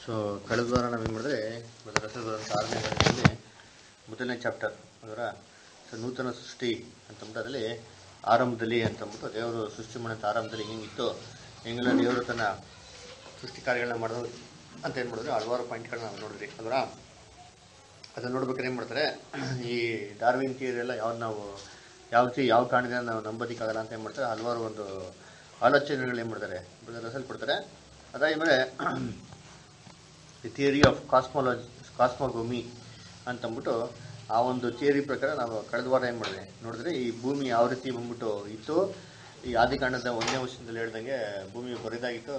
So ಕಳೆದ ವಾರ ನಾವೇನು ಮಾಡಿದ್ರೆ ಮೊದಲ ರಸದ ಆರನೇ ಅಧ್ಯಾಯದಲ್ಲಿ ಮೊದಲನೇ ಚಾಪ್ಟರ್ ಅದರ ಸೊ ನೂತನ ಸೃಷ್ಟಿ ಅಂತಂದ್ಬಿಟ್ಟು ಅದರಲ್ಲಿ ಆರಂಭದಲ್ಲಿ ಅಂತಂದ್ಬಿಟ್ಟು ದೇವರು ಸೃಷ್ಟಿ ಮಾಡೋಂಥ ಆರಂಭದಲ್ಲಿ ಹೆಂಗಿತ್ತು ಹೆಂಗೆಲ್ಲ ದೇವರು ತನ್ನ ಸೃಷ್ಟಿ ಕಾರ್ಯಗಳನ್ನ ಮಾಡೋದು ಅಂತ ಏನು ಮಾಡಿದ್ರೆ ಹಲವಾರು ಪಾಯಿಂಟ್ಗಳನ್ನ ನಾವು ನೋಡಿದ್ರಿ ಅದರ ಅದನ್ನ ನೋಡ್ಬೇಕಾದ್ರೆ ಏನು ಮಾಡ್ತಾರೆ ಈ ಡಾರ್ವಿನ್ ಥಿಯರಿ ಎಲ್ಲ ಯಾವ್ದು ನಾವು ಯಾವ ರೀತಿ ಯಾವ ಕಾರಣದಿಂದ ನಾವು ನಂಬೋದಕ್ಕಾಗಲ್ಲ ಅಂತ ಏನು ಮಾಡ್ತಾರೆ ಹಲವಾರು ಒಂದು ಆಲೋಚನೆಗಳು ಏನು ಮಾಡ್ತಾರೆ ರಸಲ್ ಕೊಡ್ತಾರೆ ಅದಾದ್ಮೇಲೆ the theory of cosmology cosmogony ಅಂತಂದ್ಬಿಟ್ಟು ಆ ಒಂದು ಥಿಯರಿ ಪ್ರಕಾರ ನಾವು ಕಳೆದ ವಾರ ಏನು ಮಾಡಿದೆ ನೋಡಿದ್ರೆ ಈ ಭೂಮಿ ಯಾವ ರೀತಿ ಬಂದ್ಬಿಟ್ಟು ಇತ್ತು ಈ ಆದಿಕಾಂಡದ ಒಂದನೇ ವರ್ಷದಲ್ಲಿ ಹೇಳ್ದಂಗೆ ಭೂಮಿ ಬರಿದಾಗಿತ್ತು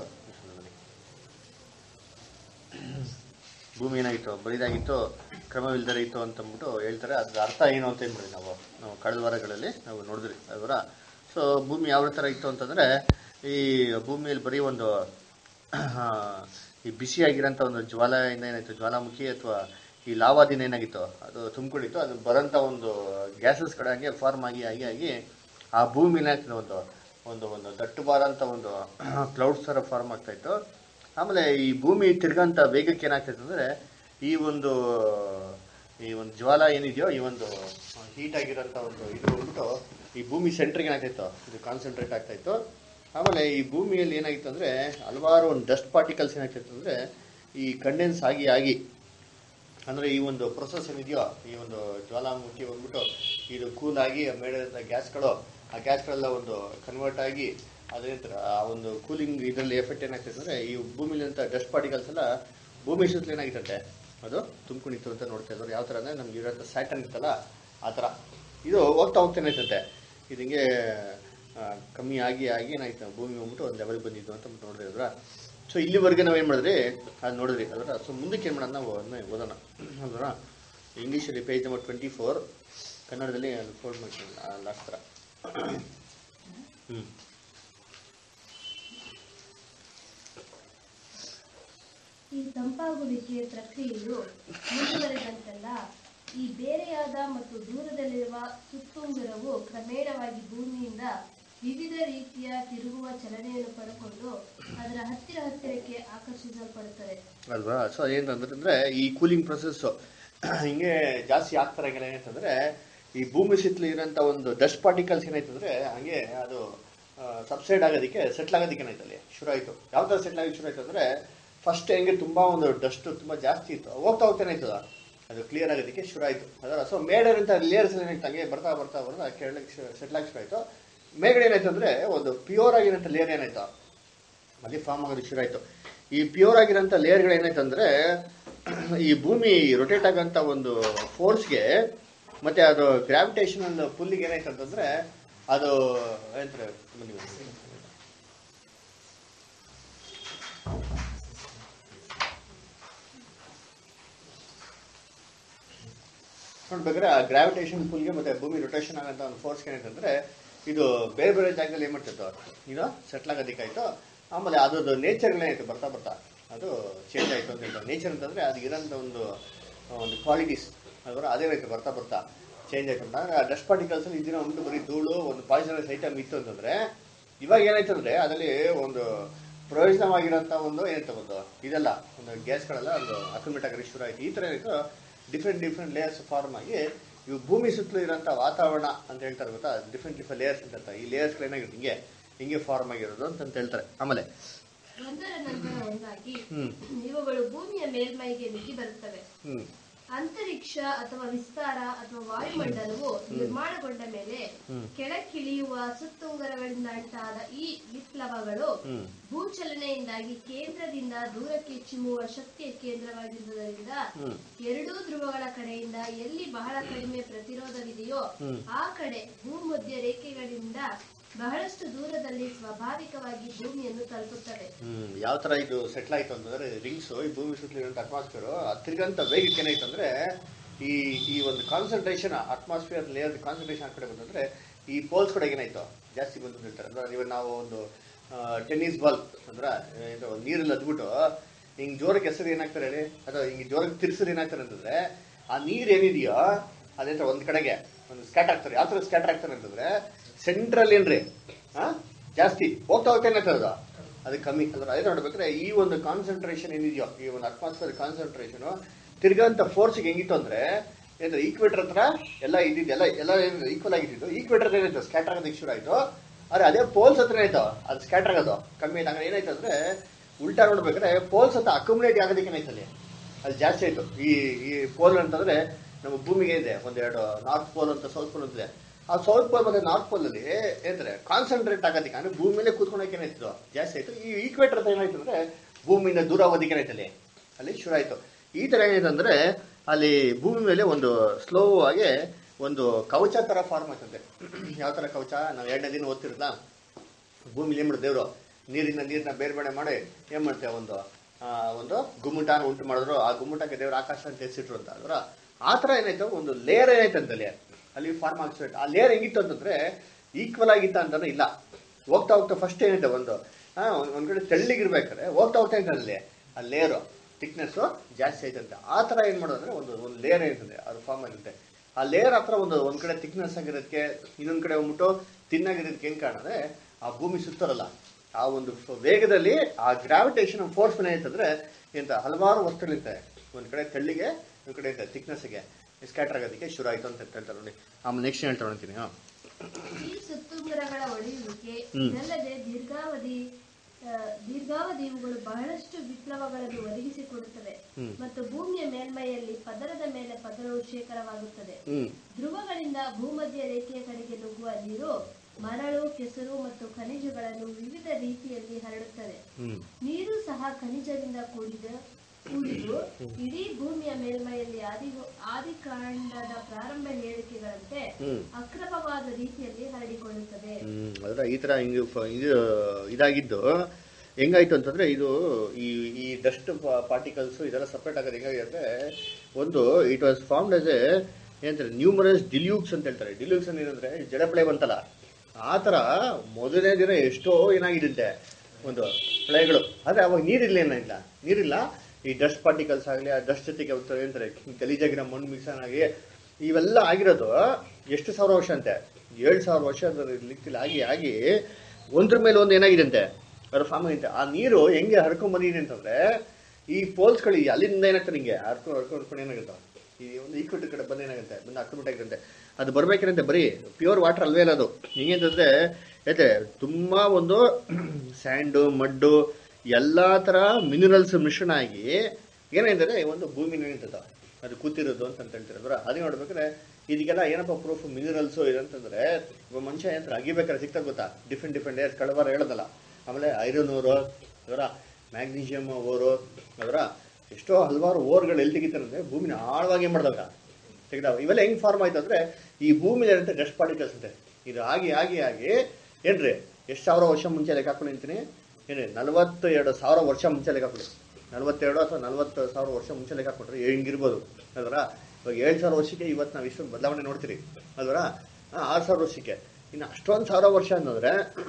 ಭೂಮಿ ಏನಾಗಿತ್ತು ಬರಿದಾಗಿತ್ತು ಕ್ರಮವಿಲ್ಲದೆ ಇತ್ತು ಅಂತಂದ್ಬಿಟ್ಟು ಹೇಳ್ತಾರೆ ಅದ್ರ ಅರ್ಥ ಏನು ಅಂತ ಏನು ನಾವು ನಾವು ಕಳೆದ ವಾರಗಳಲ್ಲಿ ನಾವು ನೋಡಿದ್ರಿ ಅದರ ಸೊ ಭೂಮಿ ಯಾವ ಥರ ಇತ್ತು ಅಂತಂದರೆ ಈ ಭೂಮಿಯಲ್ಲಿ ಬರೀ ಒಂದು ಆ, ಈ ಬಿಸಿಯಾಗಿರೋಂಥ ಒಂದು ಜ್ವಾಲೆಯಿಂದ ಏನಾಯ್ತು ಜ್ವಾಲಾಮುಖಿ ಅಥವಾ ಈ ಲಾವಾದಿನ ಏನಾಗಿತ್ತು ಅದು ತುಂಬಿಕೊಂಡಿತ್ತು ಅದು ಬರೋಂಥ ಒಂದು ಗ್ಯಾಸಸ್ ಕಡೆ ಹಂಗೆ ಫಾರ್ಮ್ ಆಗಿ ಆಗಿ ಆಗಿ ಆ ಭೂಮಿ ಏನಾಗ್ತದೆ ಒಂದು ಒಂದು ಒಂದು ದಟ್ಟುಬಾರಂಥ ಒಂದು ಕ್ಲೌಡ್ಸ್ ಥರ ಫಾರ್ಮ್ ಆಗ್ತಾ ಇತ್ತು ಆಮೇಲೆ ಈ ಭೂಮಿ ತಿರ್ಗಂತ ವೇಗಕ್ಕೆ ಏನಾಗ್ತೈತೆ ಅಂದರೆ ಈ ಒಂದು ಈ ಒಂದು ಜ್ವಾಲ ಏನಿದೆಯೋ ಈ ಒಂದು ಹೀಟ್ ಆಗಿರೋಂಥ ಒಂದು ಇದು ಬಂದ್ಬಿಟ್ಟು ಈ ಭೂಮಿ ಸೆಂಟ್ರಿಗೆ ಏನಾಗ್ತಾಯಿತ್ತು ಇದು ಕಾನ್ಸಂಟ್ರೇಟ್ ಆಗ್ತಾ ಇತ್ತು ಆಮೇಲೆ ಈ ಭೂಮಿಯಲ್ಲಿ ಏನಾಗಿತ್ತು ಅಂದರೆ ಹಲವಾರು ಒಂದು ಡಸ್ಟ್ ಪಾರ್ಟಿಕಲ್ಸ್ ಏನಾಗ್ತಿತ್ತು ಅಂದರೆ ಈ ಕಂಡೆನ್ಸ್ ಆಗಿ ಆಗಿ ಅಂದರೆ ಈ ಒಂದು ಪ್ರೊಸೆಸ್ ಏನಿದೆಯೋ ಈ ಒಂದು ಜ್ವಾಲಾಮುಖಿ ಬಂದ್ಬಿಟ್ಟು ಇದು ಕೂಲ್ ಆಗಿ ಮೇಲಿರೋಂಥ ಗ್ಯಾಸ್ಗಳು ಆ ಗ್ಯಾಸ್ಗಳೆಲ್ಲ ಒಂದು ಕನ್ವರ್ಟ್ ಆಗಿ ಅದೇಂತರ ಆ ಒಂದು ಕೂಲಿಂಗ್ ಇದರಲ್ಲಿ ಎಫೆಕ್ಟ್ ಏನಾಗ್ತದೆ ಅಂದರೆ ಈ ಭೂಮಿಲಿಂತ ಡಸ್ಟ್ ಪಾರ್ಟಿಕಲ್ಸ್ ಎಲ್ಲ ಭೂಮಿ ಸುತ್ತಲೂ ಏನಾಗಿತ್ತಂತೆ ಅದು ತುಂಬ್ಕೊಂಡಿತ್ತು ಅಂತ ನೋಡ್ತಾ ಇದ್ದಾರೆ ಯಾವ ಥರ ಅಂದರೆ ನಮ್ಗೆ ಇರೋಂಥ ಸ್ಯಾಟನ್ ಇತ್ತಲ್ಲ ಆ ಥರ ಇದು ಹೋಗ್ತಾ ಹೋಗ್ತಾ ಏನಾಯ್ತಂತೆ ಇದು ಹಿಂಗೆ ಆ, ಕಮ್ಮಿ ಆಗಿ ಆಗಿ ಏನಾಯ್ತು ಭೂಮಿ ಹೋಗ್ಬಿಟ್ಟು ಒಂದು ಲೆವೆಲ್ ಬಂದಿದ್ದು ಅಂತ ನೋಡಿದ್ರ ಸೊ ಇಲ್ಲಿವರೆಗೆ ನಾವೇನು ಮಾಡಿದ್ರಿ ಅದು ನೋಡಿದ್ರಿ ಅದರ ಸೊ ಮುಂದಕ್ಕೆ ಏನು ಮಾಡೋಣ ನಾವು ಅದನ್ನ ಓದೋಣ ಅಲ್ವರ ಇಂಗ್ಲೀಷಲ್ಲಿ ಪೇಜ್ ನಂಬರ್ ಟ್ವೆಂಟಿ ಫೋರ್ ಕನ್ನಡದಲ್ಲಿ ಅಲ್ಲಿ ಫೋಲ್ಡ್ ಮಾಡ್ತೀನಿ ಲಾಸ್ಟ್ ಥರ ಹ್ಞೂ ಈ ತಂಪಾಗುವಿಕೆ ಪ್ರಕ್ರಿಯೆಯು ಮುಂದುವರೆದಂತೆಲ್ಲ ಈ ಬೇರೆಯಾದ ಮತ್ತು ದೂರದಲ್ಲಿರುವ ಸುತ್ತುಂಗುರವು ಕ್ರಮೇಣವಾಗಿ ಭೂಮಿಯಿಂದ ವಿವಿಧ ರೀತಿಯ ತಿರುಗುವ ಚಲನೆಯನ್ನು ಪಡೆದುಕೊಂಡು ಅದರ ಹತ್ತಿರ ಹತ್ತಿರಕ್ಕೆ ಆಕರ್ಷಿಸಲ್ಪಡುತ್ತದೆ ಅಲ್ವಾ ಸೊ ಏನಂತಂದ್ರೆ ಈ ಕೂಲಿಂಗ್ ಪ್ರೊಸೆಸ್ ಹಿಂಗೆ ಜಾಸ್ತಿ ಆಗ್ತಾರೆ ಹಂಗೆಲ್ಲ ಏನಂತಂದ್ರೆ ಈ ಭೂಮಿ ಸುತ್ತಲೂ ಇರೋಂಥ ಒಂದು ಡಸ್ಟ್ ಪಾರ್ಟಿಕಲ್ಸ್ ಏನಾಯ್ತಂದ್ರೆ ಹಂಗೆ ಅದು ಸಬ್ಸೈಡ್ ಆಗೋದಕ್ಕೆ ಸೆಟ್ಲ್ ಆಗೋದಕ್ಕೆ ಏನಾಯ್ತು ಅಲ್ಲಿ ಶುರು ಆಯಿತು ಯಾವ ಥರ ಸೆಟ್ಲ್ ಆಗಿ ಶುರು ಆಯ್ತು ಅಂದರೆ ಫಸ್ಟ್ ಹೆಂಗೆ ತುಂಬ ಒಂದು ಡಸ್ಟ್ ತುಂಬ ಜಾಸ್ತಿ ಇತ್ತು ಹೋಗ್ತಾ ಹೋಗ್ತಾ ಏನಾಯ್ತದ ಅದು ಕ್ಲಿಯರ್ ಆಗೋದಕ್ಕೆ ಶುರು ಆಯಿತು ಅದರ ಸೊ ಮೇಲಿರೋಂಥ ಲೇಯರ್ಸ್ ಏನಾಯ್ತು ಹಂಗೆ ಬರ್ತಾ ಬರ್ತಾ ಬರ್ತಾ ಕೆಳಗೆ ಸೆಟ್ಲ್ ಆಗಿ ಶುರು ಆಯಿತು ಮೇಲ್ಗಡೆ ಏನಾಯ್ತು ಅಂದರೆ ಒಂದು ಪ್ಯೂರ್ ಆಗಿರೋಂಥ ಲೇಯರ್ ಏನಾಯ್ತು ಅಲ್ಲಿ ಫಾರ್ಮ್ ಆಗೋದಕ್ಕೆ ಶುರು ಆಯಿತು ಈ ಪ್ಯೂರ್ ಆಗಿರೋಂಥ ಲೇಯರ್ಗಳು ಏನಾಯ್ತು ಅಂದರೆ ಈ ಭೂಮಿ ರೊಟೇಟ್ ಆಗೋಂಥ ಒಂದು ಫೋರ್ಸ್ಗೆ ಮತ್ತೆ ಅದು ಗ್ರಾವಿಟೇಷನಲ್ ಪುಲ್ಲಿಗೆ ಏನಾಯ್ತು ಅಂತಂದ್ರೆ ಅದು ಏನಂತಾರೆ ಬನ್ನಿ ಬನ್ನಿ. ನೋಡ್ಬೇಕಾದ್ರೆ ಆ ಗ್ರಾವಿಟೇಷನ್ ಪುಲ್ಗೆ ಮತ್ತೆ ಭೂಮಿ ರೊಟೇಷನ್ ಆಗಂತ ಒಂದು ಫೋರ್ಸ್ ಏನಂತಂದ್ರೆ ಇದು ಬೇರೆ ಬೇರೆ ಜಾಗದಲ್ಲಿ ಏನ್ ಮಾಡ್ತಿತ್ತು ಇದು ಸೆಟ್ಲ್ ಆಗೋದಕ್ಕಾಯ್ತು ಆಮೇಲೆ ಅದ್ರದ್ದು ನೇಚರ್ಗಳೇನಾಯ್ತು ಬರ್ತಾ ಬರ್ತಾ ಅದು ಚೇಂಜ್ ಆಯ್ತು ಅಂತ ಹೇಳ್ತಾರೆ ನೇಚರ್ ಅಂತಂದ್ರೆ ಅದು ಇರೋಂಥ ಒಂದು ಒಂದು ಕ್ವಾಲಿಟೀಸ್ ಅದರ ಅದೇನಾಯ್ತು ಬರ್ತಾ ಬರ್ತಾ ಚೇಂಜ್ ಆಯ್ತು ಅಂತ ಡಸ್ಟ್ ಪಾರ್ಟಿಕಲ್ಸ್ ಇದಿನ ಒಂದು ಬರೀ ಧೂಳು ಒಂದು ಪಾಯ್ಸನಸ್ ಐಟಮ್ ಇತ್ತು ಅಂತಂದ್ರೆ ಇವಾಗ ಏನಾಯ್ತು ಅಂದ್ರೆ ಅದರಲ್ಲಿ ಒಂದು ಪ್ರಯೋಜನವಾಗಿರೋಂಥ ಒಂದು ಏನಂತ ಒಂದು ಇದೆಲ್ಲ ಒಂದು ಗ್ಯಾಸ್ಗಳೆಲ್ಲ ಒಂದು ಅಕ್ಯುಮಿಟ್ ಆಗಿ ಶುರು ಆಯ್ತು ಈ ಥರ ಏನಾಯ್ತು ಡಿಫ್ರೆಂಟ್ ಡಿಫ್ರೆಂಟ್ ಲೇಯರ್ಸ್ ಫಾರ್ಮ್ ಆಗಿ ಇವು ಭೂಮಿ ಸುತ್ತಲೂ ಇರೋಂಥ ವಾತಾವರಣ ಅಂತ ಹೇಳ್ತಾರೆ ಗೊತ್ತಾ ಡಿಫ್ರೆಂಟ್ ಡಿಫ್ರೆಂಟ್ ಲೇಯರ್ಸ್ ಅಂತ ಈ ಲೇಯರ್ಸ್ಗಳು ಏನಾಗಿರುತ್ತೆ ಹಿಂಗೆ ಹಿಂಗೆ ಫಾರ್ಮ್ ಆಗಿರೋದು ಅಂತ ಹೇಳ್ತಾರೆ ಆಮೇಲೆ ಒಂದರ ನಂತರ ಒಂದಾಗಿ ಹ್ಮ್ ಇವುಗಳು ಭೂಮಿಯ ಮೇಲ್ಮೈಗೆ ನುಗ್ಗಿ ಬರುತ್ತವೆ ಹ್ಮ್ ಅಂತರಿಕ್ಷ ಅಥವಾ ವಿಸ್ತಾರ ಅಥವಾ ವಾಯುಮಂಡಲವು ನಿರ್ಮಾಣಗೊಂಡ ಮೇಲೆ ಹ್ಮ್. ಕೆಳಕ್ಕಿಳಿಯುವ ಸುತ್ತುಂಗರಗಳಿಂದ ಉಂಟಾದ ಈ ವಿಪ್ಲವಗಳು ಹ್ಮ್ ಭೂಚಲನೆಯಿಂದಾಗಿ ಕೇಂದ್ರದಿಂದ ದೂರಕ್ಕೆ ಚಿಮ್ಮುವ ಶಕ್ತಿಯ ಕೇಂದ್ರವಾಗಿರುವುದರಿಂದ ಹ್ಮ್ ಎರಡೂ ಧ್ರುವಗಳ ಕಡೆಯಿಂದ ಎಲ್ಲಿ ಬಹಳ ಕಡಿಮೆ ಪ್ರತಿರೋಧವಿದೆಯೋ ಹ್ಮ್. ಆ ಕಡೆ ಭೂಮಧ್ಯ ರೇಖೆಗಳಿಂದ ಬಹಳಷ್ಟು ದೂರದಲ್ಲಿ ಸ್ವಾಭಾವಿಕವಾಗಿ ಭೂಮಿಯನ್ನು ತಲುಪುತ್ತವೆ ಹ್ಮ್ ಯಾವ ತರ ಇದು ಸೆಟ್ಲ್ ಆಯ್ತು ಅಂತಂದ್ರೆ ರಿಂಗ್ಸ್ ಈ ಭೂಮಿ ಸುತ್ತಲೂ ಇರುವಂತ ಅಟ್ಮಾಸ್ಫಿಯರ್ ತಿರ್ಗಂತ ವೇಗಕ್ಕೆ ಏನಾಯ್ತು ಅಂದ್ರೆ ಈ ಈ ಒಂದು ಕಾನ್ಸಂಟ್ರೇಷನ್ ಅಟ್ಮಾಸ್ಫಿಯರ್ ಲೇಯರ್ ಕಾನ್ಸಂಟ್ರೇಷನ್ ಆ ಕಡೆ ಬಂದಂದ್ರೆ ಈ ಪೋಲ್ಸ್ ಕಡೆ ಏನಾಯ್ತು ಜಾಸ್ತಿ ಬಂದು ನಿಲ್ತಾರೆ ಅಂದ್ರೆ ಇವಾಗ ನಾವು ಒಂದು ಟೆನ್ನಿಸ್ ಬಾಲ್ ಅಂದ್ರೆ ಇದು ನೀರಲ್ಲಿ ಅದ್ಬಿಟ್ಟು ಹಿಂಗ್ ಜೋರಕ್ಕೆ ಹೆಸರು ಏನಾಗ್ತಾರೆ ಹೇಳಿ ಅಥವಾ ಹಿಂಗ್ ಜೋರಕ್ಕೆ ತಿರ್ಸಿದ್ರೆ ಏನಾಗ್ತಾರೆ ಅಂತಂದ್ರೆ ಆ ನೀರ್ ಏನಿದೆಯೋ ಅದೇ ಒಂದ್ ಕಡೆಗೆ ಒಂದು ಸ್ಕ್ಯಾಟ್ ಆಗ್ತಾರೆ ಯಾವ ತರ ಸ್ಕ್ಯಾಟರ್ ಆಗ್ತಾರೆ ಅಂತಂದ್ರೆ ಸೆಂಟ್ರಲ್ ಏನ್ರಿ ಹಾ ಜಾಸ್ತಿ ಹೋಗ್ತಾ ಹೋಗ್ತಾ ಏನಾಗ್ತದೆ ಅದು ಅದು ಕಮ್ಮಿ ಅಂದ್ರೆ ಅದೇ ನೋಡ್ಬೇಕಾದ್ರೆ ಈ ಒಂದು ಕಾನ್ಸಂಟ್ರೇಷನ್ ಏನಿದೆಯೋ ಈ ಒಂದು ಅಟ್ಮಾಸ್ಫಿಯರ್ ಕಾನ್ಸಂಟ್ರೇಷನ್ ತಿರ್ಗಂತ ಫೋರ್ಸ್ಗೆ ಹೆಂಗಿತ್ತು ಅಂದ್ರೆ ಏನಂದ್ರೆ ಈಕ್ವೇಟರ್ ಹತ್ರ ಎಲ್ಲ ಇದ್ದಿದ್ದು ಎಲ್ಲ ಎಲ್ಲ ಈಕ್ವಲ್ ಆಗಿದ್ದು ಈಕ್ವೇಟರ್ ಏನಾಯ್ತು ಸ್ಕ್ಯಾಟರ್ ಆಗೋದಕ್ಕೆ ಶುರು ಆಯ್ತು ಆದ್ರೆ ಅದೇ ಪೋಲ್ಸ್ ಹತ್ರ ಆಯ್ತು ಅದು ಸ್ಕ್ಯಾಟರ್ ಆಗೋದು ಕಮ್ಮಿ ಆಯ್ತು ಹಂಗಾರೆ ಏನಾಯ್ತು ಅಂದ್ರೆ ಉಲ್ಟಾ ನೋಡ್ಬೇಕಾದ್ರೆ ಪೋಲ್ಸ್ ಹತ್ರ ಅಕ್ಯುಮುಲೇಟ್ ಆಗೋದಕ್ಕೆ ಏನಾಯ್ತು ಅಲ್ಲಿ ಅಲ್ಲಿ ಜಾಸ್ತಿ ಆಯ್ತು ಈ ಈ ಪೋಲ್ ಅಂತಂದ್ರೆ ನಮ್ಮ ಭೂಮಿಗೆ ಇದೆ ಒಂದೆರಡು ನಾರ್ತ್ ಪೋಲ್ ಅಂತ ಸೌತ್ ಪೋಲ್ ಅಂತಿದೆ ಆ ಸೌತ್ ಪೋಲ್ ಮತ್ತೆ ನಾರ್ತ್ ಪೋಲ್ ಅಲ್ಲಿ ಏನಂತಾರೆ ಕಾನ್ಸಂಟ್ರೇಟ್ ಆಗೋದಕ್ಕೆ ಅಂದ್ರೆ ಭೂಮಿ ಮೇಲೆ ಕೂತ್ಕೊಳಕ್ಕೆ ಏನಾಯ್ತು ಜಾಸ್ತಿ ಆಯ್ತು ಈ ಈಕ್ವೇಟರ್ ಹತ್ರ ಏನಾಯ್ತು ಅಂದ್ರೆ ಭೂಮಿಯಿಂದ ದೂರ ಹೋಗೋದಕ್ಕೆ ಏನಾಯ್ತು ಅಲ್ಲಿ ಅಲ್ಲಿ ಶುರು ಆಯ್ತು ಈ ತರ ಏನಾಯ್ತು ಅಂದ್ರೆ ಅಲ್ಲಿ ಭೂಮಿ ಮೇಲೆ ಒಂದು ಸ್ಲೋ ಆಗಿ ಒಂದು ಕವಚ ತರ ಫಾರ್ಮ್ ಆಯ್ತಂತೆ ಯಾವ ತರ ಕವಚ ನಾವು ಎರಡನೇ ದಿನ ಓದ್ತಿರಲ್ಲ ಭೂಮಿಲಿ ಏನ್ ಮಾಡೋದು ದೇವ್ರು ನೀರಿನ ನೀರನ್ನ ಬೇರೆ ಬೇರೆ ಮಾಡಿ ಏನ್ ಮಾಡ್ತೇವೆ ಒಂದು ಆ, ಒಂದು ಗುಮ್ಮಟಾನ ಉಂಟು ಮಾಡಿದ್ರು ಆ ಗುಮ್ಮಟಕ್ಕೆ ದೇವ್ರ ಆಕಾಶ ಅಂತ ಹೆಸರಿಟ್ರು ಅಂತ ಅಲ್ವರ ಆ ತರ ಏನಾಯ್ತು ಒಂದು ಲೇಯರ್ ಏನಾಯ್ತು ಅಂತಲ್ಲಿ ಅಲ್ಲಿ ಫಾರ್ಮ್ ಆಗ್ಸ್ಬಿಟ್ಟು ಆ ಲೇಯರ್ ಹೆಂಗಿತ್ತು ಅಂತಂದ್ರೆ ಈಕ್ವಲ್ ಆಗಿತ್ತ ಅಂತಂದ್ರೆ ಇಲ್ಲ ಹೋಗ್ತಾ ಹೋಗ್ತಾ ಫಸ್ಟ್ ಏನಿದೆ ಒಂದು ಆ, ಒಂದ್- ಒಂದ್ ಕಡೆ ತೆಳ್ಳಿಗಿರ್ಬೇಕಾದ್ರೆ ಹೋಗ್ತಾ ಹೋಗ್ತಾ ಇತ್ತು ಅಲ್ಲಿ ಆ ಲೇಯರ್ ಥಿಕ್ನೆಸ್ ಜಾಸ್ತಿ ಆಯ್ತಂತೆ ಆ ತರ ಏನ್ ಮಾಡೋದಂದ್ರೆ ಒಂದು ಒಂದು ಲೇಯರ್ ಏನಿದೆ ಅದು ಫಾರ್ಮ್ ಆಗಿರುತ್ತೆ ಆ ಲೇಯರ್ ಹತ್ರ ಒಂದು ಒಂದ್ ಕಡೆ ಥಿಕ್ನೆಸ್ ಆಗಿರೋದಕ್ಕೆ ಇನ್ನೊಂದ್ ಕಡೆ ಹೋಗ್ಬಿಟ್ಟು ತಿನ್ನಾಗಿರೋದಕ್ಕೆ ಹೆಂಗ್ ಕಾಣಂದ್ರೆ ಆ ಭೂಮಿ ಸುತ್ತರಲ್ಲ ಆ ಒಂದು ಫ- ವೇಗದಲ್ಲಿ ಆ ಗ್ರಾವಿಟೇಷನ್ ಫೋರ್ಸ್ ಮೇಲೆ ಏನಿರ್ತಂದ್ರೆ ಇಂತ ಹಲವಾರು ವಸ್ತುಗಳಿರ್ತವೆ ಒಂದ್ ಕಡೆ ತೆಳ್ಳಿಗೆ ಒಂದ್ ಕಡೆ ಥಿಕ್ನೆಸ್ಗೆ ಸ್ಕ್ಯಾಟರ್ ಆಗೋದಕ್ಕೆ ಶುರು ಆಯ್ತು ಅಂತ ಹೇಳ್ತಾರೆ ನೋಡಿ ಆಮೇಲೆ ನೆಕ್ಸ್ಟ್ ಹೇಳ್ತಾ ನೋಡ್ತೀನಿ ಹಾ ಈ ಸುತ್ತುಂಗುರಗಳ ಒಡೆಯುವಿಕೆ ಹ್ಮ್. ಇದಲ್ಲದೆ ದೀರ್ಘಾವಧಿ ಆ, ದೀರ್ಘಾವಧಿ ಇವುಗಳು ಬಹಳಷ್ಟು ವಿಪ್ಲವಗಳನ್ನು ಒದಗಿಸಿಕೊಡುತ್ತವೆ ಹ್ಮ್. ಮತ್ತು ಭೂಮಿಯ ಮೇಲ್ಮೈಯಲ್ಲಿ ಪದರದ ಮೇಲೆ ಪದರವು ಶೇಖರವಾಗುತ್ತದೆ ಹ್ಮ್ ಧ್ರುವಗಳಿಂದ ಭೂಮಧ್ಯ ರೇಖೆಯ ಕಡೆಗೆ ನುಗ್ಗುವ ನೀರು ಮರಳು ಕೆಸರು ಮತ್ತು ಖನಿಜಗಳನ್ನು ವಿವಿಧ ರೀತಿಯಲ್ಲಿ ಹರಡುತ್ತದೆ ಹ್ಮ್ ನೀರು ಸಹ ಖನಿಜದಿಂದ ಕೂಡಿದ ಕೂಡಿದು ಇಡೀ ಭೂಮಿಯ ಮೇಲ್ಮೈಯಲ್ಲಿ ಆದಿ ಆದಿಕಾಂಡದ ಪ್ರಾರಂಭ ಹೇಳಿಕೆಗಳಂತೆ ಹ್ಮ್ ಅಕ್ರಮವಾದ ರೀತಿಯಲ್ಲಿ ಹರಡಿಕೊಳ್ಳುತ್ತದೆ ಹ್ಮ್ ಅದರ ಈ ತರ ಹಿಂಗೆ ಫ- ಇದು ಇದಾಗಿದ್ದು ಹೆಂಗಾಯ್ತು ಅಂತಂದ್ರೆ ಇದು ಈ ಈ ಡಸ್ಟ್ ಪಾರ್ಟಿಕಲ್ಸ್ ಇದೆಲ್ಲ ಸಪ್ರೇಟ್ ಆಗೋದು ಹೆಂಗಾಗಿದೆ ಅಂದ್ರೆ ಒಂದು it was formed as a ಏನಂತಾರೆ ನ್ಯೂಮರಸ್ ಡಿಲ್ಯೂಕ್ಸ್ ಅಂತ ಹೇಳ್ತಾರೆ ಡಿಲ್ಯೂಕ್ಸ್ ಅಂದ್ರೆ ಏನಂದ್ರೆ ಜಡಪ್ಳೆ ಬಂತಲ್ಲ ಆ ತರ ಮೊದಲನೇ ದಿನ ಎಷ್ಟೋ ಏನಾಗಿರುತ್ತೆ ಒಂದು ಪ್ಳೆಗಳು ಆದ್ರೆ ಅವಾಗ ನೀರಿಲ್ಲ ಏನಿಲ್ಲ ನೀರಿಲ್ಲ ಈ ಡಸ್ಟ್ ಪಾರ್ಟಿಕಲ್ಸ್ ಆಗಲಿ ಆ ಡಸ್ಟ್ ಜೊತೆಗೆ ಅವ್ರು ಏನಂತಾರೆ ಗಲೀಜಾಗಿರೋ ಮಣ್ಣು ಮಿಕ್ಸನ್ ಆಗಿ ಇವೆಲ್ಲ ಆಗಿರೋದು ಎಷ್ಟು ಸಾವಿರ ವರ್ಷ ಅಂತೆ ಏಳು ಸಾವಿರ ವರ್ಷ ಲಿಕ್ಕಿಲ್ ಆಗಿ ಆಗಿ ಒಂದ್ರ ಮೇಲೆ ಒಂದು ಏನಾಗಿದೆ ಅಂತೆ ಅದ್ರ ಫಾರ್ಮ್ ಆಗಿದೆ ಆ ನೀರು ಹೆಂಗೆ ಹರ್ಕೊಂಡ್ ಬಂದಿದೆ ಅಂತಂದ್ರೆ ಈ ಪೋಲ್ಸ್ಗಳು ಈ ಅಲ್ಲಿಂದ ಏನಾಗ್ತದೆ ಹಿಂಗೆ ಹರ್ಕೊಂಡು ಹರ್ಕೊಂಡು ಹರ್ಕೊಂಡು ಏನಾಗುತ್ತೆ ಈ ಒಂದು ಈಕ್ವಿಟಿ ಕಡೆ ಬಂದು ಏನಾಗುತ್ತೆ ಬಂದು ಅಕ್ರಮಿಟ್ ಆಗಿರುತ್ತೆ ಅದು ಬರ್ಬೇಕಂತೆ ಬರೀ ಪ್ಯೂರ್ ವಾಟರ್ ಅಲ್ವೇ ಇಲ್ಲ ಅದು ಹೆಂಗೆ ಅಂತಂದ್ರೆ ಯಾಕೆ ತುಂಬಾ ಒಂದು ಸ್ಯಾಂಡು ಮಡ್ಡು ಎಲ್ಲಾ ತರ ಮಿನರಲ್ಸ್ ಮಿಶ್ರಣ ಆಗಿ ಏನಾಯ್ತದೆ ಒಂದು ಭೂಮಿ ನಿಂತದ ಅದು ಕೂತಿರೋದು ಅಂತ ಅಂತ ಹೇಳ್ತಿರೋದ್ರ ಅದೇ ನೋಡ್ಬೇಕಾದ್ರೆ ಇದಕ್ಕೆಲ್ಲ ಏನಪ್ಪ ಪ್ರೂಫ್ ಮಿನರಲ್ಸ್ ಇದಂತಂದ್ರೆ ಒಬ್ಬ ಮನುಷ್ಯ ಯಂತ್ರ ಅಗಿಬೇಕಾದ್ರೆ ಸಿಗ್ತಾ ಗೊತ್ತಾ ಡಿಫ್ರೆಂಟ್ ಡಿಫ್ರೆಂಟ್ ಏರ್ ಕಳವಾರ ಹೇಳೋದಲ್ಲ ಆಮೇಲೆ ಐರನ್ ಓರು ಅದರ ಮ್ಯಾಗ್ನೀಷಿಯಮ್ ಓರು ಅದರ ಎಷ್ಟೋ ಹಲವಾರು ಓರ್ಗಳು ಎಲ್ಲಿ ತೆಗಿತಾರಂದ್ರೆ ಭೂಮಿನ ಆಳವಾಗಿ ಮಾಡಿದಾಗ ತೆಗ್ದಾವ ಇವೆಲ್ಲ ಹೆಂಗ್ ಫಾರ್ಮ್ ಆಯ್ತು ಅಂದ್ರೆ ಈ ಭೂಮಿ ಇರುತ್ತೆ ಡಸ್ಟ್ ಪಾರ್ಟಿಕಲ್ಸ್ ಅಂತೆ ಇದು ಆಗಿ ಆಗಿ ಆಗಿ ಏನ್ರಿ ಎಷ್ಟು ಸಾವಿರ ವರ್ಷ ಮುಂಚೆ ಲೆಕ್ಕ ಹಾಕೊಂಡು ನಿಂತೀನಿ ಏನ್ರಿ ನಲವತ್ತು ಎರಡು ಸಾವಿರ ವರ್ಷ ಮುಂಚೆ ಲೆಕ್ಕ ಹಾಕೊಳ್ಳಿ ನಲವತ್ತೆರಡು ಅಥವಾ ನಲವತ್ತು ಸಾವಿರ ವರ್ಷ ಮುಂಚೆ ಲೆಕ್ಕ ಹಾಕೊಂಡ್ರೆ ಹೆಂಗಿರ್ಬೋದು ಅಲ್ವರ ಇವಾಗ ಏಳು ಸಾವಿರ ವರ್ಷಕ್ಕೆ ಇವತ್ತು ನಾವು ಇಷ್ಟೊಂದು ಬದಲಾವಣೆ ನೋಡ್ತೀರಿ ಅಲ್ವರ ಆರು ಸಾವಿರ ವರ್ಷಕ್ಕೆ ಇನ್ನು ಅಷ್ಟೊಂದು ಸಾವಿರ ವರ್ಷ ಅನ್ನೋದ್ರೆ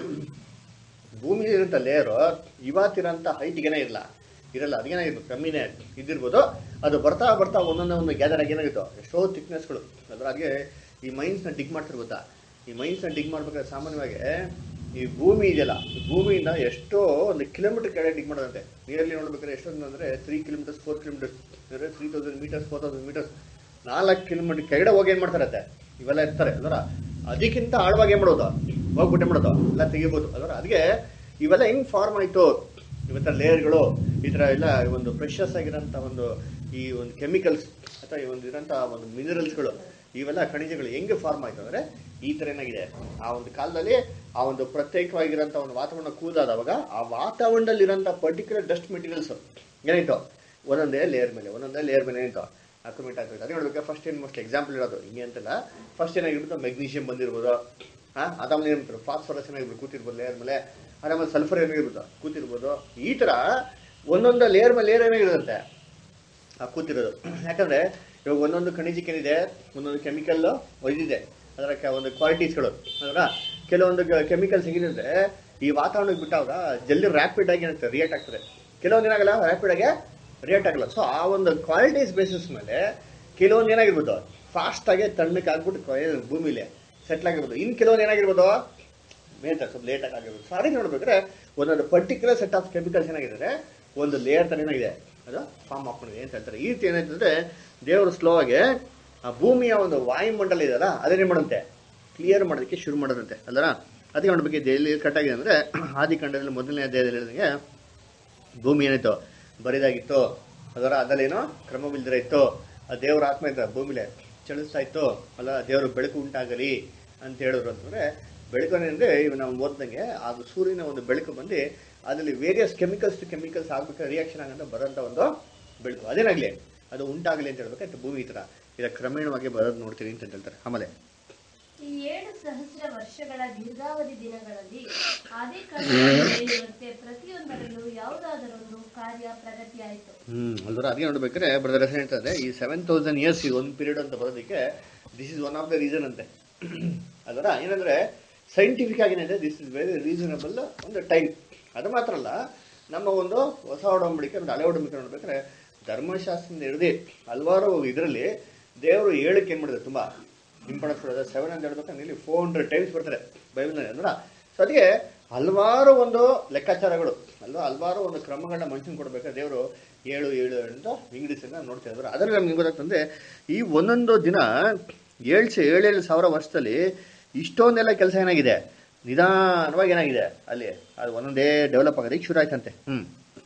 ಭೂಮಿ ಇರುತ್ತ ಲೇಯರು ಇವತ್ತಿರೋಂಥ ಹೈಟ್ಗೆನೇ ಇರಲ್ಲ ಇರಲ್ಲ ಅದೇನಾಗಿರ್ಬೋದು ಕಮ್ಮಿನೇ ಇದ್ದಿರ್ಬೋದು ಅದು ಬರ್ತಾ ಬರ್ತಾ ಒಂದೊಂದೇ ಒಂದು ಗ್ಯಾದರ್ ಆಗಿ ಏನಾಗಿತ್ತು ಎಷ್ಟೋ ಥಿಕ್ನೆಸ್ಗಳು ಅದ್ರ ಹಾಗೆ ಈ ಮೈನ್ಸ್ನ ಡಿಗ್ ಮಾಡ್ತಾರೆ ಗೊತ್ತಾ ಈ ಮೈನ್ಸ್ನ ಡಿಗ್ ಮಾಡ್ಬೇಕಾದ್ರೆ ಸಾಮಾನ್ಯವಾಗಿ ಈ ಭೂಮಿ ಇದೆಯಲ್ಲ ಈ ಭೂಮಿಯಿಂದ ಎಷ್ಟೋ ಒಂದು ಕಿಲೋಮೀಟರ್ ಕೆಳಗೆ ಡಿಗ್ ಮಾಡೋದಂತೆ ನೀರಲ್ಲಿ ನೋಡ್ಬೇಕಾದ್ರೆ ಎಷ್ಟೊಂದು ಅಂದ್ರೆ ತ್ರೀ ಕಿಲೋಮೀಟರ್ಸ್ ಫೋರ್ ಕಿಲೋಮೀಟರ್ಸ್ ಅಂದ್ರೆ three thousand metres four thousand metres ನಾಲ್ಕು ಕಿಲೋಮೀಟರ್ ಕೆಳಗಡೆ ಹೋಗಿ ಏನ್ ಮಾಡ್ತಾರತ್ತೆ ಇವೆಲ್ಲ ಇರ್ತಾರೆ ಅಲ್ವರ ಅದಕ್ಕಿಂತ ಆಳವಾಗಿ ಏನ್ ಮಾಡೋದು ಹೋಗ್ಬಿಟ್ಟೆ ಮಾಡೋದು ಎಲ್ಲ ತೆಗಿಬೋದು ಅಲ್ವರ ಅದಕ್ಕೆ ಇವೆಲ್ಲ ಹೆಂಗ್ ಫಾರ್ಮ್ ಆಯ್ತು ಇವತ್ತ ಲೇಯರ್ಗಳು ಈ ತರ ಎಲ್ಲ ಒಂದು ಪ್ರೆಷಸ್ ಆಗಿರೋಂಥ ಒಂದು ಈ ಒಂದು ಕೆಮಿಕಲ್ಸ್ ಅಥವಾ ಈ ಒಂದು ಇರೋಂಥ ಒಂದು ಮಿನರಲ್ಸ್ಗಳು ಇವೆಲ್ಲ ಖನಿಜಗಳು ಹೆಂಗೆ ಫಾರ್ಮ್ ಆಯ್ತು ಅಂದ್ರೆ ಈ ತರ ಏನಾಗಿದೆ ಆ ಒಂದು ಕಾಲದಲ್ಲಿ ಆ ಒಂದು ಪ್ರತ್ಯೇಕವಾಗಿರೋಂಥ ಒಂದು ವಾತಾವರಣ ಕೂಲಾದವಾಗ ಆ ವಾತಾವರಣದಲ್ಲಿ ಇರೋಂಥ ಪರ್ಟಿಕ್ಯುಲರ್ ಡಸ್ಟ್ ಮೆಟೀರಿಯಲ್ಸ್ ಏನಾಯ್ತು ಒಂದೊಂದೇ ಲೇಯರ್ ಮೇಲೆ ಒಂದೊಂದೇ ಲೇಯರ್ ಮೇಲೆ ಏನಾಯ್ತು ಅಕ್ಯುಮೇಟ್ ಆಗ್ತದೆ ಅದೇ ನೋಡ್ಬೇಕು ಫಸ್ಟ್ ಏನು ಮೋಸ್ಟ್ ಎಕ್ಸಾಂಪಲ್ ಇರೋದು ಹಿಂಗೆ ಅಂತಲ್ಲ ಫಸ್ಟ್ ಏನಾಗಿರ್ಬೋದು ಮೆಗ್ನೀಷಿಯಂ ಬಂದಿರ್ಬೋದು ಹಾ ಅದಾದ್ಮೇಲೆ ಏನಿರ್ಬೋದು ಫಾಸ್ಫರಸ್ ಏನಾಗಿರ್ಬೋದು ಕೂತಿರ್ಬೋದು ಲೇಯರ್ ಮೇಲೆ ಆಮೇಲೆ ಸಲ್ಫರ್ ಏನಾಗಿರ್ಬೋದು ಕೂತಿರ್ಬೋದು ಈ ತರ ಒಂದೊಂದು ಲೇಯರ್ ಮೇಲೆ ಲೇಯರ್ ಏನಾಗಿರುತ್ತೆ ಆ ಕೂತಿರೋದು ಯಾಕಂದ್ರೆ ಇವಾಗ ಒಂದೊಂದು ಖನಿಜಕ್ಕೆ ಏನಿದೆ ಒಂದೊಂದು ಕೆಮಿಕಲ್ ಒಯ್ದಿದೆ ಅದರ ಕೆ- ಒಂದು ಕ್ವಾಲಿಟೀಸ್ಗಳು ಅದರ ಕೆಲವೊಂದು ಕೆಮಿಕಲ್ಸ್ ಹೇಗಿರುತ್ತೆ ಈ ವಾತಾವರಣಕ್ಕೆ ಬಿಟ್ಟಾಗ ಜಲ್ದಿ ರ್ಯಾಪಿಡ್ ಆಗಿ ಏನಾಗ್ತದೆ ರಿಯಾಕ್ಟ್ ಆಗ್ತದೆ ಕೆಲವೊಂದು ಏನಾಗಲ್ಲ ರ್ಯಾಪಿಡ್ ಆಗಿ ರಿಯಾಕ್ಟ್ ಆಗಲ್ಲ ಸೊ ಆ ಒಂದು ಕ್ವಾಲಿಟೀಸ್ ಬೇಸಿಸ್ ಮೇಲೆ ಕೆಲವೊಂದು ಏನಾಗಿರ್ಬೋದು ಫಾಸ್ಟ್ ಆಗಿ ತಣ್ಣಕ್ಕೆ ಆಗ್ಬಿಟ್ಟು ಕೊಯ್- ಭೂಮಿಲಿ ಸೆಟ್ಲ್ ಆಗಿರ್ಬೋದು ಇನ್ನು ಕೆಲವೊಂದು ಏನಾಗಿರ್ಬೋದು ಮೇಯ್ತಾರೆ ಸ್ವಲ್ಪ ಲೇಟಾಗಿ ಆಗಿರೋದು ಸೊ ಆ ರೀತಿ ನೋಡ್ಬೇಕಾದ್ರೆ ಒಂದೊಂದು ಪರ್ಟಿಕ್ಯುಲರ್ ಸೆಟ್ ಆಫ್ ಕೆಮಿಕಲ್ಸ್ ಏನಾಗಿದೆ ಒಂದು ಲೇಯರ್ ತರ ಏನಾಗಿದೆ ಅದು ಫಾರ್ಮ್ ಮಾಡ್ಕೊಂಡಿದೆ ಅಂತ ಹೇಳ್ತಾರೆ ಈ ರೀತಿ ಏನಾಯ್ತಂದ್ರೆ ದೇವರು ಸ್ಲೋ ಆಗಿ ಆ ಭೂಮಿಯ ಒಂದು ವಾಯುಮಂಡಲ ಇದೆಯಲ್ಲ ಅದೇನೇ ಮಾಡುತ್ತೆ ಕ್ಲಿಯರ್ ಮಾಡೋದಕ್ಕೆ ಶುರು ಮಾಡೋದಂತೆ ಅಲ್ಲರ ಅದಕ್ಕೆ ನೋಡ್ಬೇಕು ಎಲ್ಲಿ ಕಟ್ಟಾಗಿದೆ ಅಂದ್ರೆ ಆದಿಕಾಂಡದಲ್ಲಿ ಮೊದಲನೇ ಅಧ್ಯಾಯದಲ್ಲಿ ಹೇಳಿದಂಗೆ ಭೂಮಿ ಏನಾಯ್ತು ಬರಿದಾಗಿತ್ತು ಅದರ ಅದರಲ್ಲೇನೋ ಕ್ರಮವಿಲ್ದಿರ ಇತ್ತು ಆ ದೇವರ ಆತ್ಮ ಇದ್ದ ಭೂಮಿಲೆ ಚಲಿಸ್ತಾ ಇತ್ತು ಅಲ್ಲ ದೇವರು ಬೆಳಕು ಉಂಟಾಗಲಿ ಅಂತ ಹೇಳಿದ್ರು ಅಂತಂದ್ರೆ ಬೆಳಕು ಅಂದ್ರೆ ಇವ್ ನಾವು ಓದ್ದಂಗೆ ಅದು ಸೂರ್ಯನ ಒಂದು ಬೆಳಕು ಬಂದು ಅದರಲ್ಲಿ ವೇರಿಯಸ್ ಕೆಮಿಕಲ್ಸ್ ಟು ಕೆಮಿಕಲ್ಸ್ ಆಗ್ಬೇಕಾದ್ರೆ ರಿಯಾಕ್ಷನ್ ಆಗಂತ ಬರೋಂಥ ಒಂದು ಬೆಳಕು ಅದೇನಾಗ್ಲಿ ಅದು ಉಂಟಾಗಲಿ ಅಂತ ಹೇಳ್ಬೇಕಾಯ್ತು ಭೂಮಿ ಈ ಥರ ಇದರ ಕ್ರಮೇಣವಾಗಿ ಬರೋದು ನೋಡ್ತೀನಿ ಅಂತ ಹೇಳ್ತಾರೆ ಆಮೇಲೆ ಈ ಏಳು ಸಹಸ್ರ ವರ್ಷಗಳ ದೀರ್ಘಾವಧಿ ದಿನಗಳಲ್ಲಿ ಆದಿಕಾಂಡದಂತೆ ಪ್ರತಿಯೊಂದರಲ್ಲೂ ಯಾವುದಾದರೊಂದು ಕಾರ್ಯ ಪ್ರಗತಿಯಾಯಿತು ಹ್ಮ್ ಅಲ್ವರ ಅದಕ್ಕೆ ನೋಡ್ಬೇಕಾದ್ರೆ ಬ್ರದರ್ ಹೆಸರು ಹೇಳ್ತಾರೆ ಈ ಸೆವೆನ್ ತೌಸಂಡ್ ಇಯರ್ಸ್ ಈ ಒಂದು ಪೀರಿಯಡ್ ಅಂತ ಬರೋದಕ್ಕೆ this is one of the reason ಅಂತೆ ಅದರ ಏನಂದ್ರೆ ಸೈಂಟಿಫಿಕ್ ಆಗಿ ಏನಿದೆ ದಿಸ್ ಇಸ್ ವೆರಿ ರೀಸನಬಲ್ ಒಂದು ಟೈಮ್ ಅದು ಮಾತ್ರ ಅಲ್ಲ ನಮ್ಮ ಒಂದು ಹೊಸ ಒಡಂಬಡಿಕೆ ಒಂದು ಹಳೆ ಒಡಂಬಡಿಕೆ ನೋಡ್ಬೇಕಾದ್ರೆ ಧರ್ಮಶಾಸ್ತ್ರದಿಂದ ಹಿಡಿದು ಹಲವಾರು ಇದರಲ್ಲಿ ದೇವರು ಹೇಳಕ್ಕೆ ಏನ್ ಮಾಡಿದ್ರೆ ತುಂಬಾ ಇಂಪಾರ್ಟೆನ್ಸ್ ಕೊಡೋದು ಸೆವೆನ್ ಅಂತ ಹೇಳ್ಬೇಕಾದ್ರೆ ಇಲ್ಲಿ ಫೋರ್ ಹಂಡ್ರೆಡ್ ಟೈಮ್ಸ್ ಬರ್ತಾರೆ ಬೈಬಲ್ನಲ್ಲಿ ಅಂದ್ರೆ ಸೊ ಅದಕ್ಕೆ ಹಲವಾರು ಒಂದು ಲೆಕ್ಕಾಚಾರಗಳು ಅಲ್ವಾ ಹಲವಾರು ಒಂದು ಕ್ರಮಗಳನ್ನ ಮನುಷ್ಯನ್ ಕೊಡ್ಬೇಕಾದ್ರೆ ದೇವರು ಏಳು ಏಳು ಅಂತ ವಿಂಗಡಿಸನ್ನ ನೋಡ್ತಾ ಇದ್ರು ಅದರಲ್ಲಿ ನಮ್ಗೆ ಗೊತ್ತಾಗ್ತಂದ್ರೆ ಈ ಒಂದೊಂದು ದಿನ ಏಳು ಸ ಏಳೇಳು ಸಾವಿರ ವರ್ಷದಲ್ಲಿ ಇಷ್ಟೊಂದೆಲ್ಲ ಕೆಲಸ ಏನಾಗಿದೆ ನಿಧಾನವಾಗಿ ಏನಾಗಿದೆ ಅಲ್ಲಿ ಅದು ಒಂದೊಂದೇ ಡೆವಲಪ್ ಆಗೋದಕ್ಕೆ ಶುರು ಆಯ್ತಂತೆ ಹ್ಮ್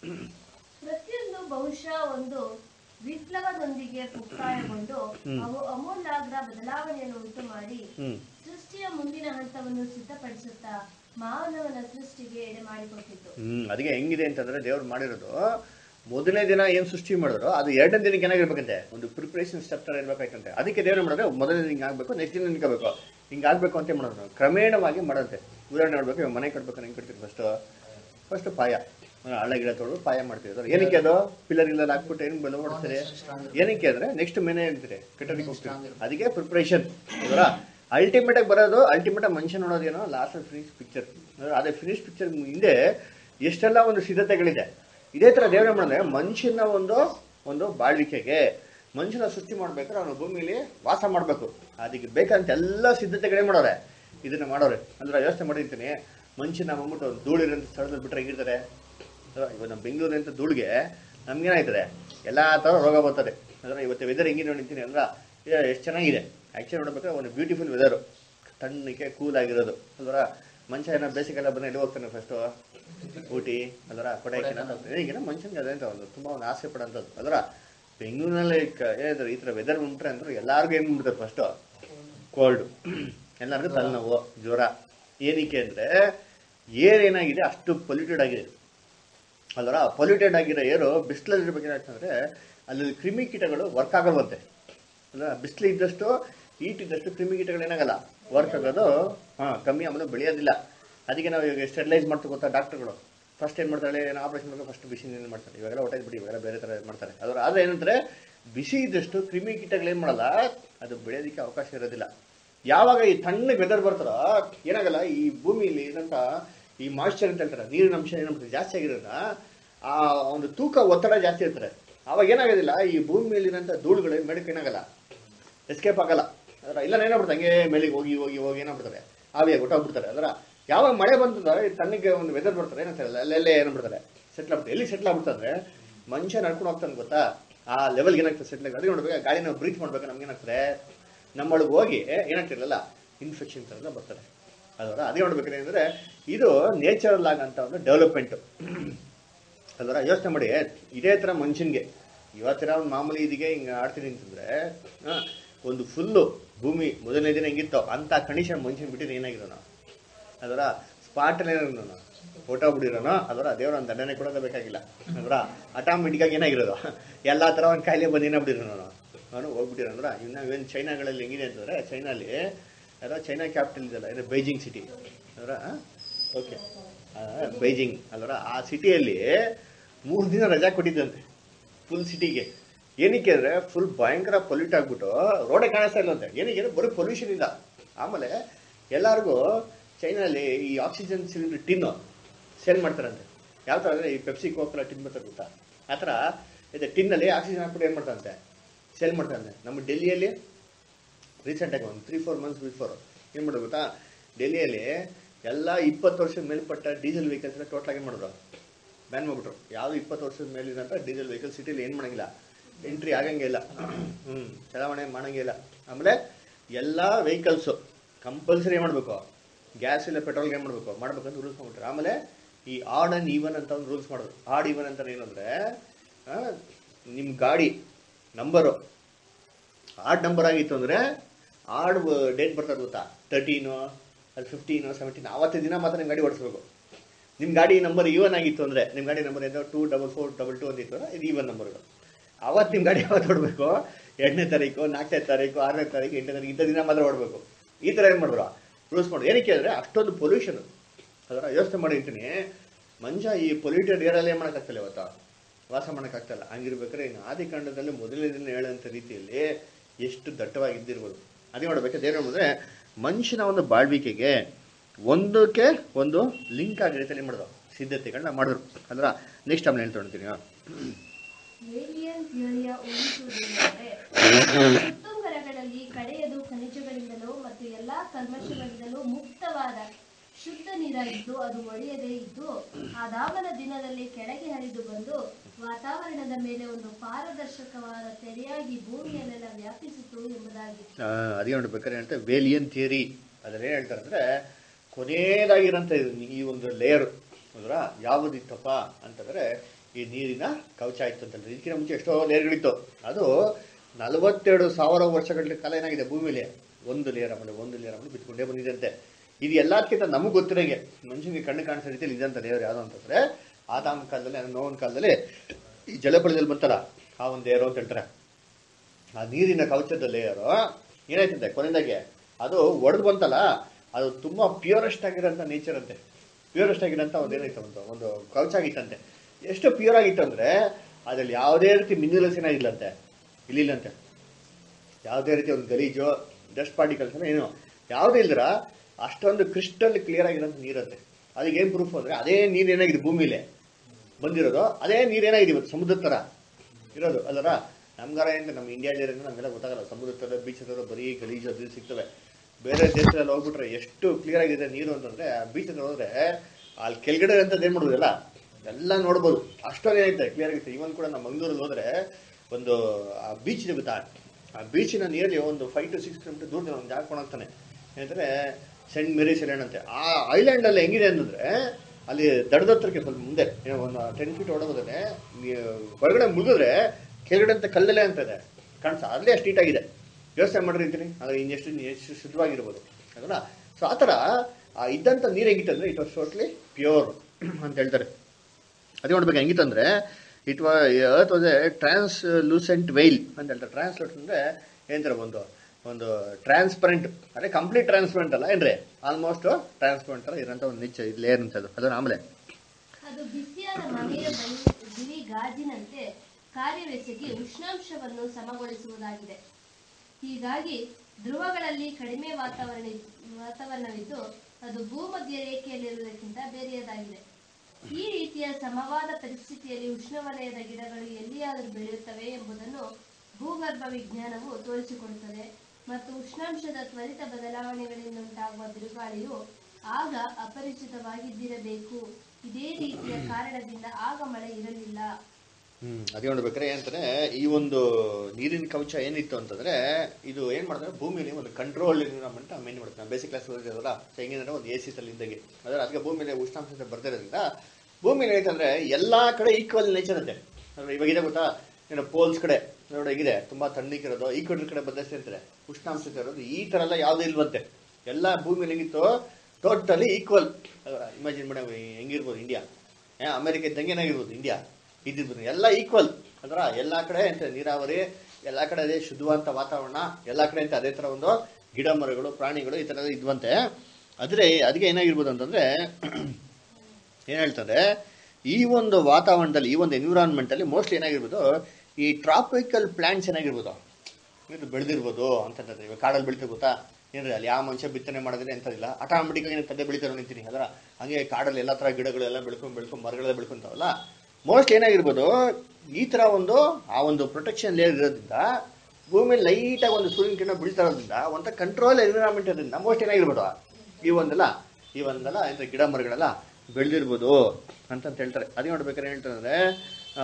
ಪ್ರತಿಯೊಂದು ಬಹುಶಃ ಒಂದು ವಿಪ್ಲವದೊಂದಿಗೆ ಮುಕ್ತಾಯಗೊಂಡು ಅವು ಅಮೂಲಾಗ್ರ ಬದಲಾವಣೆಯನ್ನು ಉಂಟು ಮಾಡಿ ಹ್ಮ್ ಸೃಷ್ಟಿಯ ಮುಂದಿನ ಹಂತವನ್ನು ಸಿದ್ಧಪಡಿಸುತ್ತಾ ಮಾನವನ ಸೃಷ್ಟಿಗೆ ಎಡೆ ಮಾಡಿಕೊಟ್ಟಿತು ಹ್ಮ್ ಅದಕ್ಕೆ ಹೆಂಗಿದೆ ಅಂತಂದ್ರೆ ದೇವ್ರು ಮಾಡಿರೋದು ಮೊದಲನೇ ದಿನ ಏನ್ ಸೃಷ್ಟಿ ಮಾಡಿದ್ರು ಅದು ಎರಡನೇ ದಿನಕ್ಕೆ ಏನಾಗಿರ್ಬೇಕಂತೆ ಒಂದು ಪ್ರಿಪರೇಷನ್ ಸ್ಟೆಪ್ ತರ ಇರ್ಬೇಕಾಯ್ತಂತೆ ಅದಕ್ಕೆ ದೇವ್ರು ಮಾಡಿದ್ರೆ ಮೊದಲನೇ ದಿನ ಹಿಂಗ್ ಆಗ್ಬೇಕು ನೆಕ್ಸ್ಟ್ ದಿನ ನಿಂತ್ಕೋಬೇಕು ಹಿಂಗ್ ಆಗ್ಬೇಕು ಅಂತ ಮಾಡೋದು ಕ್ರಮೇಣವಾಗಿ ಮಾಡೋದಂತೆ ಉದಾಹರಣೆ ನೋಡ್ಬೇಕು ಇವಾಗ ಮನೆ ಕಟ್ಬೇಕು ಹೆಂಗ್ ಕಟ್ತೀರಿ ಫಸ್ಟ್ ಫಸ್ಟ್ ಪಾಯ ಹಳ್ಳ ಗಿಡ ತೊಳೆದು ಪಾಯ ಮಾಡ್ತೀವಿ ಏನಕ್ಕೆ ಅದು ಪಿಲ್ಲರ್ ಇಲ್ಲ ಹಾಕ್ಬಿಟ್ಟು ಏನ್ ಬಲ ಮಾಡ್ತಾರೆ ಏನಕ್ಕೆ ಅಂದ್ರೆ ನೆಕ್ಸ್ಟ್ ಮನೆ ಹೇಳ್ತೀರಿ ಕಟ್ಟೋದಕ್ಕೆ ಹೋಗ್ತೀವಿ ಅದಕ್ಕೆ ಪ್ರಿಪರೇಷನ್ ಇವರ ಅಲ್ಟಿಮೇಟ್ ಆಗಿ ಬರೋದು ಅಲ್ಟಿಮೇಟ್ ಆಗಿ ಮನುಷ್ಯ ನೋಡೋದೇನೋ ಲಾಸ್ಟ್ ಫಿನಿಶ್ ಪಿಕ್ಚರ್ ಅದೇ ಫಿನಿಶ್ ಪಿಕ್ಚರ್ ಹಿಂದೆ ಎಷ್ಟೆಲ್ಲ ಒಂದು ಸಿದ್ಧತೆಗಳಿದೆ ಇದೇ ತರ ದೇವರ ಮಾಡಿದ್ರೆ ಮನುಷ್ಯನ ಒಂದು ಒಂದು ಬಾಳ್ವಿಕೆಗೆ ಮನುಷ್ಯನ ಸೃಷ್ಟಿ ಮಾಡ್ಬೇಕಾದ್ರೆ ಅವನು ಭೂಮಿಲಿ ವಾಸ ಮಾಡ್ಬೇಕು ಅದಕ್ಕೆ ಬೇಕಂತ ಎಲ್ಲ ಸಿದ್ಧತೆಗಳೇ ಮಾಡೋರೆ ಇದನ್ನ ಮಾಡೋರೆ ಅಂದ್ರೆ ಯೋಚನೆ ಮಾಡಿರ್ತೀನಿ ಮನುಷ್ಯನ ಬಂದ್ಬಿಟ್ಟು ಒಂದು ಧೂಳಿರೋಂಥ ಸ್ಥಳದಲ್ಲಿ ಬಿಟ್ರೆ ಹೆಂಗಿರ್ತಾರೆ ಅಲ್ವಾ? ಇವಾಗ ನಮ್ಮ ಬೆಂಗಳೂರಿನಂತ ಧೂಳಿಗೆ ನಮ್ಗೇನಾಯ್ತದೆ ಎಲ್ಲಾ ತರ ರೋಗ ಬರ್ತದೆ ಅಂದ್ರೆ ಇವತ್ತು ವೆದರ್ ಹೆಂಗಿದೆ ನಿಂತೀನಿ ಅಂದ್ರೆ ಎಷ್ಟು ಚೆನ್ನಾಗಿದೆ ಆಕ್ಚುಲಿ ನೋಡ್ಬೇಕಾದ್ರೆ ಒಂದು ಬ್ಯೂಟಿಫುಲ್ ವೆದರ್ ತಣ್ಣಕ್ಕೆ ಕೂಲ್ ಆಗಿರೋದು ಅಲ್ವರ ಮನುಷ್ಯ ಏನೋ ಬೇಸಿಗೆಲ್ಲ ಬಂದು ಎಲ್ಲಿ ಹೋಗ್ತಾನೆ ಫಸ್ಟ್ ಊಟಿ ಅದರ ಕೊಡೈಕೆನಾಲ್ ಹೋಗ್ತಾನೆ ಈಗಿನ ಮನುಷ್ಯನ್ಗೆ ಅದೇ ಅಂತ ಒಂದು ತುಂಬಾ ಒಂದು ಆಸೆ ಪಡೋಂಥದ್ದು ಅದರ ಬೆಂಗಳೂರಿನಲ್ಲಿ ಕ- ಏನಾದ್ರು ಈ ತರ ವೆದರ್ ಬಂದ್ಬಿಟ್ರೆ ಅಂದ್ರೆ ಎಲ್ಲಾರ್ಗು ಏನ್ ಬಿಡ್ತಾರೆ ಫಸ್ಟ್ ಕೋಲ್ಡ್ ಎಲ್ಲರಿಗೂ ತಲೆನೋವು ಜ್ವರ ಏನಕ್ಕೆ ಅಂದ್ರೆ ಏರ್ ಏನಾಗಿದೆ ಅಷ್ಟು ಪೊಲ್ಯೂಟೆಡ್ ಆಗಿದೆ ಅಲ್ವರ ಪೊಲ್ಯೂಟೆಡ್ ಆಗಿರೋ ಏರು ಬಿಸಿಲಲ್ಲಿ ಇರ್ಬೇಕೇನಾಗ್ತಂದ್ರೆ ಅಲ್ಲಿ ಕ್ರಿಮಿ ಕೀಟಗಳು ವರ್ಕ್ ಆಗಲ್ವಂತೆ ಅಲ್ಲ ಬಿಸಿಲು ಇದ್ದಷ್ಟು ಹೀಟ್ ಇದ್ದಷ್ಟು ಕ್ರಿಮಿ ಕೀಟಗಳು ಏನಾಗಲ್ಲ ವರ್ಕ್ ಆಗೋದು ಹಾ ಕಮ್ಮಿ ಆಮೇಲೆ ಬೆಳೆಯೋದಿಲ್ಲ ಅದಕ್ಕೆ ನಾವು ಇವಾಗ ಸ್ಟೆರಿಲೈಸ್ ಮಾಡ್ತಾ ಗೊತ್ತಾ ಡಾಕ್ಟರ್ಗಳು ಫಸ್ಟ್ ಏನ್ ಮಾಡ್ತಾರೆ ಏನೋ ಆಪರೇಷನ್ ಮಾಡೋ ಫಸ್ಟ್ ಬಿಸಿ ನೀರು ಮಾಡ್ತಾರೆ ಇವಾಗೆಲ್ಲ ಹೊಟ್ಟೆ ಬಿಡಿ ಇವಾಗೆಲ್ಲ ಬೇರೆ ತರ ಮಾಡ್ತಾರೆ ಅದ್ರ ಆದ್ರೆ ಏನಂದ್ರೆ ಬಿಸಿ ಇದ್ದಷ್ಟು ಕ್ರಿಮಿ ಕೀಟಗಳು ಏನ್ ಮಾಡಲ್ಲ ಅದು ಬೆಳೆಯೋದಕ್ಕೆ ಅವಕಾಶ ಇರೋದಿಲ್ಲ ಯಾವಾಗ ಈ ತಣ್ಣಗೆ ವೆದರ್ ಬರ್ತಾರೋ ಏನಾಗಲ್ಲ ಈ ಭೂಮಿಯಲ್ಲಿ ಇದಂತ ಈ ಮಾಯಿಶ್ಚರ್ ಅಂತ ಹೇಳ್ತಾರೆ ನೀರಿನ ಅಂಶ ಏನಾಗ್ತದೆ ಜಾಸ್ತಿ ಆಗಿರೋದ್ರಿಂದ ಆ ಒಂದು ತೂಕ ಒತ್ತಡ ಜಾಸ್ತಿ ಇರ್ತಾರೆ ಅವಾಗ ಏನಾಗೋದಿಲ್ಲ ಈ ಭೂಮಿಯಲ್ಲಿರೋಂಥ ಧೂಳುಗಳು ಮೇಡಕ್ಕೆ ಏನಾಗಲ್ಲ ಎಸ್ಕೇಪ್ ಆಗಲ್ಲ ಅದರ ಇಲ್ಲ ಏನಾಗ್ಬಿಡ್ತಾರೆ ಹಂಗೆ ಮೇಲಿಗೆ ಹೋಗಿ ಹೋಗಿ ಹೋಗಿ ಏನಾಗ್ಬಿಡ್ತಾರೆ ಆವಿಯಾಗಿ ಹೊಟ್ಟೋಗ್ಬಿಡ್ತಾರೆ ಅದರ ಯಾವಾಗ ಮಳೆ ಬಂತಂದ್ರೆ ಈ ತಣ್ಣಗೆ ಒಂದು ವೆದರ್ ಬರ್ತಾರೆ ಏನಂತಾರೆ ಅಲ್ಲೆಲ್ಲೇ ಏನಾಗ್ಬಿಡ್ತಾರೆ ಸೆಟ್ಲ್ ಆಗ್ಬಿಡ್ತಾರೆ ಎಲ್ಲಿ ಸೆಟ್ಲ್ ಆಗ್ಬಿಡ್ತಂದ್ರೆ ಮನುಷ್ಯ ನಡ್ಕೊಂಡು ಹೋಗ್ತಾನೆ ಗೊತ್ತಾ ಆ ಲೆವೆಲ್ಗೆ ಏನಾಗ್ತದೆ ಸೆಟ್ಲ್ ಅದಕ್ಕೆ ನೋಡ್ಬೇಕು ಗಾಳಿ ನಾವು ಬ್ರೀತ್ ಮಾಡ್ಬೇಕು ನಮ್ಗೆ ಏನಾಗ್ತದೆ ನಮ್ಮೊಳಗೆ ಹೋಗಿ ಏನಾಗ್ತಿರಲ್ಲ ಇನ್ಫೆಕ್ಷನ್ ಥರ ಬರ್ತಾರೆ ಅದರ ಅದೇ ನೋಡ್ಬೇಕಾದ್ರೆ ಅಂದ್ರೆ ಇದು ನೇಚರಲ್ ಆಗಂತ ಒಂದು ಡೆವಲಪ್ಮೆಂಟ್ ಅಲ್ವರ ಯೋಚನೆ ಮಾಡಿ ಇದೇ ತರ ಮನುಷ್ಯನ್ಗೆ ಇವತ್ತಿನ ಒಂದು ಮಾಮೂಲಿ ಇದಿಗೆ ಹಿಂಗೆ ಆಡ್ತೀನಿ ಅಂತಂದ್ರೆ ಆ, ಒಂದು ಫುಲ್ಲು ಭೂಮಿ ಮೊದಲನೇ ದಿನ ಹೆಂಗಿತ್ತೋ ಅಂತ ಕಂಡೀಷನ್ ಮನುಷ್ಯನ್ ಬಿಟ್ಟಿದ್ರೆ ಏನಾಗಿರೋಣ ಅದರ ಸ್ಪಾಟಲ್ಲಿ ಏನಾಗಿರೋಣ ಫೋಟೋ ಬಿಡಿರೋಣ ಅದರ ದೇವರ ಒಂದು ದಂಡನೆ ಕೊಡೋದೇ ಬೇಕಾಗಿಲ್ಲ ಅದರ ಆಟೋಮೆಟಿಕ್ ಆಗಿ ಏನಾಗಿರೋದು ಎಲ್ಲಾ ತರ ಒಂದು ಕಾಯಿಲೆ ಬಂದು ಏನಾಗ್ಬಿಟ್ಟಿರೋಣ ನಾನು ಹೋಗ್ಬಿಟ್ಟಿರೋ ಅಂದ್ರೆ ಇನ್ನು ಏನು ಚೈನಾಗಳಲ್ಲಿ ಹೆಂಗಿದೆ ಅಂತಂದ್ರೆ ಚೈನಾಲಿ ಅದರ ಚೈನಾ ಕ್ಯಾಪಿಟಲ್ ಇದೆಯಲ್ಲ ಇದು ಬೈಜಿಂಗ್ ಸಿಟಿ ಅದರ ಓಕೆ ಬೈಜಿಂಗ್ ಅದರ ಆ ಸಿಟಿಯಲ್ಲಿ ಮೂರು ದಿನ ರಜಾ ಕೊಟ್ಟಿದ್ದಂತೆ ಫುಲ್ ಸಿಟಿಗೆ ಏನಕ್ಕೆ ಅಂದ್ರೆ ಫುಲ್ ಭಯಂಕರ ಪೊಲ್ಯೂಟ್ ಆಗ್ಬಿಟ್ಟು ರೋಡೇ ಕಾಣಿಸ್ತಾ ಇಲ್ಲ ಅಂತೆ ಏನಕ್ಕೆ ಅಂದ್ರೆ ಬರೀ ಪೊಲ್ಯೂಷನ್ ಇಲ್ಲ ಆಮೇಲೆ ಎಲ್ಲರಿಗೂ ಚೈನಲ್ಲಿ ಈ ಆಕ್ಸಿಜನ್ ಸಿಲಿಂಡರ್ ಟಿನ್ ಸೇಲ್ ಮಾಡ್ತಾರಂತೆ ಯಾವ ಥರ ಅಂದ್ರೆ ಈ ಪೆಪ್ಸಿ ಕೋಕಲ ಟಿನ್ ಬರ್ತಾರೆ ಗೊತ್ತಾ ಆ ಥರ ಇದೆ ಟಿನ್ನಲ್ಲಿ ಆಕ್ಸಿಜನ್ ಹಾಕ್ಬಿಟ್ಟು ಏನು ಮಾಡ್ತಾರಂತೆ ಸೇಲ್ ಮಾಡ್ತಾರಂತೆ ನಮ್ಮ ಡೆಲ್ಲಿಯಲ್ಲಿ ರೀಸೆಂಟಾಗಿ ಒಂದು ತ್ರೀ ಫೋರ್ ಮಂತ್ಸ್ ಬಿಫೋರ್ ಏನು ಮಾಡೋದು ಗೊತ್ತಾ ಡೆಲ್ಲಿಯಲ್ಲಿ ಎಲ್ಲ ಇಪ್ಪತ್ತು ವರ್ಷದ ಮೇಲ್ಪಟ್ಟ ಡೀಸೆಲ್ ವೆಹಿಕಲ್ಸ್ ಎಲ್ಲ ಟೋಟಲ್ ಆಗಿ ಮಾಡಿದ್ರು ಬ್ಯಾನ್ ಮಾಡ್ಬಿಟ್ರು ಯಾವ್ದು ಇಪ್ಪತ್ತು ವರ್ಷದ ಮೇಲಿನಂತ ಡೀಸೆಲ್ ವೆಹಿಕಲ್ ಸಿಟಿಲಿ ಏನು ಮಾಡಂಗಿಲ್ಲ ಎಂಟ್ರಿ ಆಗಂಗೆ ಇಲ್ಲ ಹ್ಮ್ ಚಲಾವಣೆ ಮಾಡಂಗೆ ಇಲ್ಲ ಆಮೇಲೆ ಎಲ್ಲ ವೆಹಿಕಲ್ಸು ಕಂಪಲ್ಸರಿ ಏನು ಮಾಡಬೇಕು ಗ್ಯಾಸ್ ಇಲ್ಲ ಪೆಟ್ರೋಲ್ಗೆ ಏನು ಮಾಡಬೇಕು ಮಾಡ್ಬೇಕಂತ ರೂಲ್ಸ್ ಮಾಡ್ಬಿಟ್ರು ಆಮೇಲೆ ಈ ಆಡ್ ಅಂಡ್ ಈವನ್ ಅಂತ ಒಂದು ರೂಲ್ಸ್ ಮಾಡೋದು ಆಡ್ ಈವನ್ ಅಂತ ಏನಂದ್ರೆ ನಿಮ್ಮ ಗಾಡಿ ನಂಬರು ಆಡ್ ನಂಬರ್ ಆಗಿತ್ತು ಅಂದರೆ ಆಡ್ ಡೇಟ್ ಬರ್ತದೆ ಗೊತ್ತಾ ತರ್ಟೀನು ಅದು ಫಿಫ್ಟೀನು ಸೆವೆಂಟೀನ್ ಆವತ್ತೇ ದಿನ ಮಾತ್ರ ನಿಮ್ಮ ಗಾಡಿ ಓಡಿಸ್ಬೇಕು ನಿಮ್ಮ ಗಾಡಿ ನಂಬರ್ ಇವನ್ ಆಗಿತ್ತು ಅಂದರೆ ನಿಮ್ಮ ಗಾಡಿ ನಂಬರ್ ಏನೋ two double four double two ಅಂತಿತ್ತು ಅಂದ್ರೆ ಇದು ಇವನ್ ನಂಬರ್ಗಳು ಅವತ್ತು ನಿಮ್ಮ ಗಾಡಿ ಯಾವತ್ತು ಓಡಬೇಕು ಎರಡನೇ ತಾರೀಕು ನಾಲ್ಕನೇ ತಾರೀಕು ಆರನೇ ತಾರೀಕು ಎಂಟನೇ ತಾರೀಕು ಇಂಥ ದಿನ ಮಾತ್ರ ಓಡಬೇಕು ಈ ಥರ ಏನು ಮಾಡಿದ್ರು ರೂಲ್ಸ್ ಮಾಡೋದು ಏನಕ್ಕೆ ಅಂದರೆ ಅಷ್ಟೊಂದು ಪೊಲ್ಯೂಷನ್ ಅದರ ಯೋಚನೆ ಮಾಡಿರ್ತೀನಿ ಮಂಜ ಈ ಪೊಲ್ಯೂಟೆಡ್ ಏರಲ್ಲಿ ಏನು ಮಾಡೋಕ್ಕಾಗ್ತಿಲ್ಲ ಇವತ್ತು ವಾಸ ಮಾಡೋಕ್ಕಾಗ್ತಲ್ಲ ಹಂಗಿರ್ಬೇಕಾದ್ರೆ ಇನ್ನು ಆದಿಕಾಂಡದಲ್ಲಿ ಮೊದಲನೇ ದಿನ ಹೇಳೋಂಥ ರೀತಿಯಲ್ಲಿ ಎಷ್ಟು ದಟ್ಟವಾಗಿದ್ದಿರ್ಬೋದು ಅದೇ ನೋಡ್ಬೇಕಾದ್ರೆ ಏನು ಮಾಡಿದ್ರೆ ಮನುಷ್ಯನ ಒಂದು ಬಾಳ್ವಿಕೆಗೆ ಒಂದಕ್ಕೆ ಒಂದು ಲಿಂಕ್ ಆಗಿ ರೀತಿಯಲ್ಲಿ ಮಾಡಿದ್ರು ಸಿದ್ಧತೆಗಳನ್ನ ಮಾಡಿದ್ರು ಅಂದ್ರೆ ನೆಕ್ಸ್ಟ್ ಆಮೇಲೆ ಏನು ತೊಗೊಳ್ತೀನಿ ಏಲಿಯನ್ ಥಿಯರಿಯ ಊಹಿಸುವುದೇನೆಂದರೆ ಉತ್ತುಂಗರಗಳಲ್ಲಿ ಕಡೆಯದು ಖನಿಜಗಳಿಂದಲೂ ಮತ್ತು ಎಲ್ಲಾ ಕಲ್ಮಶಗಳಿಂದಲೂ ಮುಕ್ತವಾದ ಶುದ್ಧ ನೀರಾಗಿದ್ದು ಅದು ಒಡೆಯದೇ ಇದ್ದು ಆದಾಮನ ದಿನದಲ್ಲಿ ಕೆಳಗೆ ಹರಿದು ಬಂದು ವಾತಾವರಣದ ಮೇಲೆ ಒಂದು ಪಾರದರ್ಶಕವಾದ ತೆರೆಯಾಗಿ ಭೂಮಿಯಲ್ಲೆಲ್ಲ ವ್ಯಾಪಿಸಿತು ಎಂಬುದಾಗಿತ್ತು ಅದೇ ನೋಡ್ಬೇಕಾದ್ರೆ ಅಂತ ವೇಲಿಯನ್ ಥಿಯರಿ ಅದ್ರಲ್ಲಿ ಏನು ಹೇಳ್ತಾರೆ ಅಂದ್ರೆ ಕೊನೆಯದಾಗಿರೋಂಥ ಇದು ಈ ಒಂದು ಲೇಯರ್ ಅಂದ್ರ ಯಾವುದಿತ್ತಪ್ಪ ಅಂತಂದ್ರೆ ಈ ನೀರಿನ ಕವಚ ಆಯ್ತು ಅಂತ ಇದಕ್ಕಿಂತ ಮುಂಚೆ ಎಷ್ಟೋ ಲೇಯರ್ಗಳಿತ್ತು ಅದು ನಲವತ್ತೆರಡು ಸಾವಿರ ವರ್ಷಗಳ ಕಾಲ ಏನಾಗಿದೆ ಭೂಮಿಲಿ ಒಂದು ಲೇಯರ್ ಆಮೇಲೆ ಒಂದು ಲೇಯರ್ ಆಮೇಲೆ ಬಿತ್ಕೊಂಡೇ ಬಂದಿದಂತೆ ಇದು ಎಲ್ಲದಕ್ಕಿಂತ ನಮಗೆ ಗೊತ್ತಿರೋಗೆ ಮನುಷ್ಯನಿಗೆ ಕಣ್ಣು ಕಾಣಿಸೋ ರೀತಿಯಲ್ಲಿ ಇದಂತ ಲೇಯರ್ ಯಾವುದು ಅಂತಂದ್ರೆ ಆದಾಮ ಕಾಲದಲ್ಲಿ ಅಂದ್ರೆ ನೋವನ್ ಕಾಲದಲ್ಲಿ ಈ ಜಲಪಳದಲ್ಲಿ ಬಂತಲ್ಲ ಆ ಒಂದು ಲೇಯರು ಅಂತ ಹೇಳ್ತಾರೆ ಆ ನೀರಿನ ಕವಚದ ಲೇಯರು ಏನಾಯ್ತಂತೆ ಕೊನೆದಾಗೆ ಅದು ಒಡೆದು ಬಂತಲ್ಲ ಅದು ತುಂಬಾ ಪ್ಯೂರೆಸ್ಟ್ ಆಗಿರೋಂಥ ನೇಚರ್ ಅಂತೆ ಪ್ಯೂರೆಸ್ಟ್ ಆಗಿರೋಂಥ ಒಂದು ಏನಾಯ್ತು ಒಂದು ಒಂದು ಕವಚ ಆಗಿತ್ತಂತೆ ಎಷ್ಟು ಪ್ಯೂರ್ ಆಗಿತ್ತು ಅಂದ್ರೆ ಅದ್ರಲ್ಲಿ ಯಾವುದೇ ರೀತಿ ಮಿನರಲ್ಸ್ ಏನಾಗಿಲ್ಲಂತೆ ಇಲ್ಲಿಲ್ಲಂತೆ ಯಾವುದೇ ರೀತಿ ಒಂದು ಗಲೀಜು ಡಸ್ಟ್ ಪಾರ್ಟಿಕಲ್ಸ್ ಏನು ಯಾವುದೇ ಇಲ್ದಿರ ಅಷ್ಟೊಂದು ಕ್ರಿಸ್ಟಲ್ ಕ್ಲಿಯರ್ ಆಗಿರೋಂಥ ನೀರಂತೆ ಅದಕ್ಕೆ ಏನು ಪ್ರೂಫ್ ಅಂದ್ರೆ ಅದೇ ನೀರು ಏನಾಗಿದೆ ಭೂಮಿಲಿ ಬಂದಿರೋದು ಅದೇ ನೀರು ಏನಾಗಿದೆ ಇವತ್ತು ಸಮುದ್ರದ ಥರ ಇರೋದು ಅಲ್ಲರ ನಮ್ಗಾರ ಏನು ನಮ್ಮ ಇಂಡಿಯಾದಲ್ಲಿ ನಮಗೆಲ್ಲ ಗೊತ್ತಾಗಲ್ಲ ಸಮುದ್ರ ಥರ ಬೀಚ್ ಥರ ಬರೀ ಗಲೀಜು ಅದು ಇದು ಸಿಗ್ತವೆ ಬೇರೆ ದೇಶದಲ್ಲಿ ಹೋಗ್ಬಿಟ್ರೆ ಎಷ್ಟು ಕ್ಲಿಯರ್ ಆಗಿದೆ ನೀರು ಅಂತಂದ್ರೆ ಆ ಬೀಚ್ ಹತ್ರ ಹೋದ್ರೆ ಅಲ್ಲಿ ಕೆಳಗಡೆ ಅಂತದ್ದು ಏನು ಮಾಡ್ಬೋದಲ್ಲ ಎಲ್ಲ ನೋಡ್ಬೋದು ಅಷ್ಟೊಂದು ಏನೈತೆ ಕ್ಲಿಯರ್ ಆಗುತ್ತೆ ಇವನ್ ಕೂಡ ನಮ್ಮ ಮಂಗಳೂರಲ್ಲಿ ಹೋದ್ರೆ ಒಂದು ಆ ಬೀಚ್ ಇದೆ ಗೊತ್ತಾ ಆ ಬೀಚಿನ ನಿಯರ್ಲಿ ಒಂದು ಫೈವ್ ಟು ಸಿಕ್ಸ್ ಕಿಲೋಮೀಟರ್ ದೂರದಲ್ಲಿ ಒಂದು ಜಾಗ ಕೊಡೋಗ್ತಾನೆ ಏನಂದ್ರೆ ಸೆಂಟ್ ಮೇರೀಸ್ ಐಲ್ಯಾಂಡ್ ಅಂತೆ ಆ ಐಲ್ಯಾಂಡ್ ಅಲ್ಲಿ ಹೆಂಗಿದೆ ಅಂತಂದ್ರೆ ಅಲ್ಲಿ ದಡದ ಹತ್ರಕ್ಕೆ ಸ್ವಲ್ಪ ಮುಂದೆ ಏನೋ ಒಂದು ಟೆನ್ ಫೀಟ್ ಹೊಡೋದ್ರೆ ಹೊರಗಡೆ ಮುಗಿದ್ರೆ ಕೆಳಗಡೆ ಅಂತ ಕಲ್ಲಲ್ಲೇ ಅಂತ ಇದೆ ಕಾಣಿಸ ಅಲ್ಲೇ ಅಷ್ಟು ನೀಟಾಗಿದೆ ಯೋಚನೆ ಮಾಡ್ರಿ ಅಂತೀನಿ ಅದು ಇನ್ನೆಷ್ಟು ಎಷ್ಟು ಶುದ್ಧವಾಗಿರ್ಬೋದು ಅದಲ್ಲ ಸೊ ಆ ಥರ ಆ ಇದ್ದಂಥ ನೀರು ಹೆಂಗಿತ್ತಂದ್ರೆ ಇಟ್ ವಾಸ್ ಟೋಟ್ಲಿ ಪ್ಯೂರ್ ಅಂತ ಹೇಳ್ತಾರೆ ಅದೇ ನೋಡ್ಬೇಕು ಹೆಂಗಿತ್ತಂದ್ರೆ it was earth was a translucent while ಅಂತ ಹೇಳ್ತಾರೆ ಟ್ರಾನ್ಸ್ಲೂಟ್ ಅಂದ್ರೆ ಏನಂತಾರೆ ಒಂದು ಒಂದು ಟ್ರಾನ್ಸ್ಪರೆಂಟ್ ಅಂದ್ರೆ ಕಂಪ್ಲೀಟ್ ಟ್ರಾನ್ಸ್ಪರೆಂಟ್ ಅಲ್ಲ ಏನ್ರಿ ಆಲ್ಮೋಸ್ಟ್ ಟ್ರಾನ್ಸ್ಪರೆಂಟ್ ಅಲ್ಲ ಇರೋಂಥ ಒಂದು ನಿಚ್ಚ ಇದು ಲೇಯರ್ ಅಂತ ಅದು ಅದನ್ನ ಆಮೇಲೆ ಅದು ಬಿಸಿಯಾದ ಮನೆಯ ಬಳಿ ಬಿಳಿ ಗಾಜಿನಂತೆ ಕಾರ್ಯವೆಸಗಿ ಉಷ್ಣಾಂಶವನ್ನು ಸಮಗೊಳಿಸುವುದಾಗಿದೆ ಹೀಗಾಗಿ ಧ್ರುವಗಳಲ್ಲಿ ಕಡಿಮೆ ವಾತಾವರಣ ವಾತಾವರಣವಿದ್ದು ಅದು ಭೂಮಧ್ಯ ರೇಖೆಯಲ್ಲಿರುವುದಕ್ಕಿಂತ ಬೇರೆಯದಾಗಿದೆ ಈ ರೀತಿಯ ಸಮವಾದ ಪರಿಸ್ಥಿತಿಯಲ್ಲಿ ಉಷ್ಣವಲಯದ ಗಿಡಗಳು ಎಲ್ಲಿಯಾದರೂ ಬೆಳೆಯುತ್ತವೆ ಎಂಬುದನ್ನು ಭೂಗರ್ಭ ವಿಜ್ಞಾನವು ತೋರಿಸಿಕೊಡುತ್ತದೆ ಮತ್ತು ಉಷ್ಣಾಂಶದ ತ್ವರಿತ ಬದಲಾವಣೆಗಳಿಂದುಂಟಾಗುವ ಬಿರುಗಾಳಿಯು ಆಗ ಅಪರಿಚಿತವಾಗಿದ್ದಿರಬೇಕು ಇದೇ ರೀತಿಯ ಕಾರಣದಿಂದ ಆಗ ಮಳೆ ಇರಲಿಲ್ಲ ಹ್ಮ್ ಅದೇ ನೋಡ್ಬೇಕಾದ್ರೆ ಏನಂತಾರೆ ಈ ಒಂದು ನೀರಿನ ಕವಚ ಏನಿತ್ತು ಅಂತಂದ್ರೆ ಇದು ಏನ್ ಮಾಡ್ತಾರೆ ಭೂಮಿಯಲ್ಲಿ ಒಂದು ಕಂಟ್ರೋಲ್ ಎನ್ವಿರಾನ್ಮೆಂಟ್ ಮೇನ್ ಮಾಡುತ್ತೆ ಬೇಸಿಕ್ ಕ್ಲಾಸ್ ಓದಿರೋದಲ್ಲ ಹೆಂಗಂದ್ರೆ ಒಂದು ಎ ಸಿ ತಲ್ಲಿ ಇದ್ದಂಗೆ ಅದರ ಅದಕ್ಕೆ ಭೂಮಿಯಲ್ಲಿ ಉಷ್ಣಾಂಶ ಬರ್ದಿರೋದ್ರಿಂದ ಭೂಮಿಯಲ್ಲಿ ಏನಂತಂದ್ರೆ ಎಲ್ಲಾ ಕಡೆ ಈಕ್ವಲ್ ನೇಚರ್ ಅಂತೆ ಅಂದ್ರೆ ಇವಾಗ ಇದೆ ಗೊತ್ತಾ ಏನೋ ಪೋಲ್ಸ್ ಕಡೆ ನೋಡಿ ಹೇಗಿದೆ ತುಂಬಾ ತಣ್ಣಗಿರೋದು ಈಕ್ವಲ್ ಕಡೆ ಬದಲಾಯಿಸಿ ಅಂತಾರೆ ಉಷ್ಣಾಂಶ ಇರೋದು ಈ ತರ ಎಲ್ಲ ಯಾವ್ದು ಇಲ್ವಂತೆ ಎಲ್ಲ ಭೂಮಿಯಲ್ಲಿ ಹೆಂಗಿತ್ತು ಟೋಟಲಿ ಈಕ್ವಲ್ ಇಮ್ಯಾಜಿನ್ ಮಾಡಿ ಹೆಂಗಿರ್ಬೋದು ಇಂಡಿಯಾ ಅಮೆರಿಕ ಇದ್ದಂಗೆ ಏನಾಗಿರ್ಬೋದು ಇಂಡಿಯಾ ಇದ್ದಿದ್ದು ಎಲ್ಲ ಈಕ್ವಲ್ ಅಂದ್ರ ಎಲ್ಲಾ ಕಡೆ ಅಂತ ನೀರಾವರಿ ಎಲ್ಲಾ ಕಡೆ ಅದೇ ಶುದ್ಧವಂತ ವಾತಾವರಣ ಎಲ್ಲಾ ಕಡೆ ಅಂತ ಅದೇ ತರ ಒಂದು ಗಿಡ ಮರಗಳು ಪ್ರಾಣಿಗಳು ಈ ತರ ಇದ್ವಂತೆ ಆದ್ರೆ ಅದಕ್ಕೆ ಏನಾಗಿರ್ಬೋದು ಅಂತಂದ್ರೆ ಏನ್ ಹೇಳ್ತಾರೆ ಈ ಒಂದು ವಾತಾವರಣದಲ್ಲಿ ಈ ಒಂದು ಎನ್ವಿರಾನ್ಮೆಂಟ್ ಅಲ್ಲಿ ಮೋಸ್ಟ್ಲಿ ಏನಾಗಿರ್ಬೋದು ಈ ಟ್ರಾಪಿಕಲ್ ಪ್ಲಾಂಟ್ಸ್ ಏನಾಗಿರ್ಬೋದು ಇದು ಬೆಳೆದಿರ್ಬೋದು ಅಂತಂದ್ರೆ ಇವಾಗ ಕಾಡಲ್ಲಿ ಬೆಳಿತೀವಿ ಗೊತ್ತಾ ಏನ್ರಿ ಅಲ್ಲಿ ಯಾವ ಮನುಷ್ಯ ಬಿತ್ತನೆ ಮಾಡೋದಿಲ್ಲ ಎಂತದಿಲ್ಲ ಆಟೋಮೆಟಿಕ್ ಆಗಿ ತಂದೆ ಬೆಳಿತಾರೆ ನಿಂತೀನಿ ಅದರ ಹಂಗೆ ಕಾಡಲ್ಲಿ ಎಲ್ಲಾ ತರ ಗಿಡಗಳೆಲ್ಲ ಬೆಳ್ಕೊಂಡ್ ಬೆಳ್ಕೊಂಡ್ ಮರಗಳೆಲ್ಲ ಬೆಳ್ಕೊಂತಾವಲ್ಲ ಮೋಸ್ಟ್ ಏನಾಗಿರ್ಬೋದು ಈ ತರ ಒಂದು ಆ ಒಂದು ಪ್ರೊಟೆಕ್ಷನ್ ಲೇಯರ್ ಇರೋದ್ರಿಂದ ಭೂಮಿ ಲೈಟ್ ಆಗಿ ಒಂದು ಸೂರ್ಯನ ಕಿರಣ ಬೀಳ್ತಾ ಇರೋದ್ರಿಂದ ಒಂಥ ಕಂಟ್ರೋಲ್ ಎನ್ವಿರಾನ್ಮೆಂಟ್ ಇರೋದ್ರಿಂದ ಮೋಸ್ಟ್ ಏನಾಗಿರ್ಬೋದು ಈ ಒಂದೆಲ್ಲ ಈ ಒಂದೆಲ್ಲ ಎಂತ ಗಿಡ ಮರಗಳೆಲ್ಲ ಬೆಳೆದಿರ್ಬೋದು ಅಂತಂತ ಹೇಳ್ತಾರೆ ಅದೇ ನೋಡ್ಬೇಕಾದ್ರೆ ಏನ್ ಹೇಳ್ತಾರೆ ಅಂದ್ರೆ ಆ,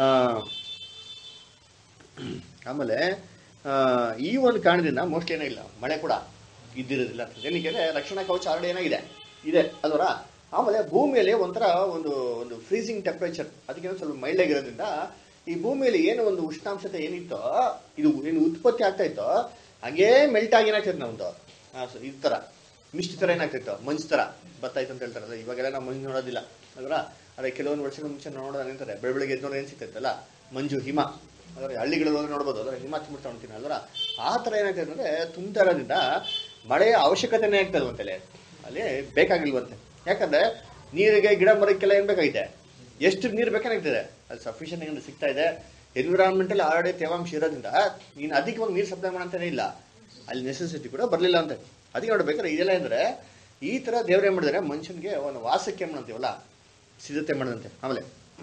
ಆಮೇಲೆ ಆ, ಈ ಒಂದು ಕಾರಣದಿಂದ ಮೋಸ್ಟ್ಲಿ ಏನಾಗಿಲ್ಲ ಮಳೆ ಕೂಡ ಇದ್ದಿರೋದಿಲ್ಲ ಅಂತ ಏನಕ್ಕೆ ರಕ್ಷಣಾ ಕವಚ ಆಲ್ರೆಡಿ ಏನಾಗಿದೆ ಇದೆ ಅಲ್ವರ ಆಮೇಲೆ ಭೂಮಿಯಲ್ಲಿ ಒಂಥರ ಒಂದು ಒಂದು ಫ್ರೀಸಿಂಗ್ ಟೆಂಪರೇಚರ್ ಅದಕ್ಕೆ ಸ್ವಲ್ಪ ಮೈಲ್ಡ್ ಆಗಿರೋದ್ರಿಂದ ಈ ಭೂಮಿಯಲ್ಲಿ ಏನು ಒಂದು ಉಷ್ಣಾಂಶತೆ ಏನಿತ್ತೋ ಇದು ಏನು ಉತ್ಪತ್ತಿ ಆಗ್ತಾ ಇತ್ತೋ ಹಾಗೇ ಮೆಲ್ಟ್ ಆಗಿ ಏನಾಗ್ತದೆ ನಮ್ದು ಆ, ಸೊ ಈ ತರ ಮಿಸ್ಟ್ ತರ ಏನಾಗ್ತಿತ್ತು ಮಂಜು ತರ ಬರ್ತಾಯ್ತು ಅಂತ ಹೇಳ್ತಾರಲ್ಲ ಇವಾಗೆಲ್ಲ ನಾವು ಮಂಜು ನೋಡೋದಿಲ್ಲ ಅಲ್ವಾ ಅದೇ ಕೆಲವೊಂದು ವರ್ಷಗಳ ಮುಂಚೆ ನೋಡೋದು ಅಂತಾರೆ ಬೆಳ ಬೆಳಗ್ಗೆ ಎದ್ದು ನೋಡಿ ಏನ್ ಸಿಗ್ತೈತಲ್ಲ ಮಂಜು ಹಿಮ ಅಂದ್ರೆ ಹಳ್ಳಿಗಳಲ್ಲಿ ಹೋಗಿ ನೋಡ್ಬೋದು ಅಂದ್ರೆ ಹಿಮ ತುಂಬಿಡ್ತಾ ಹೊಂತೀನಿ ಅಲ್ವರ ಆ ತರ ಏನಾಗ್ತದೆ ಅಂದ್ರೆ ತುಂಬ್ತಾ ಇರೋದ್ರಿಂದ ಮಳೆಯ ಅವಶ್ಯಕತೆನೇ ಆಗ್ತಲ್ವಂತೆ ಅಲ್ಲಿ ಅಲ್ಲಿ ಬೇಕಾಗಿಲ್ವಂತೆ ಯಾಕಂದ್ರೆ ನೀರಿಗೆ ಗಿಡ ಮರಕ್ಕೆಲ್ಲ ಏನ್ ಬೇಕಾಗಿದೆ ಎಷ್ಟು ನೀರು ಬೇಕಾಗ್ತದೆ ಅದು ಸಫಿಷಿಯಂಟ್ ಏನು ಸಿಗ್ತಾ ಇದೆ ಎನ್ವಿರಾನ್ಮೆಂಟಲ್ ಆಲ್ರೆಡಿ ತೇವಾಂಶ ಇರೋದ್ರಿಂದ ನೀನು ಅಧಿಕವಾಗಿ ನೀರು ಸಪ್ಲೈ ಮಾಡಂತಾನೆ ಇಲ್ಲ ಅಲ್ಲಿ ನೆಸೆಸಿಟಿ ಕೂಡ ಬರಲಿಲ್ಲ ಅಂತ ಅದಕ್ಕೆ ನೋಡ್ಬೇಕಾದ್ರೆ ಇದೆಲ್ಲ ಅಂದ್ರೆ ಈ ತರ ದೇವ್ರು ಏನ್ ಮಾಡಿದಾರೆ ಮನುಷ್ಯನಿಗೆ ಒಂದು ವಾಸಕ್ಕೆ ಏನ್ ಮಾಡ್ತೀವಲ್ಲ ಸಿದ್ಧತೆ ಮಾಡದಂತೆ ಆಮೇಲೆ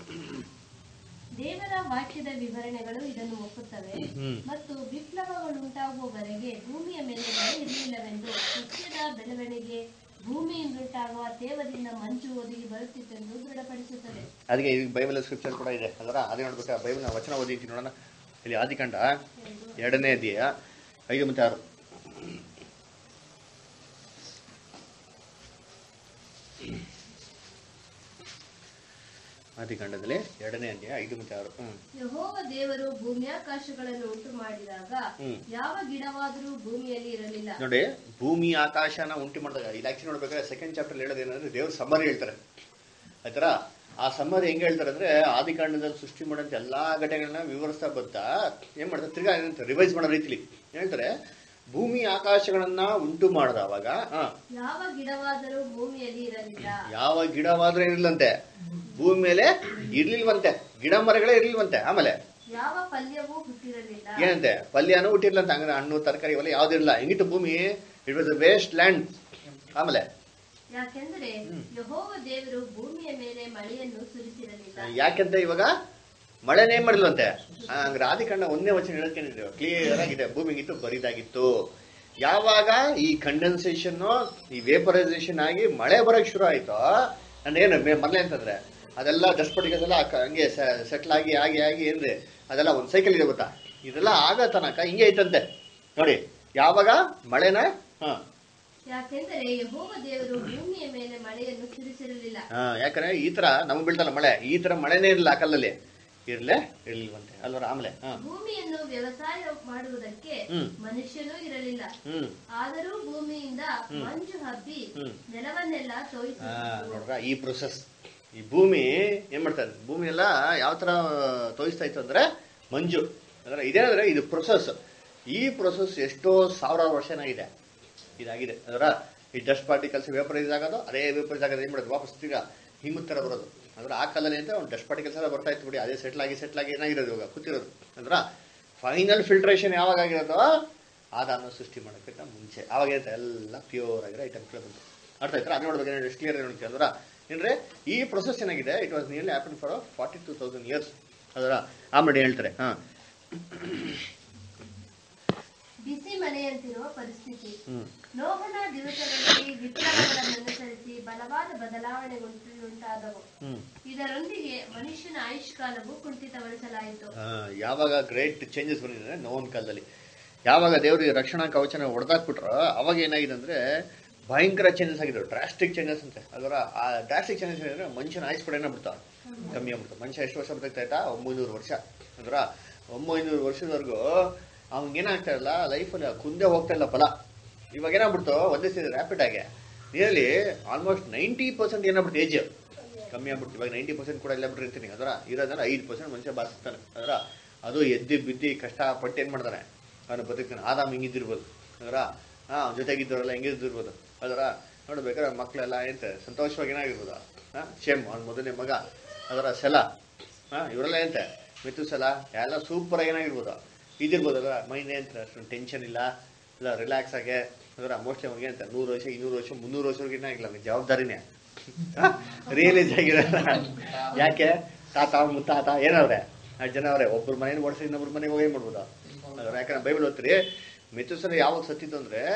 ದೇವರ ವಾಕ್ಯದ ವಿವರಣೆಗಳು ಇದನ್ನು ಒಪ್ಪುತ್ತವೆ ಹ್ಮ್. ಮತ್ತು ವಿಪ್ಲವಗಳುಂಟಾಗುವವರೆಗೆ ಭೂಮಿಯ ಮೇಲೆ ಮಳೆ ಇರಲಿಲ್ಲವೆಂದು ಸಸ್ಯದ ಬೆಳವಣಿಗೆ ಭೂಮಿಯಿಂದುಂಟಾಗುವ ತೇವದಿಂದ ಮಂಜು ಒದಗಿ ಬರುತ್ತಿತ್ತೆಂದು ದೃಢಪಡಿಸುತ್ತದೆ ಅದಕ್ಕೆ ಈ ಬೈಬಲ್ ಸ್ಕ್ರಿಪ್ಚರ್ ಕೂಡ ಇದೆ ಅದರ ಅದೇ ನೋಡ್ಬೇಕಾ ಬೈಬಲ್ ವಚನ ಓದಿರ್ತೀನಿ ನೋಡೋಣ ಇಲ್ಲಿ ಆದಿಕಾಂಡ ಎರಡನೇ ಅಧ್ಯಾಯ ಐದು ಮತ್ತೆ ಆರು ಆದಿಕಾಂಡದಲ್ಲಿ ಎರಡನೇ ಅಧ್ಯಾಯ ಐದು ಮತ್ತೆ ಆರು ಹ್ಮ್ ಯಹೋವ ದೇವರು ಭೂಮ್ಯಾಕಾಶಗಳನ್ನು ಉಂಟು ಮಾಡಿದಾಗ ಹ್ಮ್. ಯಾವ ಗಿಡವಾದರೂ ಭೂಮಿಯಲ್ಲಿ ಇರಲಿಲ್ಲ ನೋಡಿ ಭೂಮಿ ಆಕಾಶನ ಉಂಟು ಮಾಡಿದಾಗ ಇಲ್ಲಿ ಆಕ್ಚುಲಿ ನೋಡ್ಬೇಕಾದ್ರೆ ಸೆಕೆಂಡ್ ಚಾಪ್ಟರ್ ಹೇಳೋದು ಏನಂದ್ರೆ ದೇವ್ರು ಸಮ್ಮರಿ ಹೇಳ್ತಾರೆ ಆಯ್ತರ ಆ ಸಮ್ಮರಿ ಹೆಂಗ್ ಹೇಳ್ತಾರೆ ಅಂದ್ರೆ ಆದಿಕಾಂಡದಲ್ಲಿ ಸೃಷ್ಟಿ ಮಾಡೋಂಥ ಎಲ್ಲಾ ಘಟನೆಗಳನ್ನ ವಿವರಿಸ್ತಾ ಬರ್ತಾ ಏನ್ ಮಾಡ್ತಾರೆ ತಿರ್ಗಾ ಏನಂತ ರಿವೈಸ್ ಮಾಡೋ ರೀತಿಲಿ ಹೇಳ್ತಾರೆ ಭೂಮಿ ಆಕಾಶಗಳನ್ನ ಉಂಟು ಮಾಡಿದ ಅವಾಗ ಆ, ಯಾವ ಗಿಡವಾದರೂ ಭೂಮಿಯಲ್ಲಿ ಇರಲಿಲ್ಲ ಯಾವ ಗಿಡವಾದ್ರೂ ಇರ್ಲಿಲ್ಲಂತೆ ಭೂಮಿ ಮೇಲೆ ಇರ್ಲಿಲ್ವಂತೆ ಗಿಡ ಮರಗಳೇ ಇರ್ಲಿಲ್ವಂತೆ ಆಮೇಲೆ ಯಾವ ಪಲ್ಯವೂ ಹುಟ್ಟಿರಲಿಲ್ಲ ಏನಂತೆ ಪಲ್ಯನೂ ಹುಟ್ಟಿರ್ಲಂತೆ ಹಂಗ ಹಣ್ಣು ತರಕಾರಿ ಇವೆಲ್ಲ ಯಾವ್ದಿರಲ್ಲ ಹೆಂಗಿತ್ತು ಭೂಮಿ ಇಟ್ ವಾಸ್ ವೇಸ್ಟ್ ಲ್ಯಾಂಡ್ ಆಮೇಲೆ ಯಾಕೆಂದರೆ ಯಹೋವ ದೇವರು ಭೂಮಿಯ ಮೇಲೆ ಮಳೆಯನ್ನು ಸುರಿಸಿರಲಿಲ್ಲ ಯಾಕೆಂತ ಇವಾಗ ಮಳೆನೇ ಮಾಡಿಲ್ವಂತೆ ಹಂಗ್ರೆ ಆದಿಕಾಂಡ ಒಂದೇ ವಚನ ಹೇಳ್ಕೊಂಡಿದ್ರು ಕ್ಲಿಯರ್ ಆಗಿದೆ ಭೂಮಿಗಿತ್ತು ಬರಿದಾಗಿತ್ತು ಯಾವಾಗ ಈ ಕಂಡೆನ್ಸೇಷನ್ ಈ ವೇಪರೈಸೇಷನ್ ಆಗಿ ಮಳೆ ಬರಕ್ ಶುರು ಆಯ್ತೋ ಅಂದ್ರೆ ಏನು ಮೇ- ಮೊದ್ಲೇ ಅಂತಂದ್ರೆ ಅದೆಲ್ಲ ಡಸ್ಟ್ ಪಾರ್ಟಿಕಲ್ಸ್ ಎಲ್ಲ ಕ- ಹಂಗೆ ಸೆಟ್ಲ್ ಆಗಿ ಆಗಿ ಆಗಿ ಏನ್ರಿ ಅದೆಲ್ಲ ಒಂದ್ ಸೈಕಲ್ ಇದೆ ಗೊತ್ತಾ ಇದೆಲ್ಲ ಆಗ ತನಕ ಹಿಂಗೆ ಐತಂತೆ ನೋಡಿ ಯಾವಾಗ ಮಳೆನ ಹ ಯಾಕೆಂದರೆ ಯಹೋವ ದೇವರು ಭೂಮಿಯ ಮೇಲೆ ಮಳೆಯನ್ನು ಸುರಿಸಿರಲಿಲ್ಲ ಹಾ ಯಾಕಂದ್ರೆ ಈ ತರ ನಮ್ಗೆ ಬೀಳ್ತಲ್ಲ ಮಳೆ ಈ ತರ ಮಳೆನೇ ಇರಲಿಲ್ಲ ಆ ಕಾಲದಲ್ಲಿ ಇರ್ಲೇ ಇರ್ಲಿಲ್ವಂತೆ ಅಲ್ವರ ಆಮೇಲೆ ಹಾ ಭೂಮಿಯನ್ನು ವ್ಯವಸಾಯ ಮಾಡುವುದಕ್ಕೆ ಹ್ಮ್. ಮನುಷ್ಯನೂ ಇರಲಿಲ್ಲ ಹ್ಮ್ ಆದರೂ ಭೂಮಿಯಿಂದ ಮಂಜು ಹಬ್ಬಿ ಹ್ಮ್. ನೆಲವನ್ನೆಲ್ಲ ಆ, ತೋಯಿಸುತ್ತಿತ್ತು ನೋಡ್ರ ಈ ಪ್ರೊಸೆಸ್ ಈ ಭೂಮಿ ಏನ್ ಮಾಡ್ತಾರೆ ಭೂಮಿ ಎಲ್ಲ ಯಾವ ತರ ತೋರಿಸ್ತಾ ಇತ್ತು ಅಂದ್ರೆ ಮಂಜು ಅಂದ್ರೆ ಇದೇನಂದ್ರೆ ಇದು ಪ್ರೊಸೆಸ್ ಈ ಪ್ರೊಸೆಸ್ ಎಷ್ಟೋ ಸಾವಿರಾರು ವರ್ಷ ಏನಾಗಿದೆ ಇದಾಗಿದೆ ಅದರ ಈ ಡಸ್ಟ್ ಪಾರ್ಟಿಕಲ್ಸ್ ವೇಪರೈಸ್ ಆಗೋದು ಅದೇ ವೇಪರೈಸ್ ಆಗೋದು ಏನ್ ಮಾಡೋದು ವಾಪಸ್ ತಿರ್ಗಾ ಹಿಮದ ತರ ಬರೋದು ಅಂದ್ರೆ ಆ ಕಾಲದಲ್ಲಿ ಅಂತ ಒಂದು ಡಸ್ಟ್ ಪಾರ್ಟಿಕಲ್ಸ್ ಎಲ್ಲ ಬರ್ತಾ ಇತ್ತು ಬಿಡಿ ಅದೇ ಸೆಟ್ಲ್ ಆಗಿ ಸೆಟ್ಲ್ ಆಗಿ ಏನಾಗಿರೋದು ಇವಾಗ ಕೂತಿರೋದು ಅಂದ್ರ ಫೈನಲ್ ಫಿಲ್ಟ್ರೇಷನ್ ಯಾವಾಗ ಆಗಿರೋದು ಆದಾನ ಸೃಷ್ಟಿ ಮಾಡೋಕ್ಕಿಂತ ಮುಂಚೆ ಅವಾಗ ಏನಂತ ಎಲ್ಲ ಪ್ಯೂರ್ ಆಗಿರೋ ಐಟಮ್ಗಳು ಬಂತು ಅರ್ಥ ಆಯ್ತಾ ಅದು ನೋಡ್ಬೇಕು ಎಷ್ಟು ಕ್ಲಿಯರ್ ನೋಡ್ತೀವಿ ಅದರ ಏನ್ರೆ ಈ ಪ್ರೊಸೆಸ್ ಏನಾಗಿದೆ it was nearly happen for forty two thousand years ಅದರ ಆಮೇಲೆ ಹೇಳ್ತಾರೆ ಹಾ ಬಿಸಿ ಮನೆಯಂತಿರುವ ಪರಿಸ್ಥಿತಿ ಹ್ಮ್ ನೋಹನ ದಿವಸಗಳಲ್ಲಿ ವಿಪ್ಲವಗಳನ್ನನುಸರಿಸಿ ಬಲವಾದ ಬದಲಾವಣೆಗಳುಂಟಾದವು ಹ್ಮ್ ಇದರೊಂದಿಗೆ ಮನುಷ್ಯನ ಆಯುಷ್ಕಾಲವು ಕುಂಠಿತಗೊಳಿಸಲಾಯಿತು ಆ, ಯಾವಾಗ ಗ್ರೇಟ್ ಚೇಂಜಸ್ ಬಂದಿದೆ ನೋವನ್ ಕಾಲದಲ್ಲಿ ಯಾವಾಗ ದೇವ್ರಿಗೆ ರಕ್ಷಣಾ ಕವಚನ ಹೊಡೆದಾಕ್ಬಿಟ್ರೋ ಅವಾಗ ಏನಾಗಿದೆ ಅಂದ್ರೆ ಭಯಂಕರ ಚೇಂಜಸ್ ಆಗಿದ್ರು ಡ್ರಾಸ್ಟಿಕ್ ಚೇಂಜಸ್ ಅಂತೆ ಅದರ ಆ ಡ್ರಾಸ್ಟಿಕ್ ಚೇಂಜಸ್ ಏನಂದ್ರೆ ಮನುಷ್ಯನ ಆಯುಸ್ ಕೂಡ ಏನಾಗ್ಬಿಡ್ತಾ ಕಮ್ಮಿ ಆಗ್ಬಿಡ್ತು ಮನುಷ್ಯ ಎಷ್ಟು ವರ್ಷ ಬದುಕ್ತಾ ಇತ್ತಾ ಒಂಬೈನೂರು ವರ್ಷ ಅಂದ್ರ ಒಂಬೈನೂರು ವರ್ಷದವರೆಗೂ ಅವ್ನಿಗೆ ಏನಾಗ್ತಾ ಇಲ್ಲ ಲೈಫಲ್ಲಿ ಕುಂದೆ ಹೋಗ್ತಾ ಇಲ್ಲ ಫಲ ಇವಾಗ ಏನಾಗ್ಬಿಡ್ತು ಒಂದೇ ಸರಿ ರ್ಯಾಪಿಡ್ ಆಗಿ ನಿಯರ್ಲಿ ಆಲ್ಮೋಸ್ಟ್ ನೈಂಟಿ ಪರ್ಸೆಂಟ್ ಏನಾಗ್ಬಿಡ್ತು ಏಜ್ ಕಮ್ಮಿ ಆಗ್ಬಿಡ್ತು ಇವಾಗ ನೈಂಟಿ ಪರ್ಸೆಂಟ್ ಕೂಡ ಇಲ್ಲ ಬಿಟ್ಟಿರ್ತೀನಿ ಅದರ ಇರೋದ್ರೆ ಐದು ಪರ್ಸೆಂಟ್ ಮನುಷ್ಯ ಬಾರಿಸ್ತಾನೆ ಅದರ ಅದು ಎದ್ದಿ ಬಿದ್ದಿ ಕಷ್ಟಪಟ್ಟು ಏನು ಮಾಡ್ತಾನೆ ಅವನು ಬದುಕ್ತಾನೆ ಆದಾಮ್ ಹಿಂಗಿದ್ದಿರ್ಬೋದು ಅದರ ಹಾ ಅವ್ನ ಜೊತೆಗಿದ್ದವರೆಲ್ಲ ಹೆಂಗಿದ್ದಿರ್ಬೋದು ಅದರ ನೋಡ್ಬೇಕಾದ್ರೆ ಮಕ್ಕಳೆಲ್ಲ ಎಂತ ಸಂತೋಷವಾಗಿ ಏನಾಗಿರ್ಬೋದು ಹಾ ಶೇಮ್ ಅವ್ನ ಮೊದಲನೇ ಮಗ ಅದರ ಸೆಲ ಹಾ ಇವರೆಲ್ಲ ಎಂತ ಮಿತ್ತು ಸಲ ಎಲ್ಲ ಸೂಪರ್ ಆಗಿ ಏನಾಗಿರ್ಬೋದು ಇದಿರ್ಬೋದಲ್ಲ ಮೈಂಡ್ ಎಂತ ಅಷ್ಟೊಂದು ಟೆನ್ಷನ್ ಇಲ್ಲ ಇಲ್ಲ ರಿಲ್ಯಾಕ್ಸ್ ಆಗಿ ಅದರ ಮೋಸ್ಟ್ಲಿ ಅವ್ನಿಗೆ ಅಂತ ನೂರು ವರ್ಷ ಇನ್ನೂರು ವರ್ಷ ಮುನ್ನೂರು ವರ್ಷವರೆಗೆ ಏನಾಗಿಲ್ಲ ಅವ್ನಿಗೆ ಜವಾಬ್ದಾರಿನೇ ರಿಯಲೈಸ್ ಆಗಿರಲ್ಲ ಯಾಕೆ ತಾತ ಮುತ್ತಾತ ಏನವ್ರೆ ಅಷ್ಟು ಜನ ಅವ್ರೆ ಒಬ್ಬರು ಮನೇಲಿ ಓಡಿಸಿ ಇನ್ನೊಬ್ರ ಮನೆಗೆ ಹೋಗಿ ಏನ್ ಮಾಡ್ಬೋದು ಅದ್ರ ಯಾಕಂದ್ರೆ ಬೈಬಲ್ ಓದ್ತೀರಿ ಮಿತುಸರ ಯಾವಾಗ ಸತ್ತಿದ್ದು ಅಂದ್ರೆ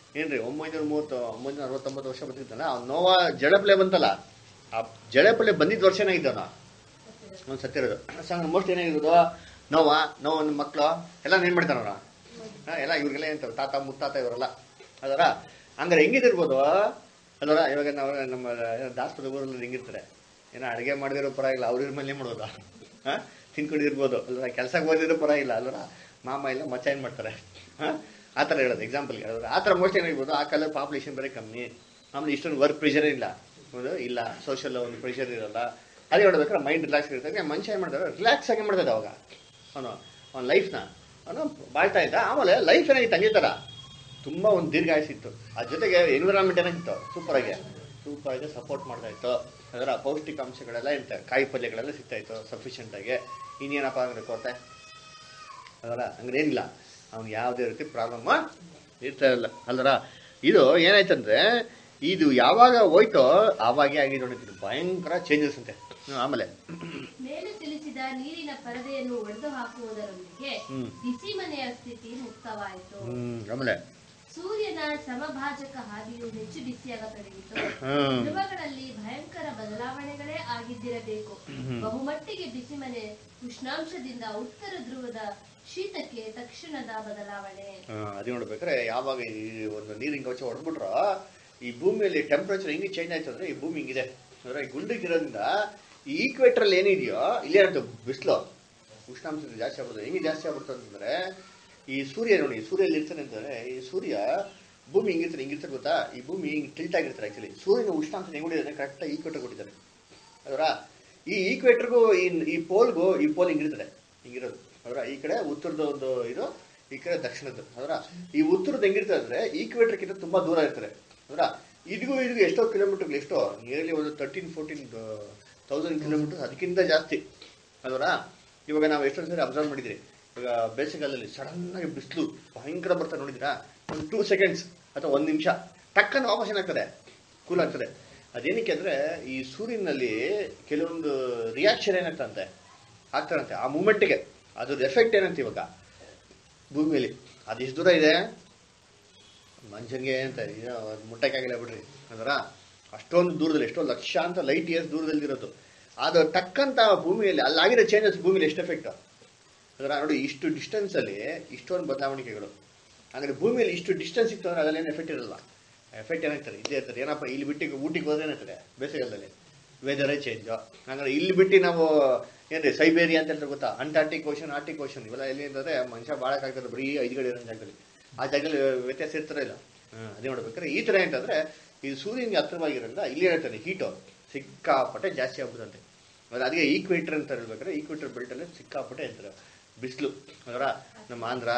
ಏನ್ರಿ ಒಂಬೈನೂರ ಮೂವತ್ತು ಒಂಬೈನೂರ ಅರವತ್ತೊಂಬತ್ತು ವರ್ಷ ಬದುಕಿದ್ದಾನ ಅವ್ನು ನೋವಾ ಜಡಪ್ಲೆ ಬಂತಲ್ಲ ಆ ಜಡಪ್ಲೆ ಬಂದಿದ್ದ ವರ್ಷನೇ ಇದ್ದಾನ ಅವ್ನು ಸತ್ತಿರೋದು ಸಂಗ ಮೋಸ್ಟ್ ಏನಾಗಿರೋದು ನೋವಾ ನೋವು ನಿಮ್ಮ ಮಕ್ಕಳು ಎಲ್ಲ ಏನ್ ಮಾಡ್ತಾನ ಅವ್ರ ಎಲ್ಲ ಇವ್ರಿಗೆಲ್ಲ ಏನ್ ತಾತ ಮುತ್ತಾತ ಇವರೆಲ್ಲ ಅದರ ಹಂಗಾರೆ ಹೆಂಗಿದಿರ್ಬೋದು ಅಲ್ವರ ಇವಾಗ ನಾವು ನಮ್ಮ ದಾಸಪದ ಊರಲ್ಲಿ ಹೆಂಗಿರ್ತಾರೆ ಏನೋ ಅಡುಗೆ ಮಾಡಿದಿರೋ ಪರವಾಗಿಲ್ಲ ಅವ್ರ ಇವ್ರ ಮೇಲೆ ಏನ್ ಮಾಡೋದು ಹಾ ತಿನ್ಕೊಂಡಿರ್ಬೋದು ಅಲ್ವರ ಕೆಲ್ಸಕ್ಕೆ ಹೋದಿರೋ ಪರವಾಗಿಲ್ಲ ಅಲ್ವರ ಮಾಮ ಇಲ್ಲ ಮಚ್ಚ ಏನ್ ಮಾಡ್ತಾರೆ ಹಾ ಆ ಥರ ಹೇಳೋದು ಎಕ್ಸಾಂಪಲ್ಗೆ ಅಲ್ವರ ಆ ಥರ ಮೋಸ್ಟ್ ಏನಾಗಿರ್ಬೋದು ಆ ಕಾಲದ ಪಾಪ್ಯುಲೇಷನ್ ಬೇರೆ ಕಮ್ಮಿ ಆಮೇಲೆ ಇಷ್ಟೊಂದು ವರ್ಕ್ ಪ್ರೆಷರ್ ಇಲ್ಲ ಹೌದು ಇಲ್ಲ ಸೋಷಿಯಲ್ ಒಂದು ಪ್ರೆಷರ್ ಇರಲ್ಲ ಅದೇ ಹೇಳ್ಬೇಕಾದ್ರೆ ಮೈಂಡ್ ರಿಲ್ಯಾಕ್ಸ್ ಇರ್ತದೆ ಮನುಷ್ಯ ಏನು ಮಾಡ್ತಾರೆ ರಿಲ್ಯಾಕ್ಸ್ ಆಗಿ ಮಾಡ್ತದೆ ಅವಾಗ ಅವನು ಅವ್ನ ಲೈಫ್ನ ಅವನು ಬಾಳ್ತಾ ಇದ್ದ ಆಮೇಲೆ ಲೈಫ್ ಏನಾಗಿತ್ತು ಹಂಗೆ ಥರ ತುಂಬ ಒಂದು ದೀರ್ಘಾಯಸಿತ್ತು ಅದ್ರ ಜೊತೆಗೆ ಎನ್ವಿರಾನ್ಮೆಂಟ್ ಏನಾಗಿತ್ತು ಸೂಪರ್ ಆಗಿ ಸೂಪರ್ ಆಗಿ ಸಪೋರ್ಟ್ ಮಾಡ್ತಾ ಇತ್ತು ಅದರ ಪೌಷ್ಟಿಕಾಂಶಗಳೆಲ್ಲ ಇರ್ತ ಕಾಯಿ ಪಲ್ಯಗಳೆಲ್ಲ ಸಿಗ್ತಾ ಇತ್ತು ಸಫಿಷಿಯೆಂಟ್ ಆಗಿ ಇನ್ನೇನಪ್ಪ ಅಂದ್ರೆ ಕೊರತೆ ಅದರ ಹಂಗ್ರೆ ಏನಿಲ್ಲ ಅವ್ನು ಯಾವುದೇ ರೀತಿ ಪ್ರಾಬ್ಲಮ್ ಇರ್ತಾ ಇಲ್ಲ ಅಲ್ದರ ಇದು ಏನಾಯ್ತಂದ್ರೆ ಇದು ಯಾವಾಗ ಹೋಯ್ತೋ ಆವಾಗೇ ಆಗಿದೆ ನೋಡಿದ್ರು ಭಯಂಕರ ಚೇಂಜಸ್ ಅಂತೆ ಹ್ಮ್, ಆಮೇಲೆ ಮೇಲೆ ತಿಳಿಸಿದ ನೀರಿನ ಪರದೆಯನ್ನು ಒಡೆದು ಹಾಕುವುದರೊಂದಿಗೆ ಹ್ಮ್. ಬಿಸಿ ಮನೆಯ ಸ್ಥಿತಿ ಮುಕ್ತವಾಯಿತು ಹ್ಮ್ ಆಮೇಲೆ ಸೂರ್ಯನ ಸಮಭಾಜಕ ಹಾದಿಯು ಹೆಚ್ಚು ಬಿಸಿಯಾಗತೊಡಗಿತು ಹ್ಮ್ ಧ್ರುವಗಳಲ್ಲಿ ಭಯಂಕರ ಬದಲಾವಣೆಗಳೇ ಆಗಿದ್ದಿರಬೇಕು ಬಹುಮಟ್ಟಿಗೆ ಬಿಸಿಮನೆ ಉಷ್ಣಾಂಶದಿಂದ ಉತ್ತರ ಧ್ರುವದ ಶೀತಕ್ಕೆ ತಕ್ಷಣದ ಬದಲಾವಣೆ ಆ, ಅದೇ ನೋಡ್ಬೇಕಾದ್ರೆ ಯಾವಾಗ ಈ ಒಂದು ನೀರಿನ ಕವಚ ಹೊಡೆದ್ಬಿಟ್ರ ಈ ಭೂಮಿಯಲ್ಲಿ ಟೆಂಪರೇಚರ್ ಹೆಂಗೆ ಚೇಂಜ್ ಆಯ್ತು ಅಂದ್ರೆ ಈ ಭೂಮಿ ಹಿಂಗಿದೆ ಅಂದ್ರೆ ಈ ಗುಂಡಿಗಿರೋದ್ರಿಂದ ಈ ಈಕ್ವೇಟರ್ ಅಲ್ಲಿ ಏನಿದೆಯೋ ಇಲ್ಲೇ ಇರುತ್ತೆ ಬಿಸಿಲು ಉಷ್ಣಾಂಶ ಜಾಸ್ತಿ ಆಗ್ಬಿಡ್ತದೆ ಹೆಂಗೆ ಜಾಸ್ತಿ ಆಗ್ಬಿಡ್ತದೆ ಅಂತಂದ್ರೆ ಈ ಸೂರ್ಯ ನೋಡಿ ಸೂರ್ಯ ಎಲ್ಲಿ ಇರ್ತಾನೆ ಅಂತಂದ್ರೆ ಈ ಸೂರ್ಯ ಭೂಮಿ ಹಿಂಗಿರ್ತಾರೆ ಹಿಂಗಿರ್ತಾರೆ ಗೊತ್ತಾ ಈ ಭೂಮಿ ಹಿಂಗೆ ಟಿಲ್ಟ್ ಆಗಿರ್ತಾರೆ ಆಕ್ಚುಲಿ ಸೂರ್ಯನ ಉಷ್ಣಾಂಶ ಹೆಂಗ್ ಹೊಡಿದಾರೆ ಕರೆಕ್ಟಾಗಿ ಈಕ್ವೇಟರ್ ಕೊಟ್ಟಿದ್ದಾರೆ ಅದರ ಈ ಈಕ್ವೇಟರ್ಗೂ ಈ ಈ ಪೋಲ್ಗೂ ಈ ಪೋಲ್ ಹಿಂಗಿರ್ತದೆ ಹಿಂಗಿರೋದು ಅದರ ಈ ಕಡೆ ಉತ್ತರದ ಒಂದು ಇದು ಈ ಕಡೆ ದಕ್ಷಿಣದ್ದು ಅದರ ಈ ಉತ್ತರದ ಹೆಂಗಿರ್ತದೆ ಅಂದ್ರೆ ಈಕ್ವೇಟರ್ಗಿಂತ ತುಂಬಾ ದೂರ ಇರ್ತಾರೆ ಅದರ ಇದಗೂ ಇದಗೂ ಎಷ್ಟೋ ಕಿಲೋಮೀಟರ್ಗಳು ಎಷ್ಟೋ ನಿಯರ್ಲಿ ಒಂದು ತರ್ಟೀನ್ ಫೋರ್ಟೀನ್ ತೌಸಂಡ್ ಕಿಲೋಮೀಟರ್ ಅದಕ್ಕಿಂತ ಜಾಸ್ತಿ ಅದರ ಇವಾಗ ನಾವು ಎಷ್ಟೊಂದು ಸರಿ ಅಬ್ಸರ್ವ್ ಮಾಡಿದ್ರಿ ಇವಾಗ ಬೇಸಿಗೆಗಾಲದಲ್ಲಿ ಸಡನ್ ಆಗಿ ಬಿಸಿಲು ಭಯಂಕರ ಬರ್ತಾ ನೋಡಿದಿರಾ ಒಂದು ಟೂ ಸೆಕೆಂಡ್ಸ್ ಅಥವಾ ಒಂದು ನಿಮಿಷ ಟಕ್ಕನ್ನು ವಾಪಸ್ ಏನಾಗ್ತದೆ ಕೂಲ್ ಆಗ್ತದೆ ಅದೇನಕ್ಕೆ ಅಂದ್ರೆ ಈ ಸೂರ್ಯನಲ್ಲಿ ಕೆಲವೊಂದು ರಿಯಾಕ್ಷನ್ ಏನಾಗ್ತಂತೆ ಆಗ್ತಾರಂತೆ ಆ ಮೂಮೆಂಟ್ಗೆ ಅದ್ರ ಎಫೆಕ್ಟ್ ಏನಂತ ಇವಾಗ ಭೂಮಿಯಲ್ಲಿ ಅದು ಎಷ್ಟು ದೂರ ಇದೆ ಮನುಷ್ಯನಿಗೆ ಅಂತ ಏನೋ ಒಂದ್ ಮುಟ್ಟಕ್ಕಾಗಿಲ್ಲ ಬಿಡ್ರಿ ಅಂದ್ರ ಅಷ್ಟೊಂದು ದೂರದಲ್ಲಿ ಎಷ್ಟೋ ಲಕ್ಷಾಂತರ ಲೈಟ್ ಇಯರ್ಸ್ ದೂರದಲ್ಲಿ ಇರೋದು ಅದು ಟಕ್ಕಂತ ಭೂಮಿಯಲ್ಲಿ ಅಲ್ಲಾಗಿರೋ ಚೇಂಜಸ್ ಭೂಮಿಲಿ ಎಷ್ಟು ಎಫೆಕ್ಟ್ ಅದರ ನೋಡಿ ಇಷ್ಟು ಡಿಸ್ಟೆನ್ಸ್ ಅಲ್ಲಿ ಇಷ್ಟೊಂದು ಬದಲಾವಣೆಗಳು ಅಂದ್ರೆ ಭೂಮಿಯಲ್ಲಿ ಇಷ್ಟು ಡಿಸ್ಟೆನ್ಸ್ ಇತ್ತು ಅಂದ್ರೆ ಅದ್ರಲ್ಲಿ ಏನು ಎಫೆಕ್ಟ್ ಇರಲ್ಲ ಎಫೆಕ್ಟ್ ಏನಾಗ್ತದೆ ಇದೇ ಇರ್ತದೆ ಏನಪ್ಪ ಇಲ್ಲಿ ಬಿಟ್ಟು ಊಟಿಗೆ ಹೋದ್ರೆ ಏನಾಗ್ತದೆ ಬೇಸಿಗೆಗಾಲದಲ್ಲಿ ವೆದರೇ ಚೇಂಜ್ ಹಂಗಾರೆ ಇಲ್ಲಿ ಬಿಟ್ಟು ನಾವು ಏನ್ರಿ ಸೈಬೇರಿಯಾ ಅಂತ ಹೇಳ್ತಾರೆ ಗೊತ್ತಾ ಅಂಟಾರ್ಟಿಕ್ ಓಷನ್ ಆರ್ಟಿಕ್ ಓಷನ್ ಇವೆಲ್ಲ ಎಲ್ಲಿ ಅಂತಂದ್ರೆ ಮನುಷ್ಯ ಬಾಳಕ್ಕಾಗ್ತದೆ ಬರೀ ಐದು ಗಡಿ ಇರೋ ಜಾಗದಲ್ಲಿ ಆ ಜಾಗದಲ್ಲಿ ವ್ಯತ್ಯಾಸ ಇರ್ತಾರ ಇಲ್ಲ ಹ್ಮ್, ಅದೇ ನೋಡ್ಬೇಕಾದ್ರೆ ಈ ತರ ఏంటಂದ್ರೆ ಇದು ಸೂರ್ಯನಿಗೆ ಹತ್ರವಾಗಿರೋದ್ರಿಂದ ಇಲ್ಲಿ ಹೇಳ್ತಾನೆ ಹೀಟು ಸಿಕ್ಕಾಪಟ್ಟೆ ಜಾಸ್ತಿ ಆಗ್ಬಿಡುತ್ತೆ ಅದು ಅದಕ್ಕೆ ಈಕ್ವೇಟರ್ ಅಂತ ಹೇಳ್ಬೇಕಾದ್ರೆ ಈಕ್ವೇಟರ್ ಬೆಲ್ಟ್ ಅಲ್ಲಿ ಸಿಕ್ಕಾಪಟ್ಟೆ ಇರ್ತಾರೆ ಬಿಸಿಲು ಅದರ ನಮ್ಮ ಆಂಧ್ರ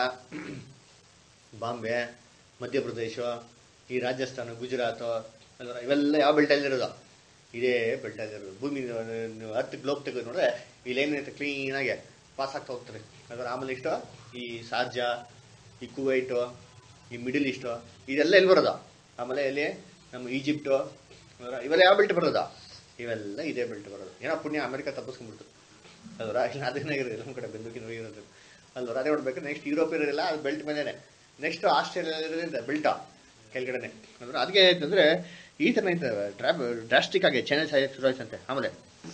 ಬಾಂಬೆ ಮಧ್ಯಪ್ರದೇಶ ಈ ರಾಜಸ್ಥಾನ ಗುಜರಾತ್ ಅದರ ಇವೆಲ್ಲ ಯಾವ ಬೆಲ್ಟಲ್ಲಿ ಇರೋದು ಇದೇ ಬೆಲ್ಟಲ್ಲಿ ಇರೋದು ಭೂಮಿ ಹತ್ತು ಗ್ಲೋಬ್ ತೆಗೆದು ನೋಡಿದ್ರೆ ಇಲ್ಲೇನೈತೆ ಕ್ಲೀನಾಗಿ ಪಾಸ್ ಆಗ್ತಾ ಹೋಗ್ತಾರೆ ಅದರ ಆಮೇಲೆ ಇಷ್ಟು ಈ ಸಾರ್ಜಾ ಈ ಕುವೈಟು ಈ ಮಿಡಿಲ್ ಈಸ್ಟು ಇದೆಲ್ಲ ಎಲ್ಲಿ ಬರೋದು ಆಮೇಲೆ ಇಲ್ಲಿ ನಮ್ಮ ಈಜಿಪ್ಟು ಅದರ ಇವೆಲ್ಲ ಯಾವ ಬೆಲ್ಟ್ ಬರೋದು ಇವೆಲ್ಲ ಇದೇ ಬೆಲ್ಟ್ ಬರೋದು ಏನೋ ಪುಣ್ಯ ಅಮೆರಿಕ ತಪ್ಪಿಸ್ಕೊಂಡ್ಬಿಡ್ತು ಅಲ್ವರ ಇಲ್ಲ ಅದೇನಾಗಿರೋದು ನಮ್ಮ ಕಡೆ ಬೆಂದುಕಿನ ಇರೋದು ಅಲ್ವರ ಅದೇ ನೋಡ್ಬೇಕು ನೆಕ್ಸ್ಟ್ ಯುರೋಪ್ ಇರೋದಿಲ್ಲ ಅದು ಬೆಲ್ಟ್ ಮೇಲೇನೆ ನೆಕ್ಸ್ಟ್ ಆಸ್ಟ್ರೇಲಿಯಾ ಇರೋದ್ರಿಂದ ಬೆಲ್ಟ ಕೆಳಗಡೆನೆ ಅಂದ್ರೆ ಅದಕ್ಕೆ ಏನಾಯ್ತಂದ್ರೆ ಈ ಥರ ಡ್ರಾಸ್ಟಿಕ್ ಆಗಿ ಚೇಂಜಸ್ ಆಗಿ ಶುರು ಆಯ್ತಂತೆ ಆಮೇಲೆ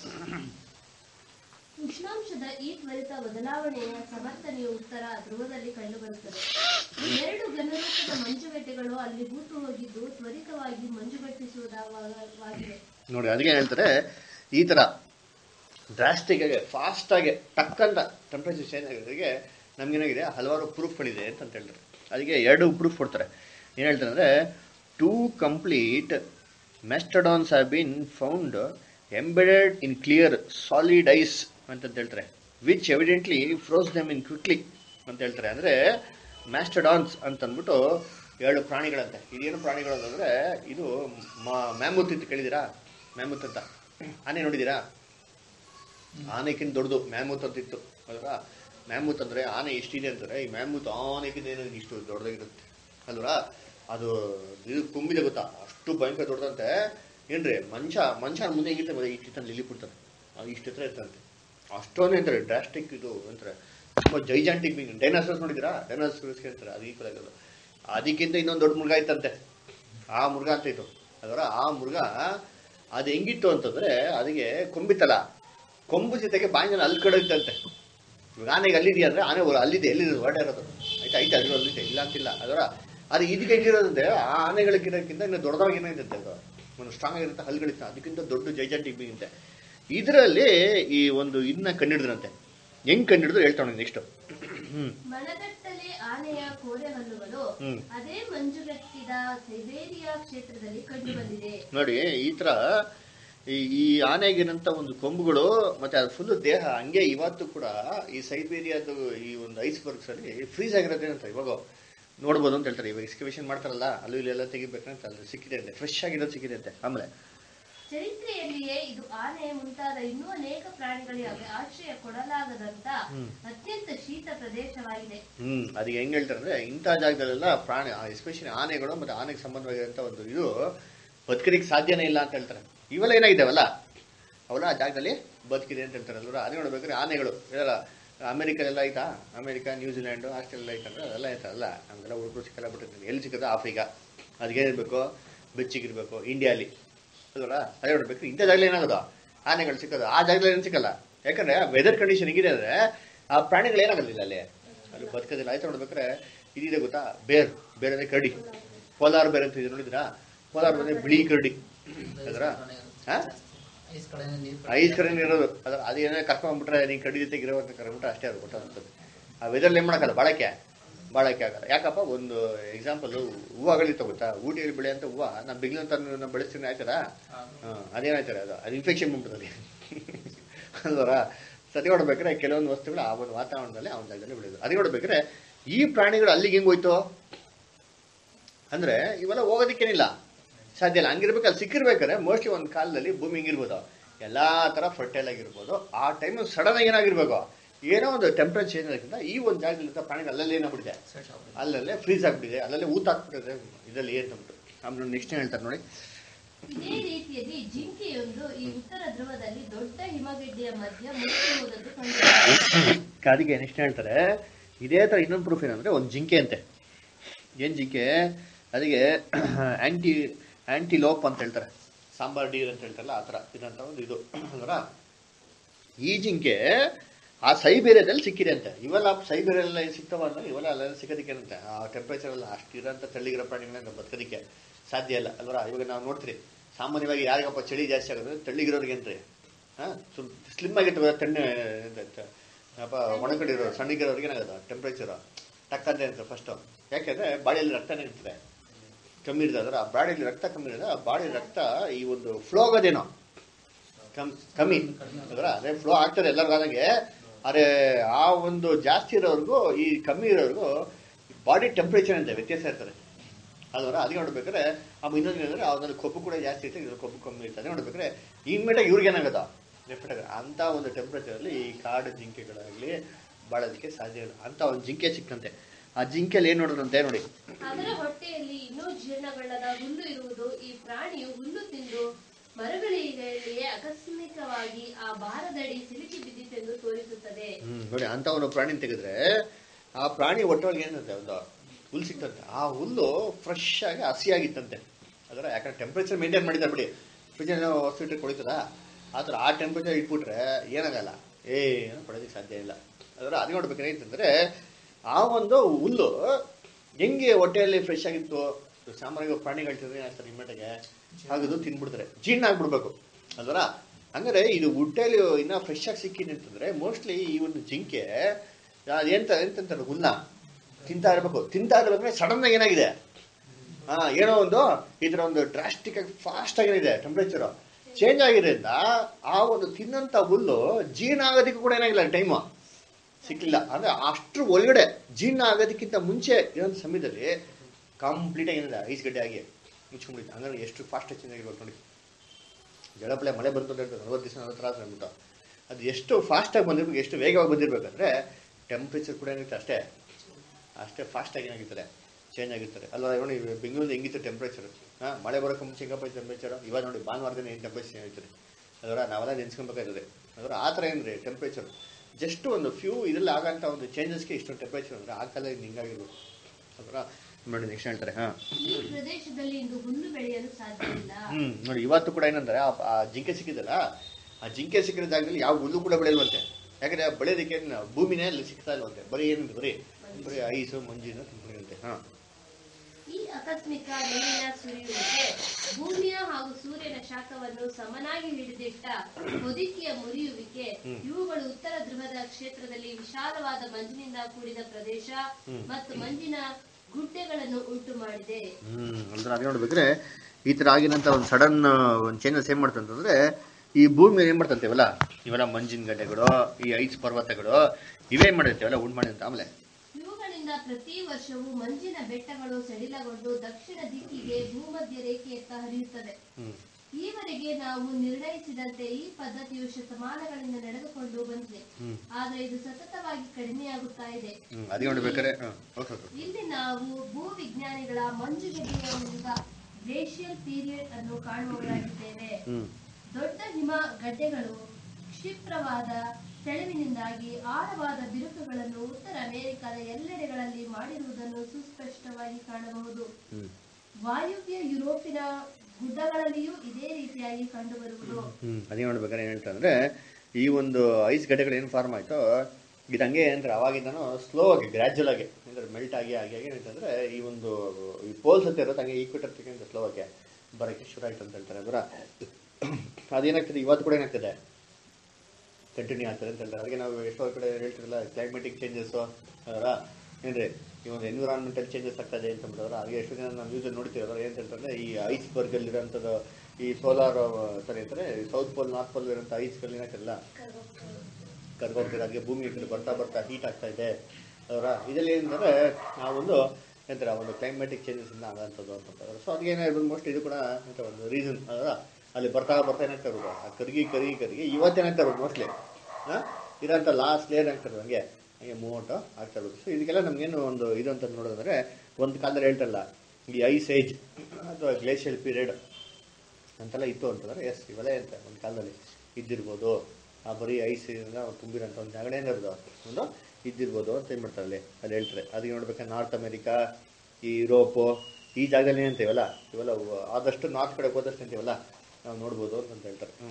ಉಷ್ಣಾಂಶದ ಈ ತ್ವರಿತ ಬದಲಾವಣೆಯ ಸಮರ್ಥನೆಯು ಉತ್ತರ ಧ್ರುವದಲ್ಲಿ ಕಂಡುಬರುತ್ತದೆ ಈ ಎರಡು ಘನರೂಪದ ಮಂಜುಗಡ್ಡೆಗಳು ಅಲ್ಲಿ ಹೂತು ಹೋಗಿದ್ದು ತ್ವರಿತವಾಗಿ ಮಂಜುಗಟ್ಟಿಸುವುದಾಗಿವೆ ನೋಡಿ ಅದಕ್ಕೆ ಹೇಳ್ತಾರೆ ಈ ಥರ ಡ್ರಾಸ್ಟಿಕ್ ಆಗಿ ಫಾಸ್ಟ್ ಆಗಿ ಟಕ್ಕಂತ ಟೆಂಪ್ರೇಚರ್ ಚೇಂಜ್ ಆಗಿರೋದಕ್ಕೆ ನಮ್ಗೇನಾಗಿದೆ ಹಲವಾರು ಪ್ರೂಫ್ಗಳಿದೆ ಅಂತ ಹೇಳ್ತಾರೆ ಅದಕ್ಕೆ ಎರಡು ಪ್ರೂಫ್ ಕೊಡ್ತಾರೆ ಏನು ಹೇಳ್ತಾರೆ ಅಂದರೆ two complete mastodons have been found embedded in clear solid ice ಅಂತ ಹೇಳ್ತಾರೆ which evidently froze them in quickly ಅಂತ ಹೇಳ್ತಾರೆ ಅಂದರೆ ಮ್ಯಾಸ್ಟಡಾನ್ಸ್ ಅಂತ ಅಂದ್ಬಿಟ್ಟು ಎರಡು ಪ್ರಾಣಿಗಳಂತೆ ಇದೇನು ಪ್ರಾಣಿಗಳು ಅಂತಂದ್ರೆ ಇದು ಮ್ಯಾಮೂತ್ ಅಂತ ಕೇಳಿದ್ದೀರಾ ಮ್ಯಾಮೂತ್ ಅಂತ ಆನೆ ನೋಡಿದ್ದೀರಾ ಆನೆಕ್ಕಿಂತ ದೊಡ್ಡದು ಮ್ಯಾಮೂತ್ ಅಂತ ಇತ್ತು ಅಲ್ವಾ ಮ್ಯಾಮೂತ್ ಅಂದ್ರೆ ಆನೆ ಎಷ್ಟಿದೆ ಅಂತಾರೆ ಈ ಮ್ಯಾಮೂತ್ ಆನೆಕ್ಕಿಂತ ಏನೋ ಇಷ್ಟು ದೊಡ್ಡದಾಗಿರುತ್ತೆ ಅಲ್ವಾ ಅದು ಇದು ಕುಂಬಿದೆ ಗೊತ್ತಾ ಅಷ್ಟು ಭಯಂಕರ ದೊಡ್ಡದಂತೆ ಏನ್ರಿ ಮನುಷ್ಯ ಮನುಷ್ಯ ಮುಂದೆ ಹೇಗಿರ್ತಾರೆ ಇಷ್ಟು ಲಿಲಿ ಕೊಡ್ತಾರೆ ಅದು ಇಷ್ಟು ಹತ್ರ ಇರ್ತಂತೆ ಅಷ್ಟೊಂದು ಅಂತಾರೆ ಡ್ರಾಸ್ಟಿಕ್ ಇದು ಅಂತಾರೆ ತುಂಬ ಜೈಜಾಂಟಿಕ್ ಬೀಂಗ್ ಡೈನಾಸರ್ಸ್ ನೋಡಿದಿರಾ ಡೈನಾಸರ್ಸ್ ಹೇಳ್ತಾರೆ ಅದು ಈಕ್ವಲ್ ಆಗೋದು ಅದಕ್ಕಿಂತ ಇನ್ನೊಂದು ದೊಡ್ಡ ಮೃಗ ಇತ್ತಂತೆ ಆ ಮೃಗ ಅಂತ ಇತ್ತು ಅದರ ಆ ಮೃಗ ಅದು ಹೆಂಗಿತ್ತು ಅಂತಂದ್ರೆ ಅದಕ್ಕೆ ಕೊಂಬಿತ್ತಲ್ಲ ಕೊಂಬು ಜೊತೆಗೆ ಬಾಯಿನ ಅಲ್ಲಿ ಕಡೆ ಇತ್ತಂತೆ ಇವಾಗ ಆನೆಗೆ ಅಲ್ಲಿದೆಯಾ ಅಂದ್ರೆ ಆನೆ ಹೊರ- ಅಲ್ಲಿದೆ ಎಲ್ಲಿದೆ ಹೊರಟೆ ಇರೋದು ಆಯ್ತಾ ಐತೆ ಅದು ಅಲ್ಲಿದೆ ಇಲ್ಲ ಅಂತಿಲ್ಲ ಅದರ ಅದು ಇದಕ್ಕೆ ಹೆಂಗಿರೋದಂತೆ ಆ ಆನೆಗಳಿಗಿರೋಕ್ಕಿಂತ ಇನ್ನು ದೊಡ್ಡದಾಗಿ ಏನಾಗಿರುತ್ತೆ ಅದು ಒಂದು ಸ್ಟ್ರಾಂಗ್ ಆಗಿರುತ್ತೆ ಹಲ್ಗಳಿತ್ತ ಅದಕ್ಕಿಂತ ದೊಡ್ಡ ಜೈಜಾಂಟಿಕ್ ಬೀಗಂತೆ ಇದರಲ್ಲಿ ಈ ಒಂದು ಇದನ್ನ ಕಂಡಿಡಿದ್ರಂತೆ ಹೆಂಗ್ ಕಂಡಿಡಿದ್ರು ಹೇಳ್ತಾವೆ ನೆಕ್ಸ್ಟ್ ಹ್ಮ್ ಮನಗಟ್ಟಲೆ ಆನೆಯ ಕೋರೆ ಹಲ್ಲುಗಳು ಹ್ಮ್. ಅದೇ ಮಂಜುಗಟ್ಟಿದ ಸೈಬೇರಿಯಾ ಕ್ಷೇತ್ರದಲ್ಲಿ ಕಂಡುಬಂದಿದೆ ನೋಡಿ ಈ ತರ ಈ ಈ ಆನೆಗಿರಂತ ಒಂದು ಕೊಂಬುಗಳು ಮತ್ತೆ ಅದು ಫುಲ್ ದೇಹ ಹಂಗೆ ಇವತ್ತು ಕೂಡ ಈ ಸೈಬೇರಿಯಾದ ಈ ಒಂದು ಐಸ್ಬರ್ಗ್ಸ್ ಅಲ್ಲಿ ಫ್ರೀಸ್ ಆಗಿರೋದೇನಂತ ಇವಾಗ ನೋಡ್ಬೋದು ಅಂತ ಹೇಳ್ತಾರೆ ಇವಾಗ ಎಕ್ಸ್ಕವೇಷನ್ ಮಾಡ್ತಾರಲ್ಲ ಅಲ್ಲೂ ಇಲ್ಲೆಲ್ಲ ತೆಗಿಬೇಕಂತ ಅಲ್ಲಿ ಸಿಕ್ಕಿದೆ ಅಂತೆ ಫ್ರೆಶ್ ಆಗಿರೋದು ಸಿಕ್ಕಿದೆ ಅಂತೆ ಆಮೇಲೆ ಚರಿತ್ರೆಯಲ್ಲಿಯೇ ಇದು ಆನೆ ಮುಂತಾದ ಇನ್ನೂ ಅನೇಕ ಪ್ರಾಣಿಗಳಿಗೆ ಆಶ್ರಯ ಕೊಡಲಾಗದಂತ ಅತ್ಯಂತ ಶೀತ ಪ್ರದೇಶವಾಗಿದೆ ಹ್ಮ್ ಅದಕ್ಕೆ ಹೆಂಗ್ ಹೇಳ್ತಾರೆ ಅಂದ್ರೆ ಇಂಥ ಜಾಗದಲ್ಲೆಲ್ಲ ಪ್ರಾಣಿ ಎಸ್ಪೆಷಲಿ ಆನೆಗಳು ಮತ್ತೆ ಆನೆಗೆ ಸಂಬಂಧವಾಗಿರುವಂತ ಒಂದು ಇದು ಬದುಕಲಿಕ್ಕೆ ಸಾಧ್ಯನೇ ಇಲ್ಲ ಅಂತ ಹೇಳ್ತಾರೆ ಇವೆಲ್ಲ ಏನಾಗಿದ್ದಾವಲ್ಲ ಅವೆಲ್ಲ ಆ ಜಾಗದಲ್ಲಿ ಬದುಕಿದೆ ಅಂತ ಹೇಳ್ತಾರೆ ಅಲ್ವಾ ಅದೇ ನೋಡ್ಬೇಕಾದ್ರೆ ಆನೆಗಳು ಇದೆಲ್ಲ ಅಮೆರಿಕದೆಲ್ಲ ಆಯ್ತಾ ಅಮೆರಿಕ ನ್ಯೂಜಿಲ್ಯಾಂಡು ಆಸ್ಟ್ರೇಲಿಯಾ ಆಯ್ತಂದ್ರೆ ಅದೆಲ್ಲ ಆಯ್ತಲ್ಲ ನಮಗೆಲ್ಲ ಹುಡುಗರು ಸಿಕ್ಕಲ್ಲ ಬಿಟ್ಟಿರ್ತೀನಿ ಎಲ್ಲಿ ಸಿಕ್ಕದ ಆಫ್ರಿಕಾ ಅದಕ್ಕೇನಿರ್ಬೇಕು ಬೆಚ್ಚಿಗಿರ್ಬೇಕು ಇಂಡಿಯಾಲಿ ಅಲ್ವಲ್ಲ ಅದೇ ನೋಡ್ಬೇಕು ಇಂಥ ಜಾಗದಲ್ಲಿ ಏನಾಗೋದು ಆನೆಗಳು ಸಿಕ್ಕೋದು ಆ ಜಾಗದಲ್ಲಿ ಏನು ಸಿಕ್ಕಲ್ಲ ಯಾಕಂದ್ರೆ ವೆದರ್ ಕಂಡೀಷನ್ ಹೆಂಗಿದೆ ಅಂದ್ರೆ ಆ ಪ್ರಾಣಿಗಳು ಏನಾಗಲಿಲ್ಲ ಅಲ್ಲಿ ಅಲ್ಲಿ ಬದುಕೋದಿಲ್ಲ ಆಯ್ತು ನೋಡ್ಬೇಕಾದ್ರೆ ಇದಿದೆ ಗೊತ್ತಾ ಬೇರ್ ಬೇರೆ ಅಂದ್ರೆ ಕರಡಿ ಪೋಲಾರ್ ಬೇರೆ ಅಂತ ಇದೆ ನೋಡಿದ್ರಾ ಪೋಲಾರ್ ಬೇರೆ ಬಿಳಿ ಕರಡಿ ಅದರ ಹಾ ಐಸ್ ಕಡೆ ನೀರು ಐದು ಕಡೆ ಇರೋದು ಅದ್ರ ಅದು ಏನೋ ಕರ್ಕೊಂಡ್ಬಿಟ್ರೆ ನೀನು ಕಡಿ ಜೊತೆಗೆ ಇರೋ ಅಂತ ಕರ್ಕೊಂಡ್ಬಿಟ್ರೆ ಅಷ್ಟೇ ಅದು ಕೊಟ್ಟಂಥದ್ದು ಆ ವೆದರ್ಲಿ ಏನು ಮಾಡೋಕ್ಕಲ್ಲ ಬಾಳಕ್ಕೆ ಬಾಳಕ್ಕೆ ಆಗಲ್ಲ ಯಾಕಪ್ಪ ಒಂದು ಎಕ್ಸಾಂಪಲ್ ಹೂವುಗಳಿತ್ತು ಗೊತ್ತಾ ಊಟಿಯಲ್ಲಿ ಬೆಳೆಯಂತ ಹೂವು ನಮ್ಮ ಬಿಗ್ಲ ತಂದು ಬೆಳೆಸ್ತೀನಿ ಆಯ್ತದ ಹಾಂ ಅದೇನಾಯ್ತಾರೆ ಅದು ಅದು ಇನ್ಫೆಕ್ಷನ್ ಬಂದ್ಬಿಡ್ತದೆ ಅಲ್ವರ ಸತಿ ನೋಡ್ಬೇಕಾದ್ರೆ ಕೆಲವೊಂದು ವಸ್ತುಗಳು ಆ ಒಂದು ವಾತಾವರಣದಲ್ಲಿ ಆ ಒಂದು ಜಾಗದಲ್ಲಿ ಬೆಳೆಯೋದು ಅದೇ ನೋಡ್ಬೇಕಾದ್ರೆ ಈ ಪ್ರಾಣಿಗಳು ಅಲ್ಲಿಗೆ ಹೆಂಗ್ ಹೋಯ್ತು ಅಂದ್ರೆ ಇವೆಲ್ಲ ಹೋಗೋದಕ್ಕೇನಿಲ್ಲ ಸಾಧ್ಯ ಇಲ್ಲ ಹಂಗಿರ್ಬೇಕು ಅಲ್ಲಿ ಸಿಕ್ಕಿರ್ಬೇಕಾದ್ರೆ ಮೋಸ್ಟ್ಲಿ ಒಂದು ಕಾಲದಲ್ಲಿ ಭೂಮಿ ಹಿಂಗಿರ್ಬೋದು ಎಲ್ಲಾ ತರ ಫರ್ಟೈಲ್ ಆಗಿರ್ಬೋದು ಆ ಟೈಮ್ ಸಡನ್ ಆಗಿ ಏನಾಗಿರ್ಬೇಕು ಏನೋ ಒಂದು ಟೆಂಪರೇಚರ್ ಚೇಂಜ್ ಆಗಿಂದ ಈ ಒಂದು ಜಾಗದಲ್ಲಿ ಪ್ರಾಣಿಗಳು ಅಲ್ಲಲ್ಲಿ ಏನಾಗ್ಬಿಟ್ಟಿದೆ ಸೆಟ್ ಆಗ್ಬಿಟ್ಟಿದೆ. ಅಲ್ಲಲ್ಲೇ ಫ್ರೀಸ್ ಆಗ್ಬಿಟ್ಟಿದೆ ಅಲ್ಲಲ್ಲೇ ಊತ ಹಾಕ್ಬಿಟ್ಟಿದೆ ಇದರಲ್ಲಿ ಏನಂತ ಆಮೇಲೆ ನೆಕ್ಸ್ಟ್ ಹೇಳ್ತಾರೆ ನೋಡಿ ಇದೇ ರೀತಿಯಲ್ಲಿ ಜಿಂಕೆಯೊಂದು ಈ ಉತ್ತರ ಧ್ರುವದಲ್ಲಿ ದೊಡ್ಡ ಹಿಮಗಡ್ಡೆಯ ಮಧ್ಯ ಮುಳುಗಿರುವುದನ್ನು ಕಂಡಿದೆ ಅದಕ್ಕೆ ನೆಕ್ಸ್ಟ್ ಹೇಳ್ತಾರೆ ಇದೇ ತರ ಇನ್ನೊಂದು ಪ್ರೂಫ್ ಏನಂದ್ರೆ ಒಂದು ಜಿಂಕೆ ಅಂತೆ ಏನ್ ಜಿಂಕೆ ಅದಕ್ಕೆ ಆಂಟಿ ಆಂಟಿಲೋಪ್ ಅಂತ ಹೇಳ್ತಾರೆ ಸಾಂಬಾರ್ ಡೀರ್ ಅಂತ ಹೇಳ್ತಾರಲ್ಲ ಆ ಥರ ಇದಂತ ಒಂದು ಇದು ಅಂದ್ರ ಈ ಜಿಂಕೆ ಆ ಸೈಬೇರಿಯಾದಲ್ಲಿ ಸಿಕ್ಕಿದೆ ಅಂತೆ ಇವೆಲ್ಲ ಸೈಬೇರಿಯಲ್ಲ ಸಿಗ್ತಾವ ಅಂದ್ರೆ ಇವೆಲ್ಲ ಅಲ್ಲೆಲ್ಲ ಸಿಗೋದಕ್ಕೆ ಏನಂತೆ ಆ ಟೆಂಪರೇಚರ್ ಎಲ್ಲ ಅಷ್ಟಿರೋಂಥ ತಳ್ಳಿಗಿರೋ ಪ್ರಾಣಿಗಳನ್ನ ಬದುಕೋದಕ್ಕೆ ಸಾಧ್ಯ ಇಲ್ಲ ಅಲ್ವರ ಇವಾಗ ನಾವು ನೋಡ್ತೀರಿ ಸಾಮಾನ್ಯವಾಗಿ ಯಾರಿಗಪ್ಪ ಚಳಿ ಜಾಸ್ತಿ ಆಗೋದು ತಳ್ಳಿಗಿರೋರಿಗೆ ಏನ್ರಿ ಹಾಂ ಸ್ಲಿಮ್ ಆಗಿರ್ತವೆ ತಣ್ಣೆ ಅಪ್ಪ ಒಣಕಡಿರೋ ಸಣ್ಣಗಿರೋರಿಗೆ ಏನಾಗೋದು ಟೆಂಪ್ರೇಚರು ಟಕ್ಕಂತೆ ಅಂತ ಫಸ್ಟು ಯಾಕೆಂದ್ರೆ ಬಾಡಿಯಲ್ಲಿ ರಕ್ತನೇ ಇರ್ತದೆ ಕಮ್ಮಿ ಇರ್ತದೆ ಅಂದ್ರೆ ಆ ಬಾಡಿಯಲ್ಲಿ ರಕ್ತ ಕಮ್ಮಿ ಇರ್ತದೆ ಆ ಬಾಡಿ ರಕ್ತ ಈ ಒಂದು ಫ್ಲೋ ಆಗೋದೇನೋ ಕಮ್ ಕಮ್ಮಿ ಅದರ ಅದೇ ಫ್ಲೋ ಆಗ್ತದೆ ಎಲ್ಲರಿಗೂ ಆದಂಗೆ ಅರೆ ಆ ಒಂದು ಜಾಸ್ತಿ ಇರೋರ್ಗೂ ಈ ಕಮ್ಮಿ ಇರೋರ್ಗೂ ಬಾಡಿ ಟೆಂಪ್ರೇಚರ್ ಅಂತ ವ್ಯತ್ಯಾಸ ಇರ್ತದೆ ಅದರ ಅದಕ್ಕೆ ನೋಡ್ಬೇಕಾದ್ರೆ ಆ ಇನ್ನೊಂದು ಏನಂದ್ರೆ ಅವ್ರಲ್ಲಿ ಕೊಬ್ಬು ಕೂಡ ಜಾಸ್ತಿ ಇರ್ತದೆ ಇದ್ರ ಕೊಬ್ಬು ಕಮ್ಮಿ ಇರ್ತದೆ ಅದೇ ನೋಡ್ಬೇಕಾದ್ರೆ ಇಮ್ಮಿಡಿಯೇಟ್ ಇವ್ರಿಗೆ ಏನಾಗದ ಡೆಫಿನೆಟ್ ಅಂತ ಒಂದು ಟೆಂಪ್ರೇಚರಲ್ಲಿ ಈ ಕಾಡು ಜಿಂಕೆಗಳಾಗಲಿ ಬಾಳೋದಕ್ಕೆ ಸಾಧ್ಯ ಇಲ್ಲ ಅಂತ ಒಂದು ಜಿಂಕೆ ಸಿಕ್ಕಂತೆ ಆ ಜಿಂಕೆಯಲ್ಲಿ ಏನು ನೋಡಿದ್ರಂತೆ ನೋಡಿ ಅದರ ಹೊಟ್ಟೆಯಲ್ಲಿ ಇನ್ನೂ ಜೀರ್ಣಗೊಳ್ಳದ ಹುಲ್ಲು ಇರುವುದು ಈ ಪ್ರಾಣಿಯು ಹುಲ್ಲು ತಿಂದು ಮರಗಳಿಗೆಯಲ್ಲಿಯೇ ಆಕಸ್ಮಿಕವಾಗಿ ಆ ಭಾರದಡಿ ಸಿಲುಕಿ ಬಿದ್ದಿತೆಂದು ತೋರಿಸುತ್ತದೆ ಹ್ಮ್ ನೋಡಿ ಅಂತ ಒಂದು ಪ್ರಾಣಿ ತೆಗೆದ್ರೆ ಆ ಪ್ರಾಣಿ ಒಟ್ಟೊಳಗೆ ಏನಂತೆ ಒಂದು ಹುಲ್ಲು ಸಿಕ್ತಂತೆ ಆ ಹುಲ್ಲು ಫ್ರೆಶ್ ಆಗಿ ಹಸಿಯಾಗಿತ್ತಂತೆ ಅದರ ಯಾಕಂದ್ರೆ ಟೆಂಪ್ರೇಚರ್ ಮೇಂಟೈನ್ ಮಾಡಿದ್ದಾರೆ ಬಿಡಿ ಫ್ರಿಜ್ ವಸ್ತು ಇಟ್ಟರೆ ಕೊಡಿತದ ಆ ಥರ ಆ ಟೆಂಪ್ರೇಚರ್ ಇಟ್ಬಿಟ್ರೆ ಏನಾಗಲ್ಲ ಏನು ಪಡೋದಕ್ಕೆ ಸಾಧ್ಯ ಇಲ್ಲ ಅದರ ಅದು ನೋಡ್ಬೇಕು ಏನಂತಂದ್ರೆ ಆ ಒಂದು ಹುಲ್ಲು ಹೆಂಗೆ ಹೊಟ್ಟೆಯಲ್ಲಿ ಫ್ರೆಶ್ ಆಗಿತ್ತು ಸಾಮಾನ್ಯ ಪ್ರಾಣಿಗಳು ತಿಂದ್ರೆ ಏನಾಗ್ತಾರೆ ಇಮ್ಮೆಟಗೆ ಹಾಗದು ತಿನ್ಬಿಡ್ತಾರೆ ಜೀರ್ಣ ಆಗ್ಬಿಡ್ಬೇಕು ಅಲ್ವರ ಹಂಗಾರೆ ಇದು ಹೊಟ್ಟೆಯಲ್ಲಿ ಇನ್ನ ಫ್ರೆಶ್ ಆಗಿ ಸಿಕ್ಕಿದೆ ಅಂತಂದ್ರೆ ಮೋಸ್ಟ್ಲಿ ಈ ಒಂದು ಜಿಂಕೆ ಎಂತ ಎಂತಂತಾರೆ ಹುಲ್ಲ ತಿಂತಾ ಇರ್ಬೇಕು ತಿಂತಾ ಇರ್ಬೇಕಾದ್ರೆ ಸಡನ್ ಆಗಿ ಏನಾಗಿದೆ ಹಾ ಏನೋ ಒಂದು ಈ ತರ ಒಂದು ಡ್ರಾಸ್ಟಿಕ್ ಆಗಿ ಫಾಸ್ಟ್ ಆಗಿದೆ ಟೆಂಪರೇಚರ್ ಚೇಂಜ್ ಆಗಿರೋದ್ರಿಂದ ಆ ಒಂದು ತಿನ್ನಂತ ಹುಲ್ಲು ಜೀರ್ಣ ಆಗೋದಕ್ಕೂ ಕೂಡ ಏನಾಗಿಲ್ಲ ಟೈಮು ಸಿಕ್ಲಿಲ್ಲ ಅಂದ್ರೆ ಅಷ್ಟ್ರ ಒಳಗಡೆ ಜೀರ್ಣ ಆಗೋದಕ್ಕಿಂತ ಮುಂಚೆ ಇರೋಂಥ ಸಮಯದಲ್ಲಿ ಕಂಪ್ಲೀಟ್ ಆಗಿ ಏನಿದೆ ಐಸ್ ಗಡ್ಡೆ ಆಗಿ ಮುಚ್ಕೊಂಡ್ಬಿಟ್ಟಿದೆ ಹಂಗಾದ್ರೆ ಎಷ್ಟು ಫಾಸ್ಟ್ ಚೇಂಜ್ ಆಗಿರ್ಬೇಕು ನೋಡಿ ಜಳಪಳೆ ಮಳೆ ಬಂತು ಅಂತ ಹೇಳ್ತಾರೆ ನಲವತ್ತು ದಿವಸ ನಲವತ್ತು ರಾತ್ರಿ ಅಂದ್ಬಿಟ್ಟು ಅದು ಎಷ್ಟು ಫಾಸ್ಟಾಗಿ ಬಂದಿರ್ಬೇಕು ಎಷ್ಟು ವೇಗವಾಗಿ ಬಂದಿರ್ಬೇಕಂದ್ರೆ ಟೆಂಪ್ರೇಚರ್ ಕೂಡ ಏನಿರುತ್ತೆ ಅಷ್ಟೇ ಅಷ್ಟೇ ಫಾಸ್ಟಾಗಿ ಏನಾಗಿರ್ತಾರೆ ಚೇಂಜ್ ಆಗಿರ್ತಾರೆ ಅಲ್ವಾ ನೋಡಿ ಬೆಂಗಳೂರಲ್ಲಿ ಹೆಂಗಿತ್ತು ಟೆಂಪ್ರೇಚರ್ ಹಾಂ ಮಳೆ ಬರೋಕೆ ಮುಂಚೆ ಹೆಂಗಪ್ಪ ಟೆಂಪ್ರೇಚರ್ ಇವಾಗ ನೋಡಿ ಭಾನುವಾರ ದಿನ ಏನು ಟೆಂಪ್ರೇಚರ್ ಏನಾಯ್ತದೆ ಅದರ ನಾವೆಲ್ಲ ನೆನ್ಸ್ಕೊಬೇಕಾಗ್ತದೆ ಅದರ ಆ ಥರ ಏನ್ರಿ ಟೆಂಪ್ರೇಚರ್ ಜಸ್ಟ್ ಒಂದು ಫ್ಯೂ ಇದ್ರಲ್ಲಿ ಆಗಂತ ಒಂದು ಚೇಂಜಸ್ಗೆ ಇಷ್ಟೊಂದು ಟೆಂಪ್ರೇಚರ್ ಅಂದರೆ ಆ ಕಾಲ ಹಿಂಗಾಗಿರ್ಬೇಕು ಅದರ ನೋಡಿ ನೆಕ್ಸ್ಟ್ ಹೇಳ್ತಾರೆ ಹಾ ಈ ಪ್ರದೇಶದಲ್ಲಿ ಇಂದು ಹುಲ್ಲು ಬೆಳೆಯಲು ಸಾಧ್ಯವಿಲ್ಲ ಹ್ಮ್ ನೋಡಿ ಇವತ್ತು ಕೂಡ ಏನಂದ್ರೆ ಆ- ಆ ಜಿಂಕೆ ಸಿಕ್ಕಿದಲ್ಲ ಆ ಜಿಂಕೆ ಸಿಕ್ಕಿದ ಜಾಗದಲ್ಲಿ ಯಾವ ಹುಲ್ಲು ಕೂಡ ಬೆಳೆಯಲ್ವಂತೆ ಯಾಕಂದ್ರೆ ಆ ಬೆಳೆಯೋದಕ್ಕೆ ಏನ್ ಭೂಮಿನೇ ಅಲ್ಲಿ ಸಿಗ್ತಾ ಇಲ್ವಂತೆ ಬರೀ ಏನು ಬರೀ ಬರೀ ಐಸು ಮಂಜಿನ ತುಂಬಿರುತ್ತೆ ಹಾ ಈ ಆಕಸ್ಮಿಕ ಮೇಲಿನ ಸುರಿಯುವಿಕೆ ಭೂಮಿಯ ಹಾಗೂ ಸೂರ್ಯನ ಶಾಖವನ್ನು ಸಮನಾಗಿ ಹಿಡಿದಿಟ್ಟ ಹೊದಿಕೆಯ ಮುರಿಯುವಿಕೆ ಇವುಗಳು ಉತ್ತರ ಧ್ರುವದ ಕ್ಷೇತ್ರದಲ್ಲಿ ವಿಶಾಲವಾದ ಮಂಜಿನಿಂದ ಕೂಡಿದ ಪ್ರದೇಶ ಮತ್ತು ಮಂಜಿನ ಗುಡ್ಡೆಗಳನ್ನು ಉಂಟು ಮಾಡಿದೆ ಹ್ಮ್ ಅಂದ್ರೆ ಅದೇ ನೋಡ್ಬೇಕ್ರೆ ಈ ತರ ಆಗಿನಂತ ಒಂದು ಸಡನ್ ಒಂದು ಚೇಂಜಸ್ ಏನ್ ಮಾಡ್ತಂತಂದ್ರೆ ಈ ಭೂಮಿ ಏನ್ ಮಾಡ್ತಂತೇವಲ್ಲ ಇವೆಲ್ಲ ಮಂಜಿನ ಗಡ್ಡೆಗಳು ಈ ಐಸ್ ಪರ್ವತಗಳು ಇವೇನ್ ಮಾಡಿರ್ತೇವಲ್ಲ ಉಂಟು ಮಾಡಿದಂತ ಆಮೇಲೆ ಇವುಗಳಿಂದ ಪ್ರತಿ ವರ್ಷವೂ ಮಂಜಿನ ಬೆಟ್ಟಗಳು ಸಡಿಲಗೊಂಡು ದಕ್ಷಿಣ ದಿಕ್ಕಿಗೆ ಭೂಮಧ್ಯ ರೇಖೆಯತ್ತ ಹರಿಯುತ್ತದೆ ಹ್ಮ್ ಈವರೆಗೆ ನಾವು ನಿರ್ಣಯಿಸಿದಂತೆ ಈ ಪದ್ಧತಿಯು ಶತಮಾನಗಳಿಂದ ನಡೆದುಕೊಂಡು ಬಂದಿದೆ ಹ್ಮ್. ಆದರೆ ಇದು ಸತತವಾಗಿ ಕಡಿಮೆಯಾಗುತ್ತಾ ಇದೆ ಹ್ಮ್ ಅದೇ ನೋಡ್ಬೇಕಾರೆ ಹ್ಮ್ ಓಕೆ ಓಕೆ ಇಲ್ಲಿ ನಾವು ಭೂವಿಜ್ಞಾನಿಗಳ ಮಂಜುಗಡ್ಡೆಯಿಂದ ಗ್ಲೇಷಿಯಲ್ ಪೀರಿಯಡ್ ಅನ್ನು ಕಾಣುವವರಾಗಿದ್ದೇವೆ ಹ್ಮ್ ದೊಡ್ಡ ಹಿಮ ಗಡ್ಡೆಗಳು ಕ್ಷಿಪ್ರವಾದ ಸೆಳವಿನಿಂದಾಗಿ ಆಳವಾದ ಬಿರುಕುಗಳನ್ನು ಉತ್ತರ ಅಮೆರಿಕದ ಎಲ್ಲೆಡೆಗಳಲ್ಲಿ ಮಾಡಿರುವುದನ್ನು ಸುಸ್ಪಷ್ಟವಾಗಿ ಕಾಣಬಹುದು ಹ್ಮ್ ವಾಯುವ್ಯ ಯುರೋಪಿನ ಗುಡ್ಡಗಳಲ್ಲಿಯೂ ಇದೇ ರೀತಿಯಾಗಿ ಕಂಡುಬರುವುದು ಹ್ಮ್ ಅದೇ ನೋಡ್ಬೇಕಾದ್ರೆ ಏನ್ ಹೇಳ್ತಾರೆ ಈ ಒಂದು ಐಸ್ ಗಡ್ಡೆಗಳು ಏನು ಫಾರ್ಮ್ ಆಯ್ತೋ ಇದು ಹಂಗೆ ಅಂದ್ರೆ ಅವಾಗಿಂದನೂ ಸ್ಲೋ ಆಗಿ ಗ್ರಾಜುವಲ್ ಆಗಿ ಅಂದ್ರೆ ಮೆಲ್ಟ್ ಆಗಿ ಆಗಿ ಆಗಿ ಏನಂತಂದ್ರೆ ಈ ಒಂದು ಈ ಪೋಲ್ಸ್ ಅಂತ ಇರೋದು ಹಂಗೆ ಈಕ್ವೇಟರ್ ತಗೊಂಡು ಸ್ಲೋ ಆಗಿ ಬರೋಕ್ಕೆ ಶುರು ಆಯ್ತು ಅಂತ ಹೇಳ್ತಾರೆ ಬರ ಅದೇನಾಗ್ತದೆ ಇವತ್ತು ಕೂಡ ಏನಾಗ್ತದೆ ಕಂಟಿನ್ಯೂ ಆಗ್ತದೆ ಅಂತ ಹೇಳ್ತಾರೆ ಅದಕ್ಕೆ ನಾವು ಎಷ್ಟೋ ಕಡೆ ಹೇಳ್ತಿರಲ್ಲ ಕ್ಲೈಮೆಟಿಕ್ ಚೇಂಜಸ್ಸು ಅದರ ಏನ್ರಿ ಈ ಒಂದು ಎನ್ವಿರಾನ್ಮೆಂಟಲ್ ಚೇಂಜಸ್ ಆಗ್ತದೆ ಅಂತ ಅಂದ್ಬಿಟ್ಟವ್ರ ಹಾಗೆ ಎಷ್ಟು ಜನ ನಾವು ನ್ಯೂಸಲ್ಲಿ ನೋಡ್ತೀರಲ್ಲ ಏನು ಹೇಳ್ತಾರೆ ಈ ಐಸ್ ಬರ್ಗಲ್ಲಿರೋಂಥದ್ದು ಈ ಸೋಲಾರ್ ಸರಿ ಅಂತಾರೆ ಸೌತ್ ಪೋಲ್ ನಾರ್ತ್ ಪೋಲ್ ಇರೋಂಥ ಐಸ್ಗಳು ಏನಾಗ್ತಿಲ್ಲ ಕರ್ಗೋಗ್ತಿದೆ ಹಾಗೆ ಭೂಮಿ ಈ ಕಡೆ ಬರ್ತಾ ಬರ್ತಾ ಹೀಟ್ ಆಗ್ತಾ ಇದೆ ಅವರ ಇದರಲ್ಲಿ ಏನಂದ್ರೆ ಆ ಒಂದು ಎಂತಾರೆ ಆ ಒಂದು ಕ್ಲೈಮೆಟಿಕ್ ಚೇಂಜಸ್ ಇಂದ ಆಗಂಥದ್ದು ಅಂತ ಸೊ ಅದಕ್ಕೆ ಏನಾಗಿರ್ಬೋದು ಮೋಸ್ಟ್ ಇದು ಕೂಡ ಎಂತ ಒಂದು ರೀಸನ್ ಅದರ ಅಲ್ಲಿ ಬರ್ತಾ ಬರ್ತಾ ಏನಾಗ್ತಾ ಇರೋದು ಆ ಕರ್ಗಿ ಕರ್ಗಿ ಕರ್ಗಿ ಇವತ್ತೇನಾಗ್ತಾ ಇರೋದು ಮೋಸ್ಟ್ಲಿ ಹಾಂ ಇರೋಂಥ ಲಾಸ್ಟ್ ಲೇಯರ್ ಆಗ್ತಾ ಇರೋದು ಹಂಗೆ ಹಂಗೆ ಮೂವತ್ತು ಆಗ್ತಾ ಇರೋದು ಸೊ ಇದಕ್ಕೆಲ್ಲ ನಮ್ಗೇನು ಒಂದು ಇದು ಅಂತ ನೋಡೋದಂದ್ರೆ ಒಂದು ಕಾಲದಲ್ಲಿ ಹೇಳ್ತಲ್ಲ ಈ ಐಸ್ ಏಜ್ ಅಥವಾ ಗ್ಲೇಷಿಯಲ್ ಪೀರಿಯಡ್ ಅಂತೆಲ್ಲ ಇತ್ತು ಅಂತಂದ್ರೆ ಎಸ್ ಇವೆಲ್ಲ ಅಂತ ಒಂದು ಕಾಲದಲ್ಲಿ ಇದ್ದಿರ್ಬೋದು ಆ ಬರೀ ಐಸಿಂದ ತುಂಬಿರೋಂಥ ಒಂದು ಜಾಗನೇ ಇರೋದು ಒಂದು ಇದ್ದಿರ್ಬೋದು ಅಂತ ಏನು ಮಾಡ್ತಾರೆ ಅಲ್ಲಿ ಅಲ್ಲಿ ಹೇಳ್ತಾರೆ ಅದಕ್ಕೆ ನೋಡ್ಬೇಕಾದ್ರೆ ನಾರ್ತ್ ಅಮೆರಿಕಾ ಈ ಯುರೋಪು ಈ ಜಾಗದಲ್ಲಿ ಏನಂತೀವಲ್ಲ ಇವೆಲ್ಲ ಉ- ಆದಷ್ಟು ನಾರ್ತ್ ಕಡೆ ಹೋದಷ್ಟು ಅಂತೀವಲ್ಲ ನಾವು ನೋಡ್ಬೋದು ಅಂತ ಹೇಳ್ತಾರೆ ಹ್ಞೂ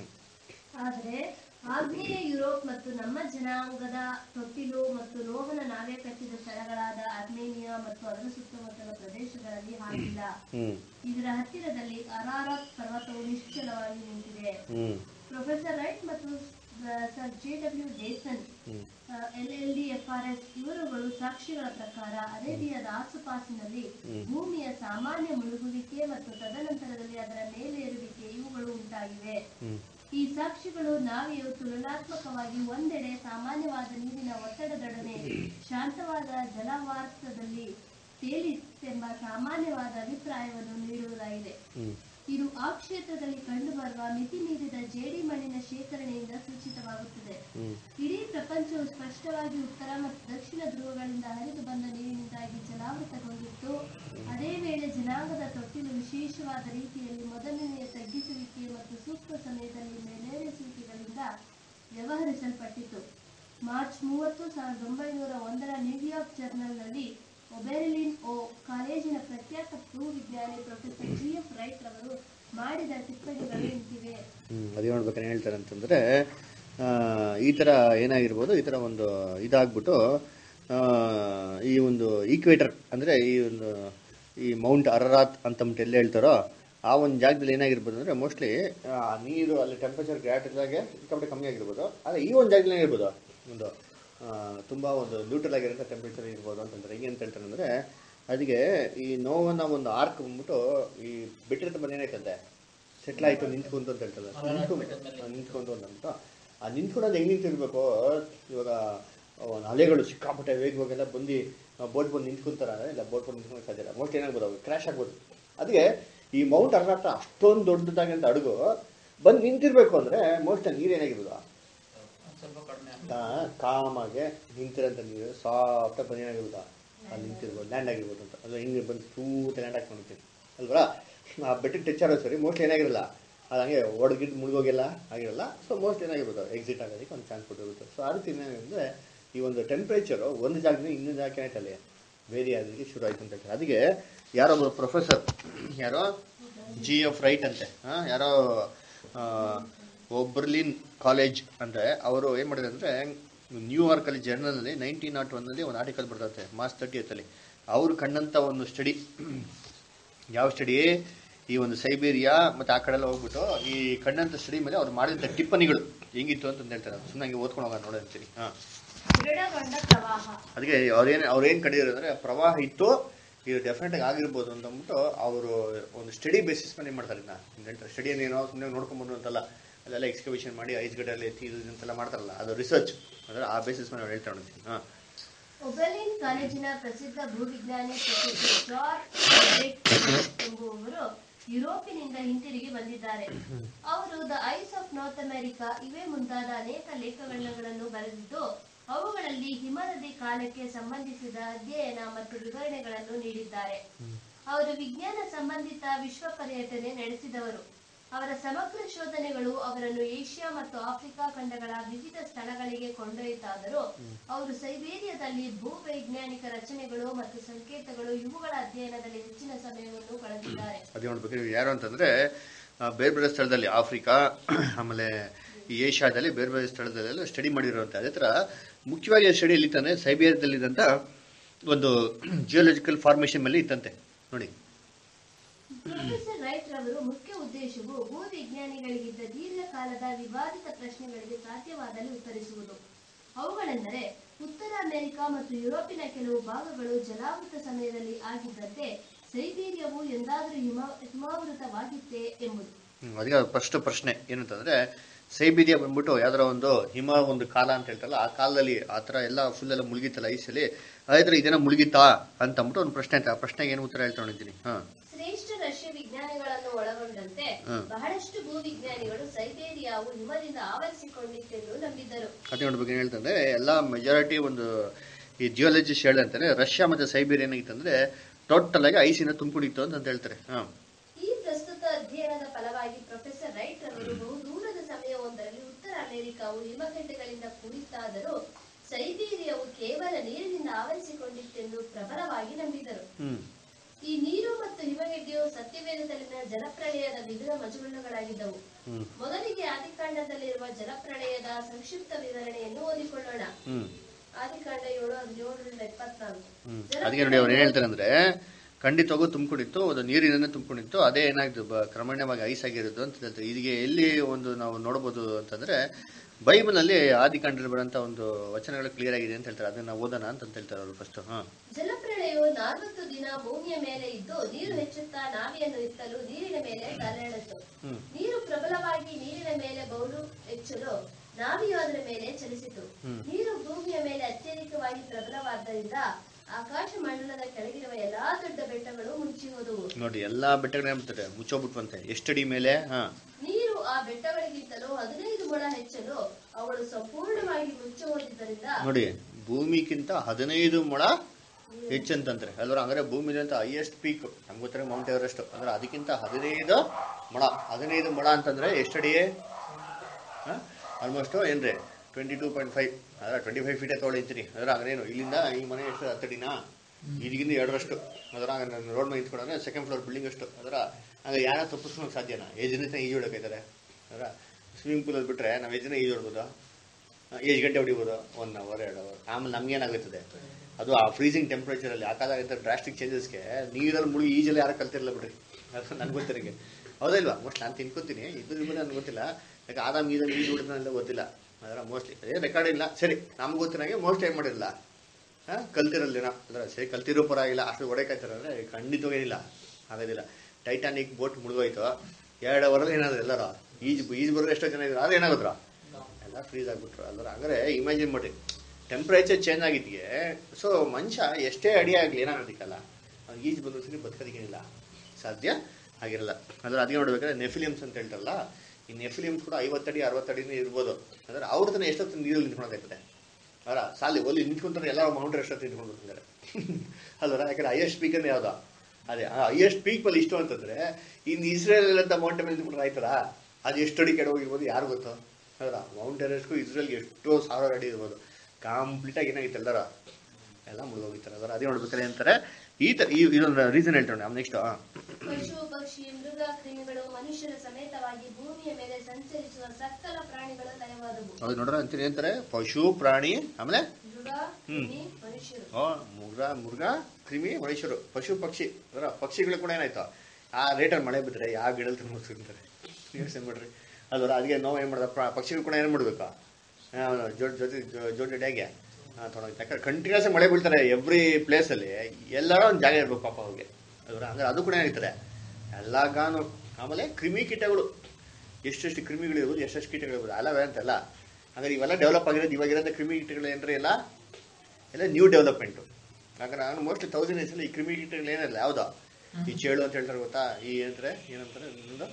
ಆದರೆ ಆಗ್ನೇಯ ಯುರೋಪ್ ಮತ್ತು ನಮ್ಮ ಜನಾಂಗದ ತೊಟ್ಟಿಲು ಮತ್ತು ನೋಹನ ನಾವೇ ಕಟ್ಟಿದ ಸ್ಥಳಗಳಾದ ಅರ್ಮೇನಿಯಾ ಮತ್ತು ಅದರ ಸುತ್ತಮುತ್ತಲ ಪ್ರದೇಶಗಳಲ್ಲಿ ಹಾಗಿಲ್ಲ ಹ್ಞೂ ಇದರ ಹತ್ತಿರದಲ್ಲಿ ಅರಾರತ್ ಪರ್ವತವು ನಿಶ್ಚಲವಾಗಿ ನಿಂತಿದೆ ಹ್ಞೂ ಪ್ರೊಫೆಸರ್ ರೈಟ್ ಮತ್ತು ಸರ್ ಜೆ ಡಬ್ಲ್ಯೂ ಡೇಸನ್ ಹ್ಞೂ L L D F R S ಇವರುಗಳು ಸಾಕ್ಷಿಗಳ ಪ್ರಕಾರ ಅರೇಬಿಯಾದ ಆಸುಪಾಸಿನಲ್ಲಿ ಭೂಮಿಯ ಸಾಮಾನ್ಯ ಮುಳುಗುವಿಕೆ ಮತ್ತು ತದನಂತರದಲ್ಲಿ ಅದರ ಮೇಲೇರುವಿಕೆ ಇವುಗಳು ಉಂಟಾಗಿವೆ ಹ್ಞೂ ಈ ಸಾಕ್ಷಿಗಳು ನಾವೆಯು ತುಲನಾತ್ಮಕವಾಗಿ ಒಂದೆಡೆ ಸಾಮಾನ್ಯವಾದ ನೀರಿನ ಒತ್ತಡದೊಡನೆ ಶಾಂತವಾದ ಜಲವಾರ್ತದಲ್ಲಿ ತೇಲಿತೆಂಬ ಸಾಮಾನ್ಯವಾದ ಅಭಿಪ್ರಾಯವನ್ನು ನೀಡುವುದಾಗಿದೆ ಹ್ಞೂ ಇದು ಆ ಕ್ಷೇತ್ರದಲ್ಲಿ ಕಂಡುಬರುವ ಮಿತಿ ಮೀರಿದ ಜೇಡಿ ಮಣ್ಣಿನ ಶೇಖರಣೆಯಿಂದ ಸೂಚಿತವಾಗುತ್ತದೆ ಹ್ಞೂ ಇಡೀ ಪ್ರಪಂಚವು ಸ್ಪಷ್ಟವಾಗಿ ಉತ್ತರ ಮತ್ತು ದಕ್ಷಿಣ ಧ್ರುವಗಳಿಂದ ಹರಿದು ಬಂದ ನೀರಿನಿಂದಾಗಿ ಜಲಾವೃತಗೊಂಡಿತ್ತು ಅದೇ ವೇಳೆ ಜನಾಂಗದ ತೊಟ್ಟಿಲು ವಿಶೇಷವಾದ ರೀತಿಯಲ್ಲಿ ಮೊದಲನೆಯ ತಗ್ಗಿಸುವಿಕೆ ಮತ್ತು ಸೂಕ್ತ ಸಮಯದಲ್ಲಿ ಮೇಲೇರಿಸುವಿಕೆಗಳಿಂದ ವ್ಯವಹರಿಸಲ್ಪಟ್ಟಿತು ಮಾರ್ಚ್ ಮೂವತ್ತು ಸಾವಿರದ ಒಂಬೈನೂರ ಒಂದರ ನ್ಯೂಯಾರ್ಕ್ ಜರ್ನಲ್ನಲ್ಲಿ ಒಬೆರ್ಲಿನ್ ಓ ಕಾಲೇಜಿನ ಪ್ರಖ್ಯಾತ ಭೂವಿಜ್ಞಾನಿ ಪ್ರೊಫೆಸರ್ ಜಿ ಎಫ್ ರೈಟ್ ರವರು ಮಾಡಿದ ಟಿಪ್ಪಣಿಗಳು ಇಂತಿವೆ ಹ್ಮ್ ಅದೇ ನೋಡ್ಬೇಕಾದ್ರೆ ಹೇಳ್ತಾರೆ ಅಂತಂದ್ರೆ ಆ, ಈ ಥರ ಏನಾಗಿರ್ಬೋದು ಈ ಥರ ಒಂದು ಇದಾಗ್ಬಿಟ್ಟು ಆ, ಈ ಒಂದು ಈಕ್ವೇಟರ್ ಅಂದರೆ ಈ ಒಂದು ಈ ಮೌಂಟ್ ಅರರಾತ್ ಅಂತಂದ್ಬಿಟ್ಟು ಎಲ್ಲಿ ಹೇಳ್ತಾರೋ ಆ ಒಂದು ಜಾಗದಲ್ಲಿ ಏನಾಗಿರ್ಬೋದು ಅಂದರೆ ಮೋಸ್ಟ್ಲಿ ನೀರು ಅಲ್ಲಿ ಟೆಂಪರೇಚರ್ ಗ್ರಾಟಿಲಾಗೆ ಸಿಕ್ಕಾಪಟ್ಟೆ ಕಮ್ಮಿ ಆಗಿರ್ಬೋದು ಆದರೆ ಈ ಒಂದು ಜಾಗದಲ್ಲಿ ಏನಿರ್ಬೋದು ಒಂದು ಆ, ತುಂಬ ಒಂದು ನ್ಯೂಟ್ರಲ್ ಆಗಿರೋಂಥ ಟೆಂಪರೇಚರ್ ಇರ್ಬೋದು ಅಂತಂದ್ರೆ ಹೆಂಗೆ ಅಂತ ಹೇಳ್ತಾರೆ ಅಂದರೆ ಅದಕ್ಕೆ ಈ ನೋವನ್ನ ಒಂದು ಆರ್ಕ್ ಬಂದ್ಬಿಟ್ಟು ಈ ಬೆಟ್ಟಿರ್ತ ಬಂದು ಏನಾಯ್ತಂತೆ ಸೆಟ್ಲ್ ಆಯ್ತು ನಿಂತ್ಕೊಂತು ಅಂತ ಹೇಳ್ತಾರೆ ನಿಂತ್ಕೊಂಡು ನಿಂತ್ಕೊಂಡು ಅಂತ ಆ ನಿಂತ್ಕೊಂಡು ಅದು ಹೆಂಗೆ ನಿಂತಿರ್ಬೇಕು ಇವಾಗ ಒಂದು ಅಲೆಗಳು ಸಿಕ್ಕಾಪಟ್ಟೆ ವೇಗವಾಗೆಲ್ಲ ಬಂದು ಬೋಟ್ ಬಂದು ನಿಂತ್ಕೊಂತಾರ ಇಲ್ಲ ಬೋಟ್ ಬಂದು ನಿಂತ್ಕೊಂಡು ಸಾಧ್ಯ ಮೋಸ್ಟ್ ಏನಾಗ್ಬೋದು ಕ್ರ್ಯಾಶ್ ಆಗ್ಬೋದು ಅದಕ್ಕೆ ಈ ಮೌಂಟ್ ಅರ್ನಾಥ ಅಷ್ಟೊಂದು ದೊಡ್ಡದಾಗಿ ಅಂತ ಅಡುಗು ಬಂದು ನಿಂತಿರ್ಬೇಕು ಅಂದರೆ ಮೋಸ್ಟ್ ನೀರು ಏನಾಗಿರ್ಬೋದು ಸ್ವಲ್ಪ ಕಡಿಮೆ ಕಾ- ಕಾಮಾಗೆ ನಿಂತಿರೋಂಥ ನೀರು ಸಾಫ್ಟಾಗಿ ಬಂದು ಏನಾಗಿರ್ಬೋದು ಅಲ್ಲಿ ನಿಂತಿರ್ಬೋದು ಲ್ಯಾಂಡ್ ಆಗಿರ್ಬೋದು ಅಂತ ಅದು ಹಿಂಗೆ ಬಂದು ತೂತ ಲ್ಯಾಂಡ್ ಹಾಕ್ಕೊಂಡಿರ್ತೀವಿ ಅಲ್ವಾ ಆ ಬೆಟ್ಟಕ್ಕೆ ಟಚ್ ಆಗೋದು ಸರಿ ಮೋಸ್ಟ್ ಏನಾಗಿರಲ್ಲ ಅದು ಹಂಗೆ ಒಡಗಿದ್ದು ಮುಳುಗೋಗಿಲ್ಲ ಆಗಿರಲ್ಲ ಸೊ ಮೋಸ್ಟ್ ಏನಾಗಿರ್ಬೋದು ಎಕ್ಸಿಟ್ ಆಗೋದಕ್ಕೆ ಒಂದು ಚಾನ್ಸ್ ಕೊಟ್ಟಿರುತ್ತೆ ಸೊ ಆ ರೀತಿ ಏನಾಗಿದೆ ಈ ಒಂದು ಟೆಂಪ್ರೇಚರು ಒಂದು ಜಾಗದಿಂದ ಇನ್ನೊಂದು ಜಾಗಕ್ಕೆ ಏನಾಯ್ತು ಅಲ್ಲಿ ವೇರಿ ಆಗೋದಕ್ಕೆ ಶುರು ಆಯ್ತು ಅಂತ ಹೇಳ್ತಾರೆ ಅದಕ್ಕೆ ಯಾರೊಬ್ಬರು ಪ್ರೊಫೆಸರ್ ಯಾರೋ ಜಿ ಎಫ್ ರೈಟ್ ಅಂತೆ ಆ, ಯಾರೋ ಒಬ್ರಲಿನ್ ಕಾಲೇಜ್ ಅಂದ್ರೆ ಅವರು ಏನು ಮಾಡಿದ್ರು ಅಂದರೆ ನ್ಯೂಯಾರ್ಕಲ್ಲಿ ಜರ್ನಲಲ್ಲಿ ನೈನ್ಟೀನ್ ನಾಟ್ ಒನ್ನಲ್ಲಿ ಒಂದು ಆರ್ಟಿಕಲ್ ಬರ್ತದೆ ಮಾರ್ಚ್ ತರ್ಟಿ ಅಲ್ಲಿ ಅವ್ರು ಕಂಡಂಥ ಒಂದು ಸ್ಟಡಿ ಯಾವ ಸ್ಟಡಿ ಈ ಒಂದು ಸೈಬೀರಿಯಾ ಮತ್ತು ಆ ಕಡೆ ಎಲ್ಲ ಹೋಗ್ಬಿಟ್ಟು ಈ ಕಂಡಂಥ ಸ್ಟಡಿ ಮೇಲೆ ಅವ್ರು ಮಾಡಿದಂಥ ಟಿಪ್ಪಣಿಗಳು ಹೆಂಗಿತ್ತು ಅಂತ ಹೇಳ್ತಾರೆ ಸುಮ್ಮನೆ ಹಂಗೆ ಓದ್ಕೊಂಡು ಹೋಗೋಣ ನೋಡಿ ಅಂತೀನಿ ಹಾಂ ದೃಢಗೊಂಡ ಪ್ರವಾಹ ಅದಕ್ಕೆ ಅವ್ರೇನು ಅವ್ರೇನು ಕಂಡಿದ್ರು ಅಂದರೆ ಪ್ರವಾಹ ಇತ್ತು ಇದು ಡೆಫಿನೆಟ್ ಆಗಿರ್ಬೋದು ಅಂತ ಅಂದ್ಬಿಟ್ಟು ಅವರು ಒಂದು ಸ್ಟಡಿ ಬೇಸಿಸ್ ಮೇಲೆ ಏನು ಮಾಡ್ತಾರೆ ಇದನ್ನ ಹೇಳ್ತಾರೆ ಸ್ಟಡಿ ಏನೋ ಸುಮ್ಮನೆ ನೋಡ್ಕೊಂಬಂದು ಅಂತಲ್ಲ ಅಲ್ಲೆಲ್ಲ ಎಕ್ಸ್ಕವೇಷನ್ ಮಾಡಿ ಐಸ್ ಗಡ್ಡೆಲ್ಲ ಎತ್ತಿ ಇದು ಅಂತೆಲ್ಲ ಮಾಡ್ತಾರಲ್ಲ ಅದು ರಿಸರ್ಚ್ ಅಂದರೆ ಆ ಬೇಸಿಸ್ ಮೇಲೆ ಹೇಳ್ತಾ ನೋಡ್ತೀನಿ ಹಾಂ ಒಬೆಲಿನ್ ಕಾಲೇಜಿನ ಪ್ರಸಿದ್ಧ ಭೂವಿಜ್ಞಾನಿ ಪ್ರೊಫೆಸರ್ ಜಾರ್ಜ್ ಬೆನೆಡಿಕ್ಟ್ ಎಂಬುವವರು ಯುರೋಪಿನಿಂದ ಹಿಂತಿರುಗಿ ಬಂದಿದ್ದಾರೆ ಅವರು the ice of North America ಇವೇ ಮುಂತಾದ ಅನೇಕ ಲೇಖನಗಳನ್ನು ಬರೆದಿದ್ದು ಅವುಗಳಲ್ಲಿ ಹಿಮನದಿ ಕಾಲಕ್ಕೆ ಸಂಬಂಧಿಸಿದ ಅಧ್ಯಯನ ಮತ್ತು ವಿವರಣೆಗಳನ್ನು ನೀಡಿದ್ದಾರೆ ಅವರು ವಿಜ್ಞಾನ ಸಂಬಂಧಿತ ವಿಶ್ವ ಪರ್ಯಟನೆ ನಡೆಸಿದವರು ಅವರ ಸಮಗ್ರ ಶೋಧನೆಗಳು ಅವರನ್ನು ಏಷ್ಯಾ ಮತ್ತು ಆಫ್ರಿಕಾ ಖಂಡಗಳ ವಿವಿಧ ಸ್ಥಳಗಳಿಗೆ ಕೊಂಡೊಯ್ತಾದರೂ ಅವರು ಸೈಬೇರಿಯಾದಲ್ಲಿ ಭೂವೈಜ್ಞಾನಿಕ ರಚನೆಗಳು ಮತ್ತು ಸಂಕೇತಗಳು ಇವುಗಳ ಅಧ್ಯಯನದಲ್ಲಿ ಹೆಚ್ಚಿನ ಸಮಯವನ್ನು ಕಳೆದಿದ್ದಾರೆ ಅದೇ ನೋಡ್ಬೇಕು ಯಾರು ಅಂತಂದ್ರೆ ಆ, ಬೇರೆ ಬೇರೆ ಸ್ಥಳದಲ್ಲಿ ಆಫ್ರಿಕಾ ಆಮೇಲೆ ಈ ಏಷ್ಯಾದಲ್ಲಿ ಬೇರೆ ಬೇರೆ ಸ್ಥಳದಲ್ಲೆಲ್ಲ ಸ್ಟಡಿ ಮಾಡಿರುವಂತ ಅದೇ ಥರ ಮುಖ್ಯವಾಗಿ ಸ್ಟಡಿ ಎಲ್ಲಿತ್ತಂದ್ರೆ ಸೈಬೇರಿಯಾದಲ್ಲಿದ್ದಂಥ ಒಂದು ಜಿಯೋಲಜಿಕಲ್ ಫಾರ್ಮೇಷನ್ ಮೇಲೆ ಇತ್ತಂತೆ ನೋಡಿ ಪ್ರೊಫೆಸರ್ ರೈಟ್ ರವರು ಮುಖ್ಯ ಉದ್ದೇಶವು ಭೂವಿಜ್ಞಾನಿಗಳಿಗಿದ್ದ ದೀರ್ಘಕಾಲದ ವಿವಾದಿತ ಪ್ರಶ್ನೆಗಳಿಗೆ ಸಾಧ್ಯವಾದಲ್ಲಿ ಉತ್ತರಿಸುವುದು ಅವುಗಳೆಂದರೆ ಉತ್ತರ ಅಮೆರಿಕ ಮತ್ತು ಯುರೋಪಿನ ಕೆಲವು ಭಾಗಗಳು ಜಲಾವೃತ ಸಮಯದಲ್ಲಿ ಆಗಿದ್ದಂತೆ ಸೈಬೀರಿಯಾವು ಎಂದಾದರೂ ಹಿಮ ಹಿಮಾವೃತವಾಗಿತ್ತೇ ಎಂಬುದು ಹ್ಮ್, ಅದಕ್ಕೆ ಫಸ್ಟ್ ಪ್ರಶ್ನೆ ಏನಂತಂದ್ರೆ ಸೈಬೀರಿಯಾ ಬಂದ್ಬಿಟ್ಟು ಯಾವ್ದಾರ ಒಂದು ಹಿಮ ಒಂದು ಕಾಲ ಅಂತ ಹೇಳ್ತಾರಲ್ಲ ಆ ಕಾಲದಲ್ಲಿ ಆ ಥರ ಎಲ್ಲ ಫುಲ್ ಎಲ್ಲ ಮುಳುಗಿತ್ತಲ್ಲ ಐಸಲ್ಲಿ ಅದೇ ಥರ ಇದೇನೋ ಮುಳುಗಿತಾ ಅಂತ ಅಂದ್ಬಿಟ್ಟು ಒಂದು ಪ್ರಶ್ನೆ ಅಂತ ಆ ಪ್ರಶ್ನೆಗೆ ಏನು ಉತ್ತರ ಹೇಳ್ತಾ ಹೊಂದಿದ್ದೀನಿ ಹಾಂ ಶ್ರೇಷ್ಠ ರಷ್ಯ ವಿಜ್ಞಾನಿಗಳನ್ನು ಒಳಗೊಂಡಂತೆ ಹ್ಮ್. ಬಹಳಷ್ಟು ಭೂವಿಜ್ಞಾನಿಗಳು ಸೈಬೇರಿಯಾವು ಹಿಮದಿಂದ ಆವರಿಸಿಕೊಂಡಿತ್ತೆಂದು ನಂಬಿದ್ದರು ಅದೇ ನೋಡ್ಬೇಕು ಏನು ಹೇಳ್ತಂದ್ರೆ ಎಲ್ಲ ಮೆಜಾರಿಟಿ ಒಂದು ಈ ಜಿಯೋಲಜಿಸ್ಟ್ ಹೇಳ್ದಂತಾರೆ ರಷ್ಯಾ ಮತ್ತು ಸೈಬೀರಿಯಾ ಏನಾಗಿತ್ತಂದ್ರೆ ಟೋಟಲ್ ಆಗಿ ಐಸಿನ ತುಂಬಿಕೊಂಡಿತ್ತು ಅಂತ ಹೇಳ್ತಾರೆ ಹಾಂ ಈ ಪ್ರಸ್ತುತ ಅಧ್ಯಯನದ ಫಲವಾಗಿ ಪ್ರೊಫೆಸರ್ ರೈಟ್ ಅವರು ಬಹು ದೂರದ ಸಮಯವೊಂದರಲ್ಲಿ ಉತ್ತರ ಅಮೆರಿಕಾವು ಹಿಮಖಂಡಗಳಿಂದ ಕೂಡಿತ್ತಾದರೂ ಸೈಬೀರಿಯಾವು ಕೇವಲ ನೀರಿನಿಂದ ಆವರಿಸಿಕೊಂಡಿತ್ತೆಂದು ಪ್ರಬಲವಾಗಿ ನಂಬಿದರು ಹ್ಮ್ ಈ ನೀರು ಮತ್ತು ಹಿಮಗಡ್ಡೆಯು ಸತ್ಯವೇದದಲ್ಲಿನ ಜಲಪ್ರಳಯದ ವಿವಿಧ ಮಜಗುಣಗಳಾಗಿದ್ದವು ಹ್ಮ್ ಮೊದಲಿಗೆ ಆದಿಕಾಂಡದಲ್ಲಿರುವ ಜಲಪ್ರಳಯದ ಸಂಕ್ಷಿಪ್ತ ವಿವರಣೆಯನ್ನು ಓದಿಕೊಳ್ಳೋಣ ಹ್ಮ್ ಆದಿಕಾಂಡ ಏಳು ಹದಿನೇಳರಿಂದ ಇಪ್ಪತ್ನಾಲ್ಕು ಹ್ಮ್ ಅದಕ್ಕೆ ನೋಡಿ ಅವ್ರು ಏನ್ ಹೇಳ್ತಾರೆ ಅಂದ್ರೆ ಖಂಡಿತವಾಗೂ ತುಂಬಿಕೊಂಡಿತ್ತು ಒಂದು ನೀರಿನ ತುಂಬಿಕೊಂಡಿತ್ತು ಅದೇ ಏನಾಯ್ತು ಬ- ಕ್ರಮೇಣವಾಗಿ ಐಸ್ ಆಗಿರೋದು ಅಂತ ಹೇಳ್ತಾರೆ ಇದಕ್ಕೆ ಎಲ್ಲಿ ಒಂದು ನಾವು ನೋಡಬಹುದು ಅಂತಂದ್ರೆ ಬೈಬಲ್ ಅಲ್ಲಿ ಆದಿಕಾಂಡದಲ್ಲಿ ಬರೋಂಥ ಒಂದು ವಚನಗಳು ಕ್ಲಿಯರ್ ಆಗಿದೆ ಅಂತ ಹೇಳ್ತಾರೆ ಅದನ್ನ ನಾವು ಓದೋಣ ಅಂತ ಹೇಳ್ತಾರೆ ಅವರು ಫಸ್ಟ್ ಹಾ ಜಲಪ್ರಳಯವು ನಾಲ್ವತ್ತು ದಿನ ಭೂಮಿಯ ಮೇಲೆ ಇದ್ದು ನೀರು ಹೆಚ್ಚುತ್ತಾ ನಾವಿಯನ್ನು ಇತ್ತಲು ನೀರಿನ ಮೇಲೆ ತಲೆಳೆತು ಹ್ಮ್. ನೀರು ಪ್ರಬಲವಾಗಿ ನೀರಿನ ಮೇಲೆ ಬೌಲು ಹೆಚ್ಚಲು ನಾವಿಯು ಅದರ ಮೇಲೆ ಚಲಿಸಿತು ಹ್ಮ್. ನೀರು ಭೂಮಿಯ ಮೇಲೆ ಅತ್ಯಧಿಕವಾಗಿ ಪ್ರಬಲವಾದ್ದರಿಂದ ಆಕಾಶ ಮಂಡಲದ ಕೆಳಗಿರುವ ಎಲ್ಲಾ ದೊಡ್ಡ ಬೆಟ್ಟಗಳು ಮುಚ್ಚಿ ಹೋದವು ನೋಡಿ ಎಲ್ಲಾ ಬೆಟ್ಟಗಳು ಏನ್ಬಿಡ್ತಾರೆ ಮುಚ್ಚೋಗ್ಬಿಟ್ವಂತೆ ಎಷ್ಟಡಿ ಮೇಲೆ ಹಾ ನೀರು ಆ ಬೆಟ್ಟಗಳಿಗಿಂತಲೂ ಹದಿನೈದು ಮೊಳ ಹೆಚ್ಚಲು ಅವಳು ಸಂಪೂರ್ಣವಾಗಿ ಮುಚ್ಚಿ ಹೋದಿದ್ದರಿಂದ ನೋಡಿ ಭೂಮಿಗಿಂತ ಹದಿನೈದು ಮೊಳ ಹೆಚ್ಚಂತಂದ್ರೆ ಅಲ್ವರ ಹಂಗಾರೆ ಭೂಮಿ ಅಂತ ಹೈಯೆಸ್ಟ್ ಪೀಕ್ ನಮ್ಗೆ ಗೊತ್ತಾರೆ ಮೌಂಟ್ ಎವರೆಸ್ಟ್ ಅಂದ್ರೆ ಅದಕ್ಕಿಂತ ಹದಿನೈದು ಮೊಳ ಹದಿನೈದು ಮೊಳ ಅಂತಂದ್ರೆ ಎಷ್ಟಡಿ ಆಲ್ಮೋಸ್ಟ್ ಏನ್ರಿ ಟ್ವೆಂಟಿ ಟೂ ಪಾಯಿಂಟ್ ಫೈವ್ ಅದರ ಟ್ವೆಂಟಿ ಫೈವ್ ಫೀಟೇ ತೊಗೊಳಿತೀನಿ ಅದರ ಹಂಗೇನು ಇಲ್ಲಿಂದ ಈ ಮನೆ ಎಷ್ಟು ಹತ್ತಡಿನಾ ಇದಕ್ಕಿಂತ ಎರಡರಷ್ಟು ಅದರ ನಾನು ರೋಡ್ ಮೇಲೆ ನಿಂತ್ಕೊಂಡ್ರೆ ಸೆಕೆಂಡ್ ಫ್ಲೋರ್ ಬಿಲ್ಡಿಂಗ್ ಅಷ್ಟು ಅದರ ಹಂಗೆ ಯಾರ ತಪ್ಪಿಸ್ಕೊಳಕ್ ಸಾಧ್ಯನಾ ಏಜ್ ಜನ ಈಜೋಡಕೈತಾರೆ ಅದರ ಸ್ವಿಮ್ಮಿಂಗ್ ಪೂಲಲ್ಲಿ ಬಿಟ್ರೆ ನಾವು ಏಜ್ ಜನ ಈಜೋಡ್ಬೋದಾ ಎಷ್ಟು ಗಂಟೆ ಹೊಡಿಬೋದು ಒನ್ ಅವರ್ ಎರಡು ಅವರ್ ಆಮೇಲೆ ನಮ್ಗೇನಾಗುತ್ತದೆ ಅದು ಆ ಫ್ರೀಸಿಂಗ್ ಟೆಂಪ್ರೇಚರಲ್ಲಿ ಆ ಕಾಲ ಡ್ರಾಸ್ಟಿಕ್ ಚೇಂಜಸ್ಗೆ ನೀರಲ್ಲಿ ಮುಳುಗಿ ಈಜಲ್ಲಿ ಯಾರು ಕಲ್ತಿರಲ್ಲ ಬಿಡ್ರಿ ಅದು ನನ್ಗೆ ಗೊತ್ತಿರಂಗೆ ಹೌದಾ ಇಲ್ವಾ ಮೋಸ್ಟ್ ನಾನು ತಿನ್ಕೊತೀನಿ ಇದ್ರ ಮೇಲೆ ನನ್ಗೆ ಗೊತ್ತಿಲ್ಲ ಯಾಕೆ ಆದಾಮ್ ಈಜಲ್ಲಿ ಈಜು ಬಿಡೋದನ್ನೆಲ್ಲ ಗೊತ್ತಿಲ್ಲ ಅದರ ಮೋಸ್ಟ್ಲಿ ಅದೇ ರೆಕಾರ್ಡ್ ಇಲ್ಲ ಸರಿ ನಮ್ಗೆ ಗೊತ್ತಿನಾಗೆ ಮೋಸ್ಟ್ ಏನು ಮಾಡಿರಲ್ಲ ಹಾಂ ಕಲ್ತಿರಲ್ಲೇನೋ ಅಂದ್ರೆ ಸರಿ ಕಲ್ತಿರೋ ಪರವಾಗಿಲ್ಲ ಅಷ್ಟು ಹೊಡೆಕಾಯ್ತಾರೆ ಅಂದರೆ ಖಂಡಿತವಾಗಿ ಇಲ್ಲ ಆಗೋದಿಲ್ಲ ಟೈಟಾನಿಕ್ ಬೋಟ್ ಮುಳುಗೋಯ್ತು ಎರಡು ಅವರಲ್ಲಿ ಏನಾದ್ರು ಎಲ್ಲರೂ ಈಜು ಈಜು ಬರೋದು ಎಷ್ಟೋ ಜನ ಇದ್ರು ಅದು ಏನಾಗುತ್ತಾ ಎಲ್ಲ ಫ್ರೀಸ್ ಆಗ್ಬಿಟ್ರು ಅಲ್ವರ ಹಂಗಾರೆ ಇಮ್ಯಾಜಿನ್ ಮಾಡಿ ಟೆಂಪ್ರೇಚರ್ ಚೇಂಜ್ ಆಗಿದ್ಗೆ ಸೊ ಮನುಷ್ಯ ಎಷ್ಟೇ ಅಡಿ ಆಗಲಿ ಏನಾಗೋದಿಕ್ಕಲ್ಲ ಅವ್ನು ಈಜು ಬಂದ್ರು ಸರಿ ಬದುಕೋದಕ್ಕೇನಿಲ್ಲ ಸಾಧ್ಯ ಆಗಿರಲ್ಲ ಅಂದ್ರೆ ಅದಕ್ಕೆ ನೋಡ್ಬೇಕಾದ್ರೆ ನೆಫಿಲಿಯಮ್ಸ್ ಅಂತ ಹೇಳ್ತಾರಲ್ಲ ಈ ನೆಫಿಲಿಯಮ್ಸ್ ಕೂಡ ಐವತ್ತಡಿ ಅರವತ್ತಡಿನೇ ಇರ್ಬೋದು ಅಂದ್ರೆ ಅವ್ರ ತನ ಎಷ್ಟೊತ್ತು ನೀರಲ್ಲಿ ನಿಂತ್ಕೊಳೋದಾಗ್ತದೆ ಅವರ ಸಾಲಿ ಒಲ್ಲಿ ನಿಂತ್ಕೊಂತಾರೆ ಎಲ್ಲ ಮೌಂಟ್ ಎಷ್ಟೊತ್ತು ನಿಂತ್ಕೊಂಡು ಬರ್ತಾರೆ ಅಲ್ವರ ಯಾಕಂದ್ರೆ ಹೈಯೆಸ್ಟ್ ಪೀಕ್ ಅಂದ್ರೆ ಯಾವ್ದು ಅದೇ ಹೈಯೆಸ್ಟ್ ಪೀಕ್ ಮೇಲೆ ಇಷ್ಟು ಅಂತಂದ್ರೆ ಇನ್ನು ಇಸ್ರೇಲ್ ಅಂತ ಮೌಂಟ್ ಮೇಲೆ ನಿಂತ್ಕೊಂಡ್ರೆ ಆಯ್ತಲ್ಲ ಅದು ಎಷ್ಟು ಅಡಿ ಕೆಡ ಹೋಗಿರ್ಬೋದು ಯಾರು ಗೊತ್ತು ಹೌದಾ ಮೌಂಟ್ ಎವರೆಸ್ಟ್ಗೂ ಇಸ್ರೇಲ್ಗೆ ಎಷ್ಟೋ ಸಾವಿರ ಅಡಿ ಇರ್ಬೋದು ಕಂಪ್ಲೀಟ್ ಆಗಿ ಏನಾಗಿತ್ತು ಎಲ್ಲರ ಎಲ್ಲ ಮುಳುಗೋಗಿರ್ತಾರೆ ಅದರ ಅದೇ ನೋಡ್ಬೇಕಾದ್ರೆ ಅಂತಾರೆ ಈ ತರ ಈ ಇದೊಂದು ರೀಸನ್ ಹೇಳ್ತಾರೆ ಆಮೇಲೆ ನೆಕ್ಸ್ಟ್ ಪಶು ಪಕ್ಷಿ ಮೃಗ ಕ್ರಿಮಿಗಳು ಮನುಷ್ಯರ ಸಮೇತವಾಗಿ ಭೂಮಿಯ ಮೇಲೆ ಸಂಚರಿಸುವ ಸಕಲ ಪ್ರಾಣಿಗಳು ಲಯವಾದವು ಅದು ನೋಡ್ರ ಅಂತೀನಿ ಅಂತಾರೆ ಪಶು ಪ್ರಾಣಿ ಆಮೇಲೆ ಮೃಗ ಕ್ರಿಮಿ ಮನುಷ್ಯರು ಆ, ಮುರ್ಗ ಮುರ್ಗ ಕ್ರಿಮಿ ಮನುಷ್ಯರು ಪಶು ಪಕ್ಷಿ ಅದರ ಪಕ್ಷಿಗಳು ಕೂಡ ಏನಾಯ್ತು ಆ ರೇಟಲ್ಲಿ ಮಳೆ ಬಿದ್ದರೆ ಯಾವ ಗಿಡದಲ್ಲಿ ತಂದು ಮುಗಿಸ್ಕೊಂತಾರೆ ಯೋಚನೆ ಮಾಡ್ರಿ ಅದರ ಅದಕ್ಕೆ ನೋವು ಏನು ಮಾಡ್ದ ಪ್ರ- ಪಕ್ಷಿಗಳು ಕೂಡ ಏನು ಮಾಡ್ಬೇಕು ಜೋಡ್ ಜೊತೆ ಜೋಡಿಯಾಗೆ ತೊಗೊಂಡೋಗಿ ಯಾಕಂದ್ರೆ ಕಂಟಿನ್ಯೂಸ್ ಮಳೆ ಬೀಳ್ತಾರೆ ಎವ್ರಿ ಪ್ಲೇಸಲ್ಲಿ ಎಲ್ಲರೂ ಒಂದು ಜಾಗ ಇರ್ಬೇಕು ಪಾಪ ಅವ್ರಿಗೆ ಅದರ ಹಂಗಾರೆ ಅದು ಕೂಡ ಏನಾಗ್ತಾರೆ ಎಲ್ಲ ಗಾನು ಆಮೇಲೆ ಕ್ರಿಮಿ ಕೀಟಗಳು ಎಷ್ಟೆಷ್ಟು ಕ್ರಿಮಿಗಳು ಇರ್ಬೋದು ಎಷ್ಟೆಷ್ಟು ಕೀಟಗಳು ಇರ್ಬೋದು ಅಲ್ಲವೇ ಅಂತಲ್ಲ ಹಂಗಾರೆ ಇವೆಲ್ಲ ಡೆವಲಪ್ ಆಗಿರೋದು ಇವಾಗಿರೋದು ಕ್ರಿಮಿ ಕೀಟಗಳು ಏನ್ರಿ ಎಲ್ಲ ಎಲ್ಲ ನ್ಯೂ ಡೆವಲಪ್ಮೆಂಟು ಯಾಕಂದ್ರೆ ನಾನು ಮೋಸ್ಟ್ಲಿ ತೌಸಂಡ್ ಇಯರ್ಸಲ್ಲಿ ಈ ಕ್ರಿಮಿ ಕೀಟಗಳು ಏನಿಲ್ಲ ಯಾವುದೋ ಈ ಚೇಳು ಅಂತ ಹೇಳ್ತಾರೆ ಗೊತ್ತಾ ಈ ಏನಂತಾರೆ ಏನಂತಾರೆ ಇನ್ನೊಂದು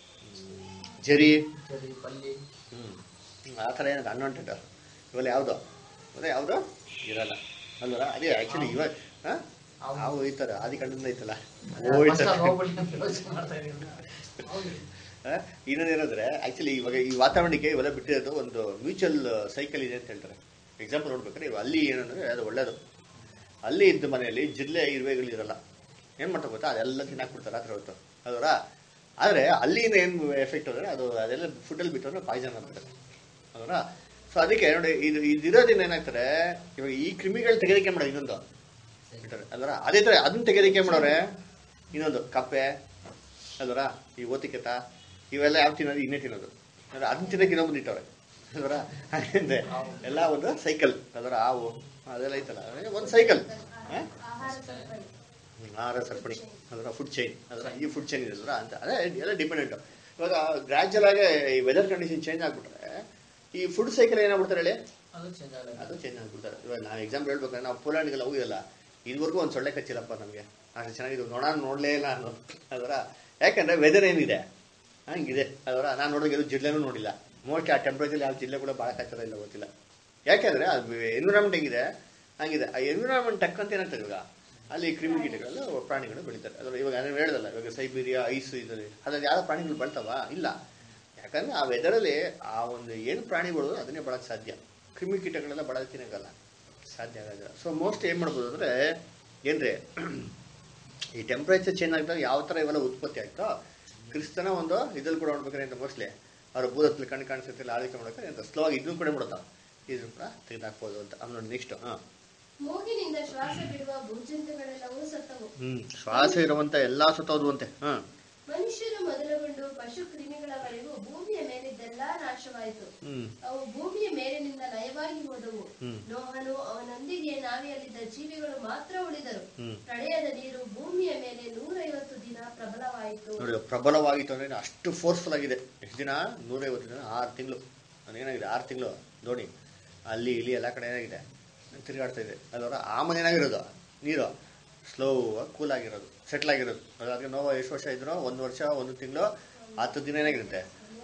ಜರಿ ಸರಿ ಪಲ್ಲಿ ಹ್ಮ್ ಆ ಥರ ಏನದು ಅನ್ವಾಂಟೆಡ್ ಇವೆಲ್ಲ ಯಾವುದು ಅದೇ ಯಾವುದು ಇರಲ್ಲ ಅಲ್ವರ ಅದೇ ಆ್ಯಕ್ಚುಲಿ ಇವಾಗ ಹಾಂ ಹೌದು. ಅವು ಹೋಯ್ತಾರೆ ಆದಿ ಕಂಡಿಂದ ಐತಲ್ಲ ಅದೇ ಹೋಯ್ತಾರೆ first ಅಲ್ಲಿ ಹೋಗ್ಬಿಟ್ಟು ಅಂತ ಯೋಚ್ನೆ ಮಾಡ್ತಾ ಇದೀನಿ. ಹೌದು. ಇನ್ನೊಂದು ಏನಂದ್ರೆ ಆಕ್ಚುಲಿ ಇವಾಗ ಈ ವಾತಾವರಣಕ್ಕೆ ಇವೆಲ್ಲ ಬಿಟ್ಟಿರೋದು ಒಂದು ಮ್ಯೂಚುವಲ್ ಸೈಕಲ್ ಇದೆ ಅಂತ ಹೇಳ್ತಾರೆ ಎಕ್ಸಾಂಪಲ್ ನೋಡ್ಬೇಕಾದ್ರೆ ಇವಾಗ ಅಲ್ಲಿ ಏನಂದ್ರೆ ಅದು ಒಳ್ಳೇದು ಅಲ್ಲಿ ಇದ್ದ ಮನೆಯಲ್ಲಿ ಜಿಲ್ಲೆ ಇರುವೆಗಳು ಇರಲ್ಲ ಏನ್ ಮಾಡ್ತಾರೆ ಗೊತ್ತಾ ಅದೆಲ್ಲ ತಿನ್ನಾಕ್ಬಿಡ್ತಾರೆ ರಾತ್ರಿ ಹೊತ್ತು ಅದರ ಆದ್ರೆ ಅಲ್ಲಿನ ಏನು ಎಫೆಕ್ಟ್ ಅಂದ್ರೆ ಅದು ಅದೆಲ್ಲ ಫುಡ್ಡಲ್ಲಿ ಬಿಟ್ಟು ಅಂದ್ರೆ ಪಾಯ್ಸನ್ ಆಗ್ತದೆ ಅದರ ಸೊ ಅದಕ್ಕೆ ನೋಡಿ ಇದು ಇದಿರೋದ್ರಿಂದ ಏನಾಗ್ತಾರೆ ಇವಾಗ ಈ ಕ್ರಿಮಿಗಳು ತೆಗೆದಕ್ಕೆ ಮಾಡೋದು ಇನ್ನೊಂದು ಬಿಟ್ಟಾರೆ ಅಲ್ವರ ಅದೇ ಥರ ಅದನ್ನ ತೆಗೆದಕ್ಕೆ ಮಾಡೋರೆ ಇನ್ನೊಂದು ಕಪ್ಪೆ ಅಲ್ವರ ಈ ಓತಿಕೆತ ಇವೆಲ್ಲ ಯಾವ ತಿನ್ನೋದು ಇನ್ನೇ ತಿನ್ನೋದು ಅಂದ್ರೆ ಅದನ್ನ ತಿನ್ನಕ್ಕೆ ಇನ್ನೊಂದು ಇಟ್ಟವ್ರೆ ಅಲ್ವರ ಹಾಗಂದ್ರೆ ಎಲ್ಲ ಒಂದು ಸೈಕಲ್ ಅದರ ಹಾವು ಅದೆಲ್ಲ ಐತಲ್ಲ ಒಂದು ಸೈಕಲ್ ಆಹಾರ ಸರಪಳಿ ಆಹಾರ ಸರಪಣಿ ಅದರ ಫುಡ್ ಚೈನ್ ಅದರ ಈ ಫುಡ್ ಚೈನ್ ಇದೆ ಅಂತ ಅದೇ ಎಲ್ಲ ಡಿಪೆಂಡೆಂಟ್ ಇವಾಗ ಗ್ರಾಜುವಲ್ ಆಗಿ ಈ ವೆದರ್ ಕಂಡೀಷನ್ ಚೇಂಜ್ ಆಗ್ಬಿಟ್ರೆ ಈ ಫುಡ್ ಸೈಕಲ್ ಏನಾಗ್ಬಿಡ್ತಾರೆ ಹೇಳಿ ಅದು ಚೇಂಜ್ ಆಗಲ್ಲ ಅದು ಚೇಂಜ್ ಆಗ್ಬಿಡ್ತಾರೆ ಇವಾಗ ನಾವು ಎಕ್ಸಾಂಪಲ್ ಹೇಳ್ಬೇಕಂದ್ರೆ ನಾವು ಪೋಲ್ಯಾಂಡ್ಗೆಲ್ಲ ಹೋಗಿದಲ್ಲ ಇದುವರೆಗೂ ಒಂದು ಸೊಳ್ಳೆ ಕಚ್ಚಿಲ್ಲಪ್ಪ ನಮಗೆ ಅಷ್ಟು ಚೆನ್ನಾಗಿದೆ ನೋಡೋಣ ನೋಡಲೇ ಇಲ್ಲ ಅನ್ನೋದು ಅದರ ಯಾಕಂದ್ರೆ ವೆದರ್ ಏನಿದೆ ಹಂಗಿದೆ ಅದರ ನಾನು ನೋಡೋದು ಜಿಲ್ಲೆನೂ ನೋಡಿಲ್ಲ ಮೋಸ್ಟ್ಲಿ ಆ ಟೆಂಪ್ರೇಚರ್ ಯಾವ ಜಿಲ್ಲೆ ಕೂಡ ಭಾಳ ಕಚ್ಚರ ಇಲ್ಲ ಗೊತ್ತಿಲ್ಲ ಯಾಕೆಂದ್ರೆ ಅದು ಎನ್ವಿರಾನ್ಮೆಂಟ್ ಹೆಂಗಿದೆ ಹಂಗಿದೆ ಆ ಎನ್ವಿರಾನ್ಮೆಂಟ್ ತಕ್ಕಂತ ಏನಾಗ್ತದೆ ಇವಾಗ ಅಲ್ಲಿ ಕ್ರಿಮಿ ಕೀಟಗಳೆಲ್ಲ ಪ್ರಾಣಿಗಳು ಬೆಳೀತಾರೆ ಅದ್ರ ಇವಾಗ ನಾನು ಹೇಳ್ದಲ್ಲ ಇವಾಗ ಸೈಬೀರಿಯಾ ಐಸ್ ಇದ್ರಲ್ಲಿ ಅದ್ರಲ್ಲಿ ಯಾವ ಪ್ರಾಣಿಗಳು ಬೆಳ್ತಾವ ಇಲ್ಲ ಯಾಕಂದ್ರೆ ಆ ವೆದರಲ್ಲಿ ಆ ಒಂದು ಏನು ಪ್ರಾಣಿಗಳು ಅದನ್ನೇ ಬಳಕ್ಕೆ ಸಾಧ್ಯ ಕ್ರಿಮಿ ಕೀಟಗಳೆಲ್ಲ ಬಳಕೆ ತಿನ್ನೋಕ್ಕಲ್ಲ ಸಾಧ್ಯ ಆಗೋದಿಲ್ಲ ಸೊ ಮೋಸ್ಟ್ ಏನು ಮಾಡ್ಬೋದು ಅಂದರೆ ಏನ್ರಿ ಈ ಟೆಂಪ್ರೇಚರ್ ಚೇಂಜ್ ಆಗಿದಾಗ ಯಾವ ಥರ ಇವೆಲ್ಲ ಉತ್ಪತ್ತಿ ಆಯ್ತೋ ಕ್ರಿಸ್ತನ ಒಂದು ಇದ್ರಲ್ಲಿ ಕೂಡ ನೋಡ್ಬೇಕಾದ್ರೆ ಅಂತ ಮೋಸ್ಟ್ಲಿ ಅವ್ರ ಭೂತದಲ್ಲಿ ಕಣ್ಣು ಕಾಣಿಸುತ್ತಿಲ್ಲ ಆಳ್ವಿಕೆ ಮಾಡೋಕೆ ಅಂತ ಸ್ಲೋ ಆಗಿ ಇದನ್ನು ಕೂಡ ಬಿಡುತ್ತಾ ಇದನ್ನು ಕೂಡ ತೆಗೆದಾಕ್ಬೋದು ಅಂತ ಆಮೇಲೆ ನೆಕ್ಸ್ಟ್ ಹಾಂ ಮೂಗಿನಿಂದ ಶ್ವಾಸ ಬಿಡುವ ಭೂಜಂತುಗಳೆಲ್ಲವೂ ಸತ್ತವು ಹ್ಮ್ ಶ್ವಾಸ ಇರುವಂತ ಎಲ್ಲಾ ಸತ್ತೋದು ಅಂತೆ ಹಾ ಮನುಷ್ಯರು ಮೊದಲುಗೊಂಡು ಪಶು ಕ್ರಿಮಿಗಳವರೆಗೂ ಭೂಮಿಯ ಮೇಲಿದ್ದೆಲ್ಲಾ ನಾಶವಾಯಿತು ಹ್ಮ್ ಅವು ಭೂಮಿಯ ಮೇಲಿನಿಂದ ಲಯವಾಗಿ ಹೋದವು ಹ್ಮ್. ನೋಹನು ಅವನೊಂದಿಗೆ ನಾವೆಯಲ್ಲಿದ್ದ ಜೀವಿಗಳು ಮಾತ್ರ ಉಳಿದರು ಹ್ಮ್. ಪ್ರಳಯದ ನೀರು ಭೂಮಿಯ ಮೇಲೆ ನೂರೈವತ್ತು ದಿನ ಪ್ರಬಲವಾಯಿತು ನೋಡಿ ಪ್ರಬಲವಾಗಿತ್ತು ಅಂದ್ರೆ ಅಷ್ಟು ಫೋರ್ಸ್ಫುಲ್ ಆಗಿದೆ ಎಷ್ಟು ದಿನ ನೂರೈವತ್ತು ದಿನ ಆರು ತಿಂಗಳು ಏನಾಗಿದೆ ಆರು ತಿಂಗಳು ನೋಡಿ ಅಲ್ಲಿ ಇಲ್ಲಿ ಎಲ್ಲ ಕಡೆ ಏನಾಗಿದೆ ತಿರುಗಾಡ್ತಾ ಇದೆ ಅದರ ಆ ಮನೆ ಏನಾಗಿರೋದು ನೀರು ಸ್ಲೋ ಕೂಲ್ ಆಗಿರೋದು ಸೆಟ್ಲ್ ಆಗಿರೋದು ಅದಕ್ಕೆ ನೋವು ಎಷ್ಟು ವರ್ಷ ಇದ್ರು ಒಂದು ವರ್ಷ ಒಂದು ತಿಂಗಳು ಹತ್ತು ದಿನ ಏನಾಗಿರುತ್ತೆ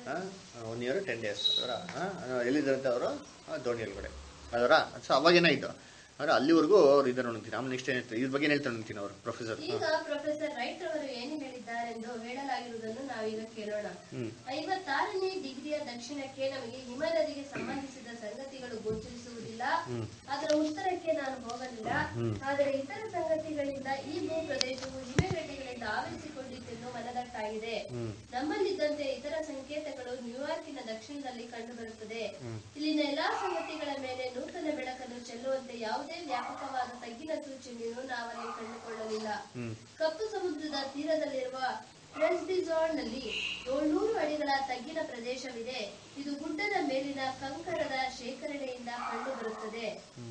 ಒನ್ ಇಯರ್ ಟೆನ್ ಡೇಸ್ ಅದರ ಎಲ್ಲಿದ್ದಾರಂತೆ ಅವರು ದೋಣಿ ಒಳಗಡೆ ಅದರ ಸೊ ಅವಾಗ ಏನಾಯಿತು ಅಂದ್ರೆ ಅಲ್ಲಿವರೆಗೂ ಅವ್ರು ಇದನ್ನು ನೋಡ್ತೀನಿ ಆಮೇಲೆ ನೆಕ್ಸ್ಟ್ ಏನಾಯ್ತು ಇದ್ರ ಬಗ್ಗೆ ಏನು ಹೇಳ್ತಾರೆ ನೋಡ್ತೀನಿ ಅವರು ಪ್ರೊಫೆಸರ್ ಈಗ ಪ್ರೊಫೆಸರ್ ರೈಟ್ ಅವರು ಏನು ಹೇಳಿದ್ದಾರೆಂದು ಹೇಳಲಾಗಿರುವುದನ್ನು ನಾವೀಗ ಕೇಳೋಣ ಹ್ಮ್. ಐವತ್ತಾರನೇ ಡಿಗ್ರಿಯ ದಕ್ಷಿಣಕ್ಕೆ ನಮಗೆ ಹಿಮನದಿಗೆ ಸಂಬಂಧಿಸಿದ ಸಂಗತಿಗಳು ಗೋಚರಿಸುವುದಿಲ್ಲ ಅದರ ಉತ್ತರಕ್ಕೆ ನಾನು ಹೋಗಲಿಲ್ಲ ಆದರೆ ಇತರ ಸಂಗತಿಗಳಿಂದ ಈ ಭೂ ಪ್ರದೇಶವು ಹಿಮಗಡ್ಡೆಗಳಿಂದ ಆವರಿಸಿಕೊಂಡಿದ್ದೆಂದು ಮನದಟ್ಟಾಗಿದೆ ನಮ್ಮಲ್ಲಿದ್ದಂತೆ ಇತರ ಸಂಕೇತಗಳು ನ್ಯೂಯಾರ್ಕಿನ ದಕ್ಷಿಣದಲ್ಲಿ ಕಂಡುಬರುತ್ತದೆ ಇಲ್ಲಿನ ಎಲ್ಲಾ ಸಂಗತಿಗಳ ಮೇಲೆ ನೂತನ ಬೆಳಕನ್ನು ಚೆಲ್ಲುವಂತೆ ಯಾವುದೇ ವ್ಯಾಪಕವಾದ ತಗ್ಗಿನ ಸೂಚನೆಯನ್ನು ನಾವಲ್ಲಿ ಕಂಡುಕೊಳ್ಳಲಿಲ್ಲ ಕಪ್ಪು ಸಮುದ್ರದ ತೀರದಲ್ಲಿರುವ ಟ್ರೆಸ್ಡಿಜಾನ್ ನಲ್ಲಿ ಏಳ್ನೂರು ಅಡಿಗಳ ತಗ್ಗಿನ ಪ್ರದೇಶವಿದೆ ಇದು ಗುಡ್ಡದ ಮೇಲಿನ ಕಂಕರದ ಶೇಖರಣೆಯಿಂದ ಕಂಡುಬರುತ್ತದೆ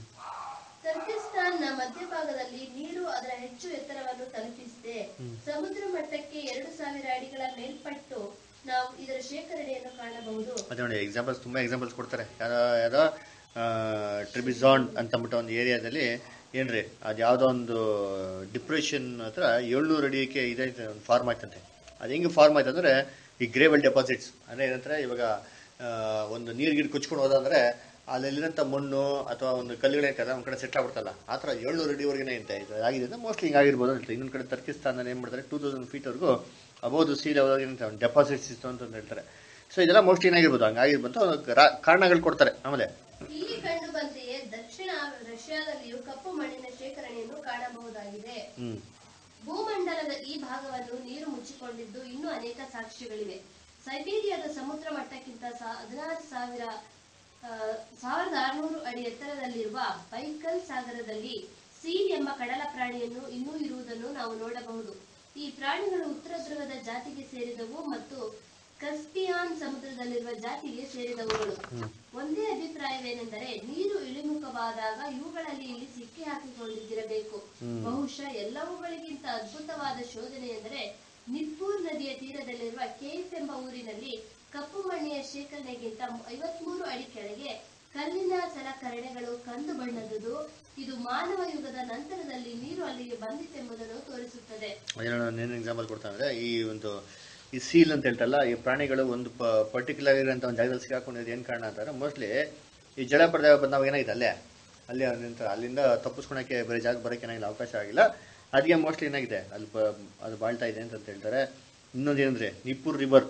ಟರ್ಕಿಸ್ತಾನ್ನ ಮಧ್ಯಭಾಗದಲ್ಲಿ ನೀರು ಅದರ ಹೆಚ್ಚು ಎತ್ತರವನ್ನು ತಲುಪಿಸಿದೆ ಸಮುದ್ರ ಮಟ್ಟಕ್ಕೆ ಎರಡು ಸಾವಿರ ಅಡಿಗಳ ಮೇಲ್ಪಟ್ಟು ನಾವು ಇದರ ಶೇಖರಣೆಯನ್ನು ಕಾಣಬಹುದು ಅದೇ ನೋಡಿ ಎಕ್ಸಾಂಪಲ್ಸ್ ತುಂಬ ಎಕ್ಸಾಂಪಲ್ಸ್ ಕೊಡ್ತಾರೆ ಯಾರೋ ಯಾರೋ ಟ್ರಿಬಿಸಾಂಡ್ ಅಂತಂದ್ಬಿಟ್ಟು ಒಂದು ಏರಿಯಾದಲ್ಲಿ ಏನ್ರಿ ಅದು ಯಾವುದೋ ಒಂದು ಡಿಪ್ರೆಷನ್ ಹತ್ರ ಏಳ್ನೂರು ಅಡಿಗೆ ಇದೈತೆ ಒಂದು ಫಾರ್ಮ್ ಆಯ್ತಂತೆ ಅದು ಹೆಂಗೆ ಫಾರ್ಮ್ ಆಯ್ತು ಅಂದರೆ ಈ ಗ್ರೇವಲ್ ಡೆಪಾಸಿಟ್ಸ್ ಅಂದರೆ ಏನಂತಾರೆ ಇವಾಗ ಆ, ಒಂದು ನೀರು ಗಿಡ ಕುಚ್ಕೊಂಡು ಹೋದಂದ್ರೆ ಅಲ್ಲಿರೋಂಥ ಮಣ್ಣು ಅಥವಾ ಒಂದು ಕಲ್ಲುಗಳೇನಲ್ಲ ಒಂದು ಕಡೆ ಸೆಟ್ ಆಗ್ಬಿಡ್ತಲ್ಲ ಆ ಥರ ಏಳ್ನೂರು ಅಡಿವರೆಗೆ ಅಂತ ಇದು ಆಗಿದೆ ಅಂದ್ರೆ ಮೋಸ್ಟ್ಲಿ ಹಿಂಗಾಗಿರ್ಬೋದು ಅಂತ ಇನ್ನೊಂದು ಕಡೆ ತರ್ಕಿಸ್ತಾನಲ್ಲಿ ಏನು ಮಾಡ್ತಾರೆ ಟೂ ತೌಸಂಡ್ ಫೀಟ್ವರೆಗೂ ಅಬೋದು ಸಿ ಲೆವೆಲ್ ಏನಂತ ಡೆಪಾಸಿಟ್ಸ್ ಇತ್ತು ಅಂತ ಹೇಳ್ತಾರೆ ಸೊ ಇದೆಲ್ಲ ಮೋಸ್ಟ್ಲಿ ಏನಾಗಿರ್ಬೋದು ಹಂಗಾಗಿರ್ಬೋದು ಅದಕ್ಕೆ ರಾ- ಕಾರಣಗಳು ಕೊಡ್ತಾರೆ ಆಮೇಲೆ ಇಲ್ಲಿ ಕಂಡು ಬಂತೆಯೇ ದಕ್ಷಿಣ ರಷ್ಯಾದಲ್ಲಿಯೂ ಕಪ್ಪು ಮಣ್ಣಿನ ಶೇಖರಣೆಯನ್ನು ಕಾಣಬಹುದಾಗಿದೆ ಹ್ಮ್ ಭೂಮಂಡಲದ ಈ ಭಾಗವನ್ನು ನೀರು ಮುಚ್ಚಿಕೊಂಡಿದ್ದು ಇನ್ನೂ ಅನೇಕ ಸಾಕ್ಷ್ಯಗಳಿವೆ ಸೈಬೀರಿಯಾದ ಸಮುದ್ರ ಮಟ್ಟಕ್ಕಿಂತ ಸಾ- ಹದಿನಾರು ಸಾವಿರ ಆ, ಸಾವಿರದ ಆರುನೂರು ಅಡಿ ಎತ್ತರದಲ್ಲಿರುವ ಬೈಕಲ್ ಸಾಗರದಲ್ಲಿ ಸೀಲ್ ಎಂಬ ಕಡಲ ಪ್ರಾಣಿಯನ್ನು ಇನ್ನೂ ಇರುವುದನ್ನು ನಾವು ನೋಡಬಹುದು ಈ ಪ್ರಾಣಿಗಳು ಉತ್ತರ ಧ್ರುವದ ಜಾತಿಗೆ ಸೇರಿದವು ಮತ್ತು ಕಸ್ಪಿಯಾನ್ ಸಮುದ್ರದಲ್ಲಿರುವ ಜಾತಿಗೆ ಸೇರಿದವುಗಳು ಒಂದೇ ಅಭಿಪ್ರಾಯವೇನೆಂದರೆ ನೀರು ಇಳಿಮುಖವಾದಾಗ ಇವುಗಳಲ್ಲಿ ಇಲ್ಲಿ ಸಿಕ್ಕಿ ಹಾಕಿಕೊಂಡಿದ್ದಿರಬೇಕು ಬಹುಶಃ ಎಲ್ಲವುಗಳಿಗಿಂತ ಅದ್ಭುತವಾದ ಶೋಧನೆ ಎಂದರೆ ನಿಪ್ಪೂರ್ ನದಿಯ ತೀರದಲ್ಲಿರುವ ಕೇಫ್ ಎಂಬ ಊರಿನಲ್ಲಿ ಕಪ್ಪು ಮಣ್ಣಿನ ಶೇಖರಣೆಗಿಂತ ಐವತ್ಮೂರು ಅಡಿ ಕೆಳಗೆ ಕಲ್ಲಿನ ಸಲಕರಣೆಗಳು ಕಂದು ಬಣ್ಣದುದು ಇದು ಮಾನವ ಯುಗದ ನಂತರದಲ್ಲಿ ನೀರು ಅಲ್ಲಿಗೆ ಬಂದಿತೆಂಬುದನ್ನು ತೋರಿಸುತ್ತದೆ ಅದೇನೋ ನಾನು ಎಕ್ಸಾಂಪಲ್ ಕೊಡ್ತಾ ಅಂದ್ರೆ ಈ ಒಂದು ಈ ಸೀಲ್ ಅಂತ ಹೇಳ್ತಲ್ಲ ಈ ಪ್ರಾಣಿಗಳು ಒಂದು ಪರ್ಟಿಕ್ಯುಲರ್ ಇರೋಂಥ ಒಂದು ಜಾಗದಲ್ಲಿ ಸಿಗಾಕೊಂಡಿದ್ದು ಏನು ಕಾರಣ ಅಂತಾರೆ ಮೋಸ್ಟ್ಲಿ ಈ ಜಲಪ್ರದಾಯ ಬಂದಾಗ ಏನಾಗಿದೆ ಅಲ್ಲೇ ಅಲ್ಲಿ ನಿಂತ ಅಲ್ಲಿಂದ ತಪ್ಪಿಸ್ಕೊಳಕ್ಕೆ ಬೇರೆ ಜಾಗ ಬರೋಕೆ ಏನಾಗಿಲ್ಲ ಅವಕಾಶ ಆಗಿಲ್ಲ ಅದಕ್ಕೆ ಮೋಸ್ಟ್ಲಿ ಏನಾಗಿದೆ ಅಲ್ಲಿ ಬ- ಅದು ಬಾಳ್ತಾ ಇದೆ ಅಂತ ಹೇಳ್ತಾರೆ ಇನ್ನೊಂದು ಏನಂದ್ರೆ ನಿಪ್ಪೂರ್ ರಿವರ್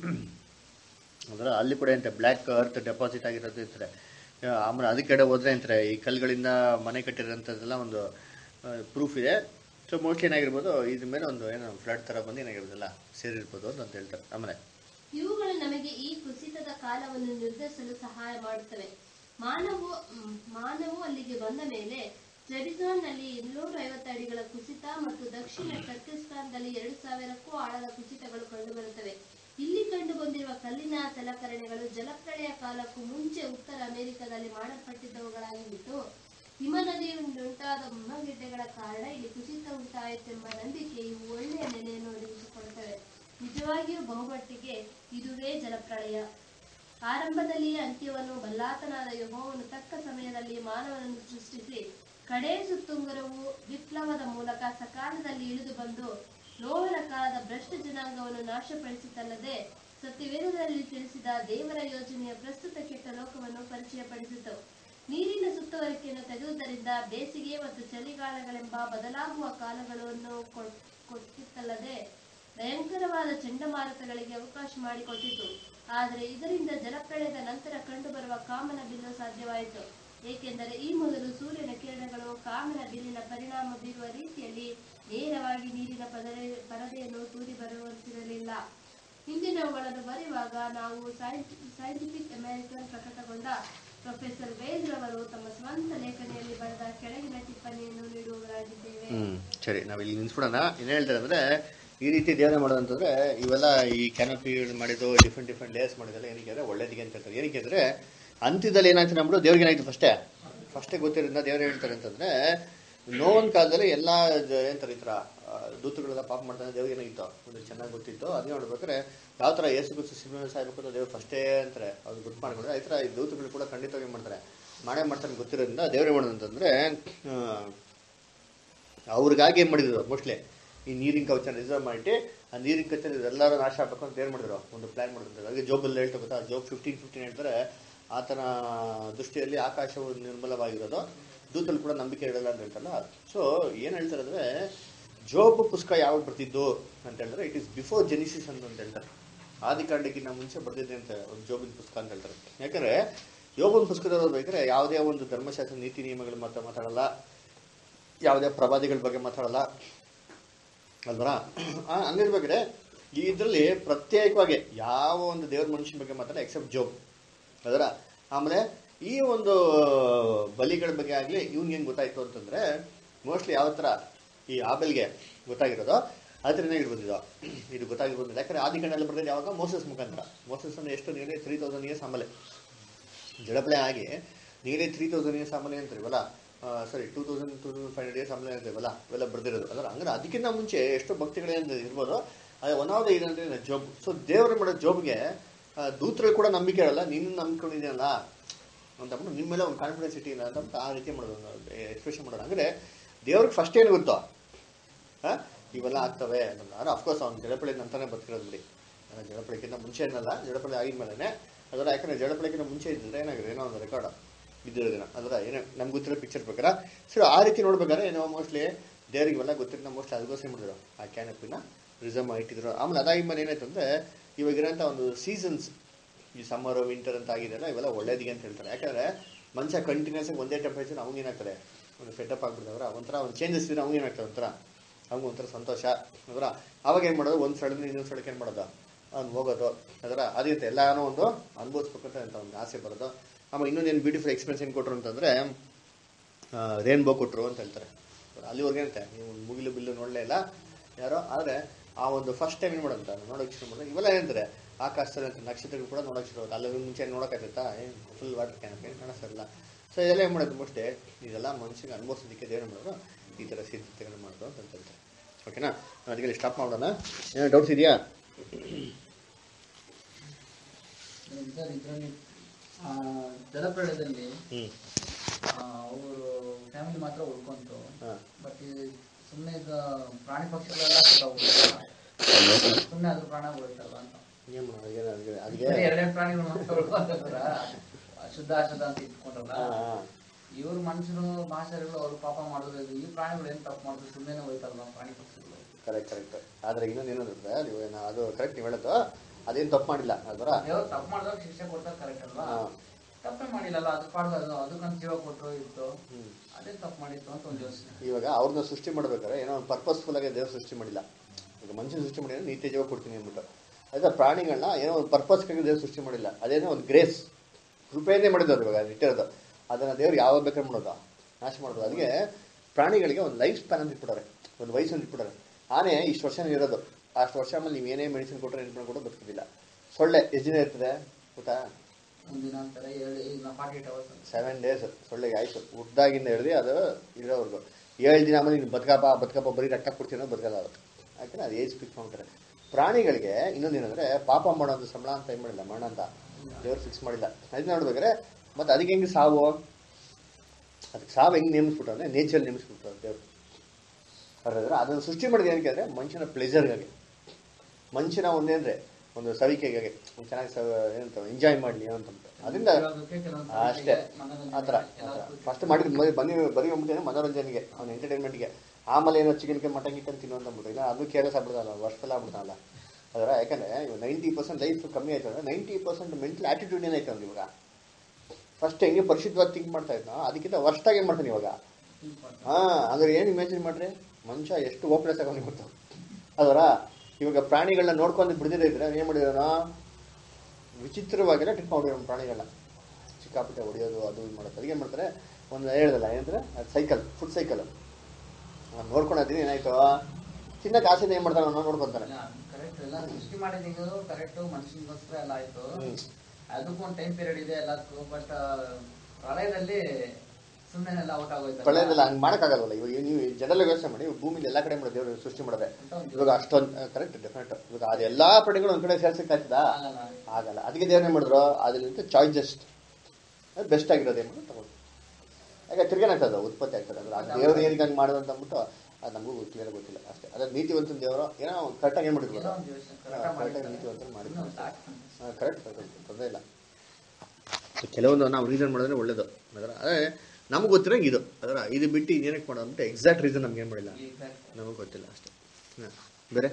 ಅಂದ್ರೆ ಅಲ್ಲಿ ಕೂಡ ಅಂತೆ ಬ್ಲ್ಯಾಕ್ ಅರ್ತ್ ಡೆಪಾಸಿಟ್ ಆಗಿರೋದು ಇರ್ತಾರೆ ಆ, ಆಮೇಲೆ ಅದಕ್ಕೆ ಕಡೆ ಹೋದ್ರೆ ಅಂತಾರೆ ಈ ಕಲ್ಲುಗಳಿಂದ ಮನೆ ಕಟ್ಟಿರೋಂಥದ್ದೆಲ್ಲ ಒಂದು ಪ್ರೂಫ್ ಇದೆ ಸೊ ಮೋಸ್ಟ್ಲಿ ಏನಾಗಿರ್ಬೋದು ಇದ್ರ ಮೇಲೆ ಒಂದು ಏನೋ ಫ್ಲಡ್ ಥರ ಬಂದು ಏನಾಗಿರೋದಿಲ್ಲ ಸೇರಿರ್ಬೋದು ಅಂತ ಅಂತ ಹೇಳ್ತಾರೆ ಆಮೇಲೆ ಇವುಗಳು ನಮಗೆ ಈ ಕುಸಿತದ ಕಾಲವನ್ನು ನಿರ್ಧರಿಸಲು ಸಹಾಯ ಮಾಡುತ್ತವೆ ಮಾನವು ಮ್, ಮಾನವು ಅಲ್ಲಿಗೆ ಬಂದ ಮೇಲೆ ನಲ್ಲಿ ಇನ್ನೂರ ಐವತ್ತು ಅಡಿಗಳ ಕುಸಿತ ಮತ್ತು ದಕ್ಷಿಣ ಟರ್ಕಿಸ್ತಾನದಲ್ಲಿ ಎರಡು ಸಾವಿರಕ್ಕೂ ಆಳದ ಕುಸಿತಗಳು ಕಂಡುಬರುತ್ತವೆ ಇಲ್ಲಿ ಕಂಡು ಬಂದಿರುವ ಕಲ್ಲಿನ ಸಲಕರಣೆಗಳು ಜಲಪ್ರಳಯ ಕಾಲಕ್ಕೂ ಮುಂಚೆ ಉತ್ತರ ಅಮೆರಿಕದಲ್ಲಿ ಮಾಡಲ್ಪಟ್ಟಿದ್ದವುಗಳಾಗಿದ್ದು ಹಿಮನದಿಯಿಂದುಂಟಾದ ಹಿಮಗಿಡ್ಡೆಗಳ ಕಾರಣ ಇಲ್ಲಿ ಕುಸಿತ ಉಂಟಾಯಿತೆಂಬ ನಂಬಿಕೆ ಇವು ಒಳ್ಳೆಯ ನೆಲೆಯನ್ನು ಒದಗಿಸಿಕೊಡುತ್ತವೆ ನಿಜವಾಗಿಯೂ ಬಹುಮಟ್ಟಿಗೆ ಇದುವೇ ಜಲಪ್ರಳಯ ಆರಂಭದಲ್ಲಿಯೇ ಅಂತ್ಯವನ್ನು ಬಲ್ಲಾತನಾದ ಯಹೋವನು ತಕ್ಕ ಸಮಯದಲ್ಲಿ ಮಾನವನನ್ನು ಸೃಷ್ಟಿಸಿ ಕಡೇ ಸುತ್ತುಂಗರವು ವಿಪ್ಲವದ ಮೂಲಕ ಸಕಾಲದಲ್ಲಿ ಇಳಿದು ಬಂದು ನೋವನ ಕಾಲದ ಭ್ರಷ್ಟ ಜನಾಂಗವನ್ನು ನಾಶಪಡಿಸಿತಲ್ಲದೆ ಸತ್ಯವೇದದಲ್ಲಿ ತಿಳಿಸಿದ ದೇವರ ಯೋಜನೆಯ ಪ್ರಸ್ತುತ ಕೆಟ್ಟ ಲೋಕವನ್ನು ಪರಿಚಯಪಡಿಸಿತು ನೀರಿನ ಸುತ್ತುವರಿಕೆಯನ್ನು ತೆಗೆದುದರಿಂದ ಬೇಸಿಗೆ ಮತ್ತು ಚಳಿಗಾಲಗಳೆಂಬ ಬದಲಾಗುವ ಕಾಲಗಳನ್ನು ಕೊಟ್- ಕೊಟ್ಟಿತ್ತಲ್ಲದೆ ಭಯಂಕರವಾದ ಚಂಡಮಾರುತಗಳಿಗೆ ಅವಕಾಶ ಮಾಡಿಕೊಟ್ಟಿತು ಆದರೆ ಇದರಿಂದ ಜಲಪ್ರಳಯದ ನಂತರ ಕಂಡುಬರುವ ಕಾಮನ ಬಿಲ್ಲು ಸಾಧ್ಯವಾಯಿತು ಏಕೆಂದರೆ ಈ ಮೊದಲು ಸೂರ್ಯನ ಕಿರಣಗಳು ಕಾಮನ ಬಿಲ್ಲಿನ ಪರಿಣಾಮ ಬೀರುವ ರೀತಿಯಲ್ಲಿ ನೇರವಾಗಿ ನೀರಿನ ಪದರೆ ಪರದೆಯನ್ನು ತೂರಿ ಬರುವಂತಿರಲಿಲ್ಲ ಹಿಂದಿನವುಗಳನ್ನು ಬರೆಯುವಾಗ ನಾವು ಸೈಂಟಿಫಿಕ್ ಅಮೆರಿಕನ್ ಪ್ರಕಟಗೊಂಡ ಪ್ರೊಫೆಸರ್ ವೇಲ್ ರವರು ತಮ್ಮ ಸ್ವಂತ ಲೇಖನಿಯಲ್ಲಿ ಬರೆದ ಕೆಳಗಿನ ಟಿಪ್ಪಣಿಯನ್ನು ನೀಡುವವರಾಗಿದ್ದೇವೆ ಹ್ಮ್ ಸರಿ ನಾವು ಇಲ್ಲಿ ನಿಲ್ಸ್ಬಿಡೋಣ ಏನು ಹೇಳ್ತಾರೆ ಅಂದ್ರೆ ಈ ರೀತಿ ದೇವರ ಮಾಡೋದಂತಂದ್ರೆ ಇವೆಲ್ಲ ಈ ಕ್ಯಾನಪಿ ಮಾಡಿದ್ದು ಡಿಫ್ರೆಂಟ್ ಡಿಫ್ರೆಂಟ್ ಲೇಯರ್ಸ್ ಮಾಡಿದೆಲ್ಲ ಏನಕ್ಕೆ ಅಂದ್ರೆ ಒಳ್ಳೇದಿಗೆ ಅಂತ ಹೇಳ್ತಾರೆ ಏನಕ್ಕೆ ಅಂದ್ರೆ ಅಂತ್ಯದಲ್ಲಿ ಏನಾಯ್ತು ನಮ್ದು ದೇವ್ರಿಗೆ ಏನಾಯ್ತು ಫಸ್ಟೇ ಫಸ್ಟೇ ಗೊತ್ತಿರೋದ್ರಿಂದ ದೇವ್ರು ಹೇಳ್ತಾರೆ ಅಂತಂದ್ರೆ ನೋವನ್ ಕಾಲದಲ್ಲಿ ಎಲ್ಲ ಜ- ಏನಂತಾರೆ ಈ ಥರ ಆ, ದೂತಗಳೆಲ್ಲ ಪಾಪ ಮಾಡ್ತಾರೆ ದೇವ್ರಿಗೆ ಏನಾಗಿತ್ತು ಒಂದು ಚೆನ್ನಾಗಿ ಗೊತ್ತಿತ್ತು ಅದೇ ನೋಡ್ಬೇಕಾದ್ರೆ ಯಾವ ಥರ ಏಸು ಗುರುತು ಸಿನಿಮಾ ಸಾಯ್ಬೇಕು ಅಂತ ದೇವ್ರು ಫಸ್ಟೇ ಅಂತಾರೆ ಅದು ಗೊತ್ತು ಮಾಡ್ಕೊಂಡ್ರೆ ಈ ಥರ ಈ ದೂತಗಳು ಕೂಡ ಖಂಡಿತವಾಗಿ ಮಾಡ್ತಾರೆ ಮಾಡೇ ಮಾಡ್ತಾರೆ ಗೊತ್ತಿರೋದ್ರಿಂದ ದೇವ್ರೇ ಮಾಡೋದಂತಂದ್ರೆ ಆ, ಅವ್ರಿಗಾಗಿ ಏನು ಮಾಡಿದ್ರು ಮೋಸ್ಟ್ಲಿ ಈ ನೀರಿನ ಕವಚ ರಿಸರ್ವ್ ಮಾಡಿ ಆ ನೀರಿನ ಕವಚ ಎಲ್ಲರೂ ನಾಶ ಆಗ್ಬೇಕು ಅಂತ ಏನು ಮಾಡಿದ್ರು ಒಂದು ಪ್ಲಾನ್ ಮಾಡಿದ್ರು ಹಾಗೆ ಜೋಬಲ್ಲಿ ಹೇಳ್ತಾ ಗೊತ್ತಾ ಜೋಬ್ ಫಿಫ್ಟೀನ್ ಫಿಫ್ಟೀನ್ ಹೇಳ್ತಾರೆ ಆತನ ದೃಷ್ಟಿಯಲ್ಲಿ ಆಕಾಶವು ನಿರ್ಮಲವಾಗಿರೋದು ದೂತಲ್ಲಿ ಕೂಡ ನಂಬಿಕೆ ಇಡಲ್ಲ ಅಂತ ಹೇಳ್ತಾರಲ್ಲ ಸೊ ಏನು ಹೇಳ್ತಾರೆ ಅಂದ್ರೆ ಜೋಬ್ ಪುಸ್ತಕ ಯಾವಾಗ ಬರ್ತಿದ್ದು ಅಂತ ಹೇಳಿದ್ರೆ ಇಟ್ ಇಸ್ ಬಿಫೋರ್ ಜೆನಿಸಿಸ್ ಅಂತ ಅಂತ ಹೇಳ್ತಾರೆ ಆದಿಕಾಂಡಕ್ಕಿಂತ ಮುಂಚೆ ಬರ್ತಿದೆ ಅಂತ ಒಂದು ಜೋಬಿನ ಪುಸ್ತಕ ಅಂತ ಹೇಳ್ತಾರೆ ಯಾಕಂದ್ರೆ ಯೋಬನ ಪುಸ್ತಕದವ್ರು ಬೇಕಾದ್ರೆ ಯಾವುದೇ ಒಂದು ಧರ್ಮಶಾಸ್ತ್ರ ನೀತಿ ನಿಯಮಗಳು ಮಾತ್ರ ಮಾತಾಡಲ್ಲ ಯಾವುದೇ ಪ್ರವಾದಿಗಳ ಬಗ್ಗೆ ಮಾತಾಡಲ್ಲ ಅಲ್ವರಾ ಆ, ಹಂಗಿರ್ಬೇಕಾದ್ರೆ ಈ ಇದರಲ್ಲಿ ಪ್ರತ್ಯೇಕವಾಗಿ ಯಾವ ಒಂದು ದೇವ್ರ ಮನುಷ್ಯನ ಬಗ್ಗೆ ಮಾತಾಡಲ್ಲ ಎಕ್ಸೆಪ್ಟ್ ಜೋಬ್ ಅದರ ಆಮೇಲೆ ಈ ಒಂದು ಬಲಿಗಳ ಬಗ್ಗೆ ಆಗಲಿ ಇವ್ನಿಗೆ ಹೆಂಗೆ ಗೊತ್ತಾಯ್ತು ಅಂತಂದ್ರೆ ಮೋಸ್ಟ್ಲಿ ಯಾವ ಥರ ಈ ಆಬೆಲ್ಗೆ ಗೊತ್ತಾಗಿರೋದು ಅದರಿಂದ ಇರ್ಬೋದು ಇದು ಇದು ಗೊತ್ತಾಗಿರ್ಬೋದು ಯಾಕಂದ್ರೆ ಆದಿಗಣ್ಣಲ್ಲಿ ಬರ್ತಿದ್ದು ಯಾವಾಗ ಮೋಸಸ್ ಮುಖಾಂತರ ಮೋಸಸ್ ಅಂದ್ರೆ ಎಷ್ಟು ನೀರೇ ತ್ರೀ ತೌಸಂಡ್ ಇಯರ್ಸ್ ಆಮೇಲೆ ಜಡಪಳೆ ಆಗಿ ನೀರೇ ತ್ರೀ ತೌಸಂಡ್ ಇಯರ್ಸ್ ಆಮೇಲೆ ಅಂತಾರಿವಲ್ಲ ಸಾರಿ two thousand two thousand five hundred years ಆಮೇಲೆ ಅಂತೀವಲ್ಲ ಇವೆಲ್ಲ ಬರ್ದಿರೋದು ಅಂದ್ರೆ ಹಂಗಾರೆ ಅದಕ್ಕಿಂತ ಮುಂಚೆ ಎಷ್ಟು ಭಕ್ತಿಗಳೇನು ಇರ್ಬೋದು ಅದು ಒನ್ ಆಫ್ ದ ಏನಂದ್ರೆ ಜೋಬ್ ಸೊ ದೇವರು ಮಾಡೋ ಜೋಬ್ಗೆ ದೂತರು ಕೂಡ ನಂಬಿಕೆ ಇರಲ್ಲ ನೀನು ನಂಬ್ಕೊಂಡಿದ್ಯಲ್ಲ ಅಂತಂದ್ಬಿಟ್ಟು ನಿಮ್ಮ ಮೇಲೆ ಒಂದು ಕಾನ್ಫಿಡೆನ್ಸ್ ಇಟ್ಟಿಲ್ಲ ಅಂತ ಆ ರೀತಿ ಮಾಡೋದು ಎಕ್ಸ್ಪ್ರೆಷನ್ ಮಾಡೋದು ಹಂಗಾರೆ ದೇವ್ರಿಗೆ ಫಸ್ಟ್ ಏನು ಗೊತ್ತೋ ಹಾ ಇವೆಲ್ಲ ಆಗ್ತವೆ ಅಂದ್ರೆ ಅಫ್ಕೋರ್ಸ್ ಅವ್ನು ಜಡಪಳಿ ನಂತರನೇ ಬದುಕಿರೋದು ಬಿಡಿ ಅಂದ್ರೆ ಜಡಪಳಿಕ್ಕಿಂತ ಮುಂಚೆ ಏನಲ್ಲ ಜಡಪಳಿ ಆಗಿದ್ಮೇಲೆ ಅದರ ಯಾಕಂದ್ರೆ ಜಡಪಳಿಕ್ಕಿಂತ ಮುಂಚೆ ಇದ್ದಿದ್ರೆ ಏನಾಗಿದೆ ಏನೋ ಒಂದು ರೆಕಾರ್ಡ್ ಬಿದ್ದಿರೋದಿನ ಅದರ ಏನೋ ನಮ್ಗೆ ಗೊತ್ತಿರೋ ಪಿಕ್ಚರ್ ಪ್ರಕಾರ ಸೊ ಆ ರೀತಿ ನೋಡ್ಬೇಕಾದ್ರೆ ಏನೋ ಮೋಸ್ಟ್ಲಿ ದೇವ್ರಿಗೆ ಇವೆಲ್ಲ ಗೊತ್ತಿರೋ ಮೋಸ್ಟ್ಲಿ ಅದಕ್ಕೋಸ್ಕರ ಮಾಡಿದ್ರು ಆ ಕ್ಯಾನಪಿನ ರಿಸರ್ವ್ ಮಾಡಿ ಇಟ್ಟಿದ್ರು ಆಮೇಲೆ ಅದಾದ್ಮೇಲೆ ಏನಾಯ್ತು ಅಂದ್ರೆ ಇವಾಗಿರೋಂಥ ಒಂದು ಸೀಸನ್ಸ್ ಈ ಸಮ್ಮರ್ ವಿಂಟರ್ ಅಂತ ಆಗಿದೆಯಲ್ಲ ಇವೆಲ್ಲ ಒಳ್ಳೇದಿಗೆ ಅಂತ ಹೇಳ್ತಾರೆ ಯಾಕಂದ್ರೆ ಮನುಷ್ಯ ಕಂಟಿನ್ಯೂಸ್ ಆಗಿ ಒಂದೇ ಟೆಂಪರೇಚರ್ ಅವ್ನಿಗೆ ಏನಾಗ್ತದೆ ಒಂದು ಫೆಟಪ್ ಆಗ್ಬಿಡ್ತವ್ರ ಒಂಥರ ಒಂದು ಚೇಂಜಸ್ ಇದ್ರೆ ಅವ್ನಿಗೆ ಏನಾಗ್ತದೆ ಒಂಥರ ಅವ್ನಿಗೆ ಒಂಥರ ಸಂತೋಷ ಅದರ ಅವಾಗ ಏನು ಮಾಡೋದು ಒಂದು ಸ್ಥಳದಿಂದ ಇನ್ನೊಂದು ಸ್ಥಳಕ್ಕೆ ಏನು ಮಾಡೋದು ಅವ್ನು ಹೋಗೋದು ಅದರ ಅದಿರುತ್ತೆ ಎಲ್ಲಾನು ಒಂದು ಅನುಭವಿಸ್ಬೇಕು ಅಂತ ಒಂದು ಆಸೆ ಬರೋದು ಆಮೇಲೆ ಇನ್ನೊಂದು ಏನು ಬ್ಯೂಟಿಫುಲ್ ಎಕ್ಸ್ಪೀರಿಯನ್ಸ್ ಏನು ಕೊಟ್ಟರು ಅಂತಂದರೆ ರೇನ್ಬೋ ಕೊಟ್ಟರು ಅಂತ ಹೇಳ್ತಾರೆ ಅಲ್ಲಿವರೆಗೆ ಇರುತ್ತೆ ನೀವು ಮುಗಿಲು ಬಿಲ್ಲು ನೋಡಲೇ ಇಲ್ಲ ಯಾರೋ ಆದರೆ ಆ ಒಂದು ಫಸ್ಟ್ ಟೈಮ್ ಏನು ಮಾಡೋಂತ ನೋಡೋಕೆ ಶುರು ಮಾಡಿದ್ರೆ ಇವೆಲ್ಲ ಏನಂತಾರೆ ಆಕಾಶದಲ್ಲಿ ಅಂತ ನಕ್ಷತ್ರಗಳು ಕೂಡ ನೋಡೋಕೆ ಶುರು ಆಗುತ್ತೆ ಅಲ್ಲಿ ಮುಂಚೆ ನೋಡೋಕ್ಕಾಗ್ತಾ ಏನು ಫುಲ್ ವಾಟರ್ ಕ್ಯಾನಪ್ ಏನು ಕಾಣಿಸ್ತಾರಲ್ಲ ಸೊ ಇದೆಲ್ಲ ಏನು ಮಾಡೋದು ಮೋಸ್ಟ್ಲಿ ಇದೆಲ್ಲ ಮನುಷ್ಯಗೆ ಅನುಭವಿಸೋದಕ್ಕೆ ದೇವ್ರು ಮಾಡೋದು ಈ ಥರ ಸಿದ್ಧತೆಗಳು ಮಾಡೋದು ಅಂತ ಹೇಳ್ತಾರೆ ಓಕೆನಾ ಅದಕ್ಕೆ ಸ್ಟಾಪ್ ಮಾಡೋಣ ಏನೋ ಡೌಟ್ಸ್ ಇದೆಯಾ ಸರ್ ಇದರಲ್ಲಿ ಜಲಪ್ರಳಯದಲ್ಲಿ ಹ್ಞೂ ಅವರು ಫ್ಯಾಮಿಲಿ ಮಾತ್ರ ಉಳ್ಕೊಂತು ಹಾಂ ಬಟ್ ಸುಮ್ಮನೆ ಈಗ ಪ್ರಾಣಿ ಪಕ್ಷಿಗಳೆಲ್ಲ ಸುತ್ತ ಸುಮ್ಮನೆ ಅದ್ರ ಪ್ರಾಣ ಹೋಯ್ತಲ್ವ ಅಂತ ಏನು ಮಾಡೋದು ಏನು ಅದಕ್ಕೆ ಅದಕ್ಕೆ ಬರೀ ಎರಡೆರಡು ಪ್ರಾಣಿಗಳು ಮಾತ್ರ ಉಳ್ಕೊಂತಾರ ಅಶುದ್ಧ ಅಶುದ್ಧ ಅಂತ ಇಟ್ಕೊಂಡ್ರಲ್ಲ ಹಾಂ ಹಾಂ ಇವ್ರು ಮನುಷ್ಯರು ಭಾಷೆಗಳು ಅವ್ರು ಪಾಪ ಮಾಡೋದು ಇದು. ಈ ಪ್ರಾಣಿಗಳು ಏನ್ ತಪ್ಪು ಮಾಡಿದ್ರು ಸುಮ್ಮನೆ ಹೋಯ್ತಲ್ವ ಪ್ರಾಣಿ ಪಕ್ಷಿಗಳು ಕರೆಕ್ಟ್ ಕರೆಕ್ಟ್ ಆದರೆ ಇನ್ನೊಂದು ಏನಂದ್ರೆ ನೀವು ನಾ- ಅದು ಕರೆಕ್ಟ್ ನೀವು ಹೇಳೋದು ಅದೇನು ತಪ್ಪು ಮಾಡಿಲ್ಲ ಅದರ ದೇವ್ರು ತಪ್ಪು ಮಾಡಿದಾಗ ಶಿಕ್ಷೆ ಕೊಡ್ತಾರೆ ಕರೆಕ್ಟ್ ಅಲ್ವಾ ಹಾಂ ತಪ್ಪೇ ಮಾಡಿಲ್ಲಲ್ಲ ಅದು ಪಾಡ್ದು ಅದು ಅದಕ್ಕಂತ ಜೀವ ಕೊಟ್ಟರು ಇತ್ತು ಹ್ಞೂ ಅದೇ ತಪ್ಪು ಮಾಡಿತ್ತು ಅಂತ ಒಂದು ಯೋಚನೆ ಇವಾಗ ಅವ್ರನ್ನ ಸೃಷ್ಟಿ ಮಾಡ್ಬೇಕಾದ್ರೆ ಏನೋ ಒಂದು ಪರ್ಪಸ್ಫುಲ್ ಆಗಿ ದೇವ್ರು ಸೃಷ್ಟಿ ಮಾಡಿಲ್ಲ ಈಗ ಮನುಷ್ಯ ಸೃಷ್ಟಿ ಮಾಡಿದ್ರೆ ನೀತಿ ಜೀವ ಕೊಡ್ತೀನಿ ಅಂದ್ಬಿಟ್ಟು ಅದೇ ಪ್ರಾಣಿಗಳನ್ನ ಏನೋ ಒಂದು ಪರ್ಪಸ್ಗಾಗಿ ದೇವ್ರು ಸೃಷ್ಟಿ ಮಾಡಿಲ್ಲ ಅದೇನೋ ಒಂದು ಗ್ರೇಸ್ ಕೃಪೆಯನ್ನೇ ಮಾಡಿದ್ದು ಇವಾಗ ಇಟ್ಟಿರೋದು ಅದನ್ನ ದೇವ್ರು ಯಾವಾಗ ಬೇಕಾದ್ರೆ ಮಾಡೋದು ನಾಶ ಮಾಡೋದು ಅದಕ್ಕೆ ಪ್ರಾಣಿಗಳಿಗೆ ಒಂದು ಲೈಫ್ ಸ್ಪ್ಯಾನ್ ಅಂತ ಇಟ್ಬಿಟ್ಟಾರೆ ಒಂದು ವಯಸ್ಸು ಅಂತ ಇಟ್ಬಿಟ್ಟಾರೆ ಆನೆ ಇಷ್ಟು ವರ್ಷ ಇರೋದು ಅಷ್ಟು ವರ್ಷ ಆಮೇಲೆ ನೀವು ಏನೇ ಮೆಡಿಸಿನ್ ಕೊಟ್ಟರೆ ಏನು ಕೂಡ ಬದುಕೋದಿಲ್ಲ ಸೊಳ್ಳೆ ಎಷ್ಟು ದಿನ ಇರ್ತದೆ ಗೊತ್ತಾ ಒಂದಿನ ಅಂತಾರೆ ಏಳು ಈಗ ನಾ forty eight hours seven days ಸೊಳ್ಳೆಗೆ ಆಯ್ತು ಹುಟ್ದಾಗಿಂದ ಹಿಡಿದು ಅದು ಇರೋವರೆಗೂ ಏಳು ದಿನ ಆಮೇಲೆ ನೀನು ಬದುಕಪ್ಪ ಬದುಕಪ್ಪ ಬರೀ ರಕ್ತ ಕೊಡ್ತೀನೋ ಬದುಕಲ್ಲ ಅದು ಯಾಕಂದ್ರೆ ಅದು ಏಜ್ ಫಿಕ್ಸ್ ಮಾಡ್ತಾರೆ ಪ್ರಾಣಿಗಳಿಗೆ ಇನ್ನೊಂದೇನಂದ್ರೆ ಪಾಪ ಮಾಡೋದು ಸಂಬಳ ಅಂತ ಏನು ಮಾಡಿಲ್ಲ ಮರಣ ಅಂತ ದೇವ್ರು ಫಿಕ್ಸ್ ಮಾಡಿಲ್ಲ ಅದನ್ನ ನೋಡ್ಬೇಕಾದ್ರೆ ಮತ್ತೆ ಅದಕ್ಕೆ ಹೆಂಗೆ ಸಾವು ಅದಕ್ಕೆ ಸಾವು ಹೆಂಗೆ ನೇಮಿಸ್ಬಿಟ್ಟು ಅಂದರೆ ನೇಚರ್ ನೇಮಿಸ್ಬಿಟ್ಟು ದೇವ್ರು ಹಾಗಾದ್ರೆ ಅದನ್ನು ಸೃಷ್ಟಿ ಮಾಡಿದ ಏನಕ್ಕೆ ಅಂದರೆ ಮನುಷ್ಯನ ಪ್ಲೆಜರ್ಗಾಗಿ ಮನುಷ್ಯನ ಒಂದೇಂದ್ರೆ ಒಂದು ಸವಿಕೆಗಾಗಿ ಒಂದು ಚೆನ್ನಾಗಿ ಸ ಏನಂತ ಎಂಜಾಯ್ ಮಾಡಲಿ ಅಂತ ಅದರಿಂದ ಅಷ್ಟೇ ಆ ಥರ ಫಸ್ಟ್ ಮಾಡಿದ್ ಮರಿ ಬನ್ನಿ ಬರೀ ಹೋಗ್ಬಿಟ್ಟೇನೆ ಮನೋರಂಜನೆಗೆ ಅವ್ನ ಎಂಟರ್ಟೈನ್ಮೆಂಟ್ಗೆ ಆಮೇಲೆ ಏನೋ ಚಿಕನ್ ಮಟನ್ ಗಿಟನ್ ತಿನ್ನೋ ಅಂತ ಅಂದ್ಬಿಟ್ಟು ಇಲ್ಲ ಅದು ಕೇರಸ್ ಆಗ್ಬಿಡ್ತಲ್ಲ ವರ್ಷಲ್ಲ ಆಗ್ಬಿಡ್ತಾನಲ್ಲ ಅದರ ಯಾಕಂದ್ರೆ ಇವಾಗ ನೈಂಟಿ ಪರ್ಸೆಂಟ್ ಲೈಫ್ ಕಮ್ಮಿ ಆಯ್ತು ಅಂದ್ರೆ ನೈಂಟಿ ಪರ್ಸೆಂಟ್ ಮೆಂಟಲ್ ಆಟಿಟ್ಯೂಡ್ ಏನಾಯ್ತು ಅಂದ್ರೆ ಇವಾಗ ಫಸ್ಟ್ ಹೆಂಗೆ ಪರಿಶುದ್ಧವಾಗಿ ಥಿಂಕ್ ಮಾಡ್ತಾ ಇದ್ನೋ ಅದಕ್ಕಿಂತ ವರ್ಷಾಗಿ ಏನು ಮಾಡ್ತಾನೆ ಇವಾಗ ಹಾ ಅಂದ್ರೆ ಏನು ಇಮ್ಯಾಜಿನ್ ಮಾಡ್ರಿ ಮನುಷ್ಯ ಎಷ್ಟು ಓಪ್ಲೆಸ್ ಆಗೋನು ಗೊತ್ತು ಅದರ ಇವಾಗ ಪ್ರಾಣಿಗಳನ್ನ ನೋಡ್ಕೊಂಡು ಬಿಡದಿರ ಇದ್ರೆ ಏನು ಮಾಡಿರೋಣ ವಿಚಿತ್ರವಾಗಿಲ್ಲ ಟ್ರಿಪ್ ಮಾಡಿರೋ ಪ್ರಾಣಿಗಳನ್ನ ಸಿಕ್ಕಾಪಟ್ಟೆ ಹೊಡೆಯೋದು ಅದು ಇದು ಮಾಡೋದು ಅದಕ್ಕೆ ಏನು ಮಾಡ್ತಾರೆ ಒಂದು ಹೇಳ್ದಲ್ಲ ಏನಂದ್ರೆ ಅದು ಸೈಕಲ್ ಫುಡ್ ಸೈಕಲ್ ನೋಡ್ಕೊಂಡಿದ್ದೀನಿ ಏನಾಯ್ತು ತಿನ್ನಕ್ಕೆ ಆಸೆ ಏನು ಮಾಡ್ತಾನೆ ಅವನು ನೋಡ್ಕೊಂತಾನೆ ಕರೆಕ್ಟ್ ಎಲ್ಲ ಸೃಷ್ಟಿ ಮಾಡಿದ್ದು ಕರೆಕ್ಟ್ ಮನುಷ್ಯನಿಗೋಸ್ಕರ ಎಲ್ಲ ಆಯ್ತು ಹ್ಮ್. ಅದಕ್ಕೂ ಒಂದು ಟೈಮ್ ಪೀರಿಯಡ್ ಇದೆ ಎಲ್ಲದಕ್ಕೂ ಬಟ್ ಪ್ರಳಯದಲ್ಲಿ ಸುಮ್ಮನೆ ಎಲ್ಲ ಔಟ್ ಆಗೋಯ್ತು ಪ್ರಳಯದಲ್ಲಿ ಹಂಗೆ ಮಾಡೋಕ್ಕಾಗಲ್ವಲ್ಲ ಇವಾಗ ನೀವು ಜನರಲ್ ಯೋಚನೆ ಮಾಡಿ ಭೂಮಿಲಿ ಎಲ್ಲ ಕಡೆ ಮಾಡೋದು ದೇವರು ಸೃಷ್ಟಿ ಮಾಡಿದೆ ಇವಾಗ ಅಷ್ಟೊಂದು ಕರೆಕ್ಟ್ ಡೆಫಿನೆಟ್ ಇವಾಗ ಅದೆಲ್ಲ ಪ್ರಾಣಿಗಳು ಒಂದು ಕಡೆ ಸೇರ್ಸಕ್ಕೆ ಆಗ್ತದಾ ಆಗಲ್ಲ ಅದಕ್ಕೆ ದೇವ್ರು ಏನು ಮಾಡಿದ್ರು ಅದರಿಂದ ಚಾಯ್ಸೆಸ್ಟ್ ಅದು ಬೆಸ್ಟ್ ಆಗಿರೋದು ಏನು ಮಾಡೋದು ತಗೊಂಡು ಯಾಕೆ ತಿರ್ಗೇನಾಗ್ತದೆ ಉತ್ಪತ್ತಿ ಆಗ್ತದೆ ಅಂದ್ರೆ ಅದು ದೇವ್ರು ಏನಕ್ಕೆ ಹಂಗೆ ಮಾಡೋದು ಅಂತ ಅಂದ್ಬಿಟ್ಟು ಅದು ನಮಗೂ ಕ್ಲಿಯರ್ ಗೊತ್ತಿಲ್ಲ ಅಷ್ಟೇ ಅದ್ರ ನೀತಿವಂತನ ದೇವರು ಏನೋ ಕರೆಕ್ಟಾಗಿ ಏನು ಮಾಡಿದ್ರು ಏನೋ ಒಂದು ಯೋಚನೆ ಕರೆಕ್ಟಾಗಿ ನೀತಿವಂತನ ಮಾಡಿದ್ರು ಕರೆಕ್ಟ್ ಕರೆಕ್ಟ್ ಕರೆಕ್ಟ್ ತೊಂದರೆ ಇಲ್ಲ ಕೆಲವೊಂದು ನಾವು ರೀಸನ್ ಮಾಡಿದ್ರೆ ಒಳ್ಳೇದು ಅದರ ಅದೇ ನಮ್ಗೆ ಗೊತ್ತಿರೋಂಗೆ ಇದು ಅದರ ಇದು ಬಿಟ್ಟು ಏನಕ್ಕೆ ಮಾಡೋದು ಅಂತ ಎಕ್ಸಾಕ್ಟ್ ರೀಸನ್ ನಮ್ಗೆ ಏನು ಮಾಡಿಲ್ಲ ನಮಗೆ ಗೊತ್ತಿಲ್ಲ ಅಷ್ಟೇ ಹಾಂ ಬೇರೆ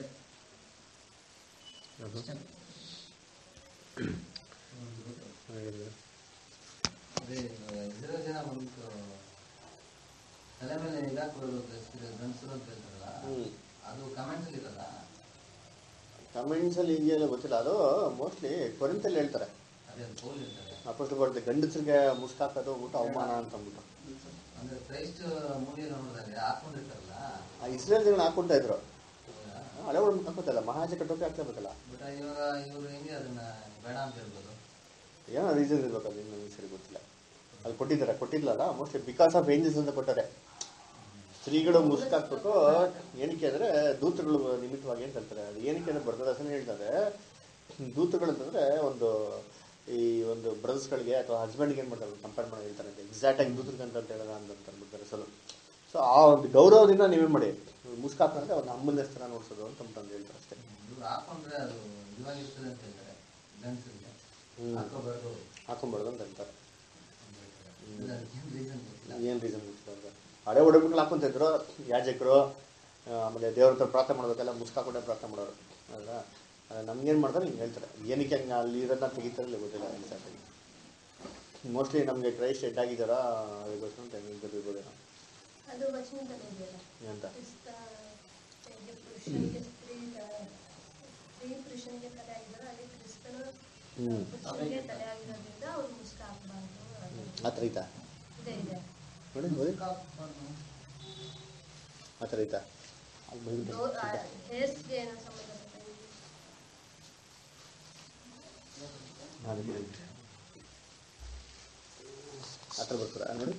ಅದೇ ಇಸ್ರೇಲ್ ಜನ ಬಂದ್ಬಿಟ್ಟು ತಲೆ ಮೇಲೆ ಇದಾಕ್ಬಿಡೋದು ಗಂಡಸರು ಅಂತ ಹೇಳ್ತಾರಲ್ಲ ಹ್ಮ್. ಅದು ಕಮೆಂಟ್ಸ್ ಅಲ್ಲಿ ಇರಲ್ಲ ಕಮೆಂಟ್ಸಲ್ಲಿ ಇದೆಯಲ್ಲ ಗೊತ್ತಿಲ್ಲ ಅದು ಮೋಸ್ಟ್ಲಿ ಕೊರಿಂತಲ್ಲಿ ಹೇಳ್ತಾರೆ ಅದೇ ಅದು ಪೌಲ್ ಇರ್ತಾರೆ ಅಪೋಸ್ಟ್ ಬರುತ್ತೆ ಗಂಡಸರಿಗೆ ಮುಸ್ತಾಕೋದು ಊಟ ಅವಮಾನ ಅಂತ ಅಂದ್ಬಿಟ್ಟು ಅಂದ್ರೆ ಕ್ರೈಸ್ಟ್ ಮೂವಿ ನೋಡಿದಾಗ ಹಾಕೊಂಡಿರ್ತಾರಲ್ಲ ಆ ಇಸ್ರೇಲ್ ಜನ ಹಾಕೊಂತ ಇದ್ರು ಹಳೆ ಒಳಗೆ ಹಾಕೋತಲ್ಲ ಮಹಾಜ ಕಟ್ಟೋಕೆ ಆಗ್ತಿರ್ಬೇಕಲ್ಲ ಬಟ್ ಇವಾಗ ಇವರು ಹೆಂಗೆ ಅದನ್ನ ಬೇಡ ಅಂತ ಹೇಳ್ಬೋದು ಏನೋ ರೀಸನ್ ಇರ್ಬೇಕು ಅದು ನನಗೆ ಸರಿ ಗೊತ್ತಿಲ್ಲ ಅಲ್ಲಿ ಕೊಟ್ಟಿದ್ದಾರೆ ಕೊಟ್ಟಿದ್ಲಲ್ಲ ಮೋಸ್ಟ್ಲಿ ಬಿಕಾಸ್ ಆಫ್ ಏಂಜಲ್ಸ್ ಅಂತ ಕೊಟ್ಟಾರೆ ಸ್ತ್ರೀಗಳು ಮುಸ್ಕಾಕ್ಬಿಟ್ಟು ಏನಕ್ಕೆ ಅಂದರೆ ದೂತಗಳು ನಿಮಿತ್ತವಾಗಿ ಅಂತ ಹೇಳ್ತಾರೆ ಅದು ಏನಕ್ಕೆ ಅಂದ್ರೆ ಬರ್ತಾರೆ ಅಸಲು ಹೇಳ್ತಾರೆ ದೂತಗಳು ಅಂತಂದ್ರೆ ಒಂದು ಈ ಒಂದು ಬ್ರದರ್ಸ್ಗಳಿಗೆ ಅಥವಾ ಹಸ್ಬೆಂಡ್ಗೆ ಏನು ಮಾಡ್ತಾರೆ ಕಂಪೇರ್ ಮಾಡಿ ಹೇಳ್ತಾರೆ ಎಕ್ಸಾಕ್ಟ್ ಆಗಿ ದೂತರಿಗೆ ಅಂತ ಅಂತ ಹೇಳೋಣ ಅಂತ ಅಂದ್ಬಿಡ್ತಾರೆ ಅಸಲು ಸೊ ಆ ಒಂದು ಗೌರವದಿಂದ ನೀವೇನು ಮಾಡಿ ಮುಸ್ಕಾಕಂದ್ರೆ ಒಂದು ಅಮ್ಮನ ಹೆಸರ ನೋಡ್ಸೋದು ಅಂತ ಅಂತಂದು ಹೇಳ್ತಾರೆ ಅಷ್ಟೇ ಇವ್ರು ಹಾಕೊಂಡ್ರೆ ಅದು ಇವಾಗಿರ್ತದೆ ಅಂತ ಹೇಳ್ತಾರೆ ಗಂಡಸರಿಗೆ ಹ್ಮ್. ಹಾಕೋಬಾರ್ದು ಹಾಕೊಂಬಾರ್ದು ಅಂತ ಹೇಳ್ತಾರೆ ಇಲ್ಲ, ಅದಕ್ಕೇನ್ ರೀಸನ್ ಗೊತ್ತಿಲ್ಲ ಏನು ರೀಸನ್ ಗೊತ್ತಿಲ್ಲ ಅಂತ. ಹಳೆ ಒಡವೆಗಳು ಹಾಕೊಂತಿದ್ರು ಯಾಜಕರು ಆ, ಆಮೇಲೆ ದೇವ್ರ ಹತ್ರ ಪ್ರಾರ್ಥನೆ ಮಾಡ್ಬೇಕೆಲ್ಲ ಮುಸ್ಕಾಕೊಂಡೆ ಪ್ರಾರ್ಥನೆ ಮಾಡೋರು ಅಲ್ವಾ ನಮ್ಗೇನು ಮಾಡ್ತಾರೆ ಹಿಂಗೆ ಹೇಳ್ತಾರೆ ಏನಕ್ಕೆ ಹಂಗೆ ಅಲ್ಲಿ ಇರೋದನ್ನ ತೆಗಿತಾರೆ ಇಲ್ಲ ಗೊತ್ತಿಲ್ಲ exact ಆಗಿ. ಮೋಸ್ಟ್ಲಿ ನಮಗೆ ಕ್ರೈಸ್ಟ್ ಹೆಡ್ ಆಗಿದ್ದಾರಾ ಅದಕ್ಕೋಸ್ಕರ ಟೈಮಿಂಗ್ ಇರ್ಬೋದೇನೋ ಅದು ವಚನದಲ್ಲಿ ಇದೆಯಲ್ಲ ಅಂತ ಕ್ರಿಸ್ತ ಹೇಗೆ ಪುರುಷನಿಗೆ ಸ್ತ್ರೀ ಸ್ತ್ರೀ ಪುರುಷನಿಗೆ ತಲೆ ಆಗಿದ್ದಾರೆ ಹಾಗೆ ಕ್ರಿಸ್ತನು ಹ್ಞೂ ಪುರುಷನಿಗೆ ತಲೆ ಆಗಿರೋದ್ರಿಂದ ಅವ್ರು ಮುಸ್ಕ ಹಾಕಬಾರ್ದು ಆ ಥರ ಐತಾ ಇದೆ ಇದೆ ನೋಡಿ ನೋಡಿ ಆ ಥರ ಐತಾ ಅಲ್ಲಿ ಬೈಬಿಟ್ಟು ಹೇರ್ಸ್ಗೆ ಏನೋ ಸಂಬಂಧಪಟ್ಟ ಅದಕ್ಕೆ ಆ ಥರ ಬರ್ತಾರ ನೋಡಿ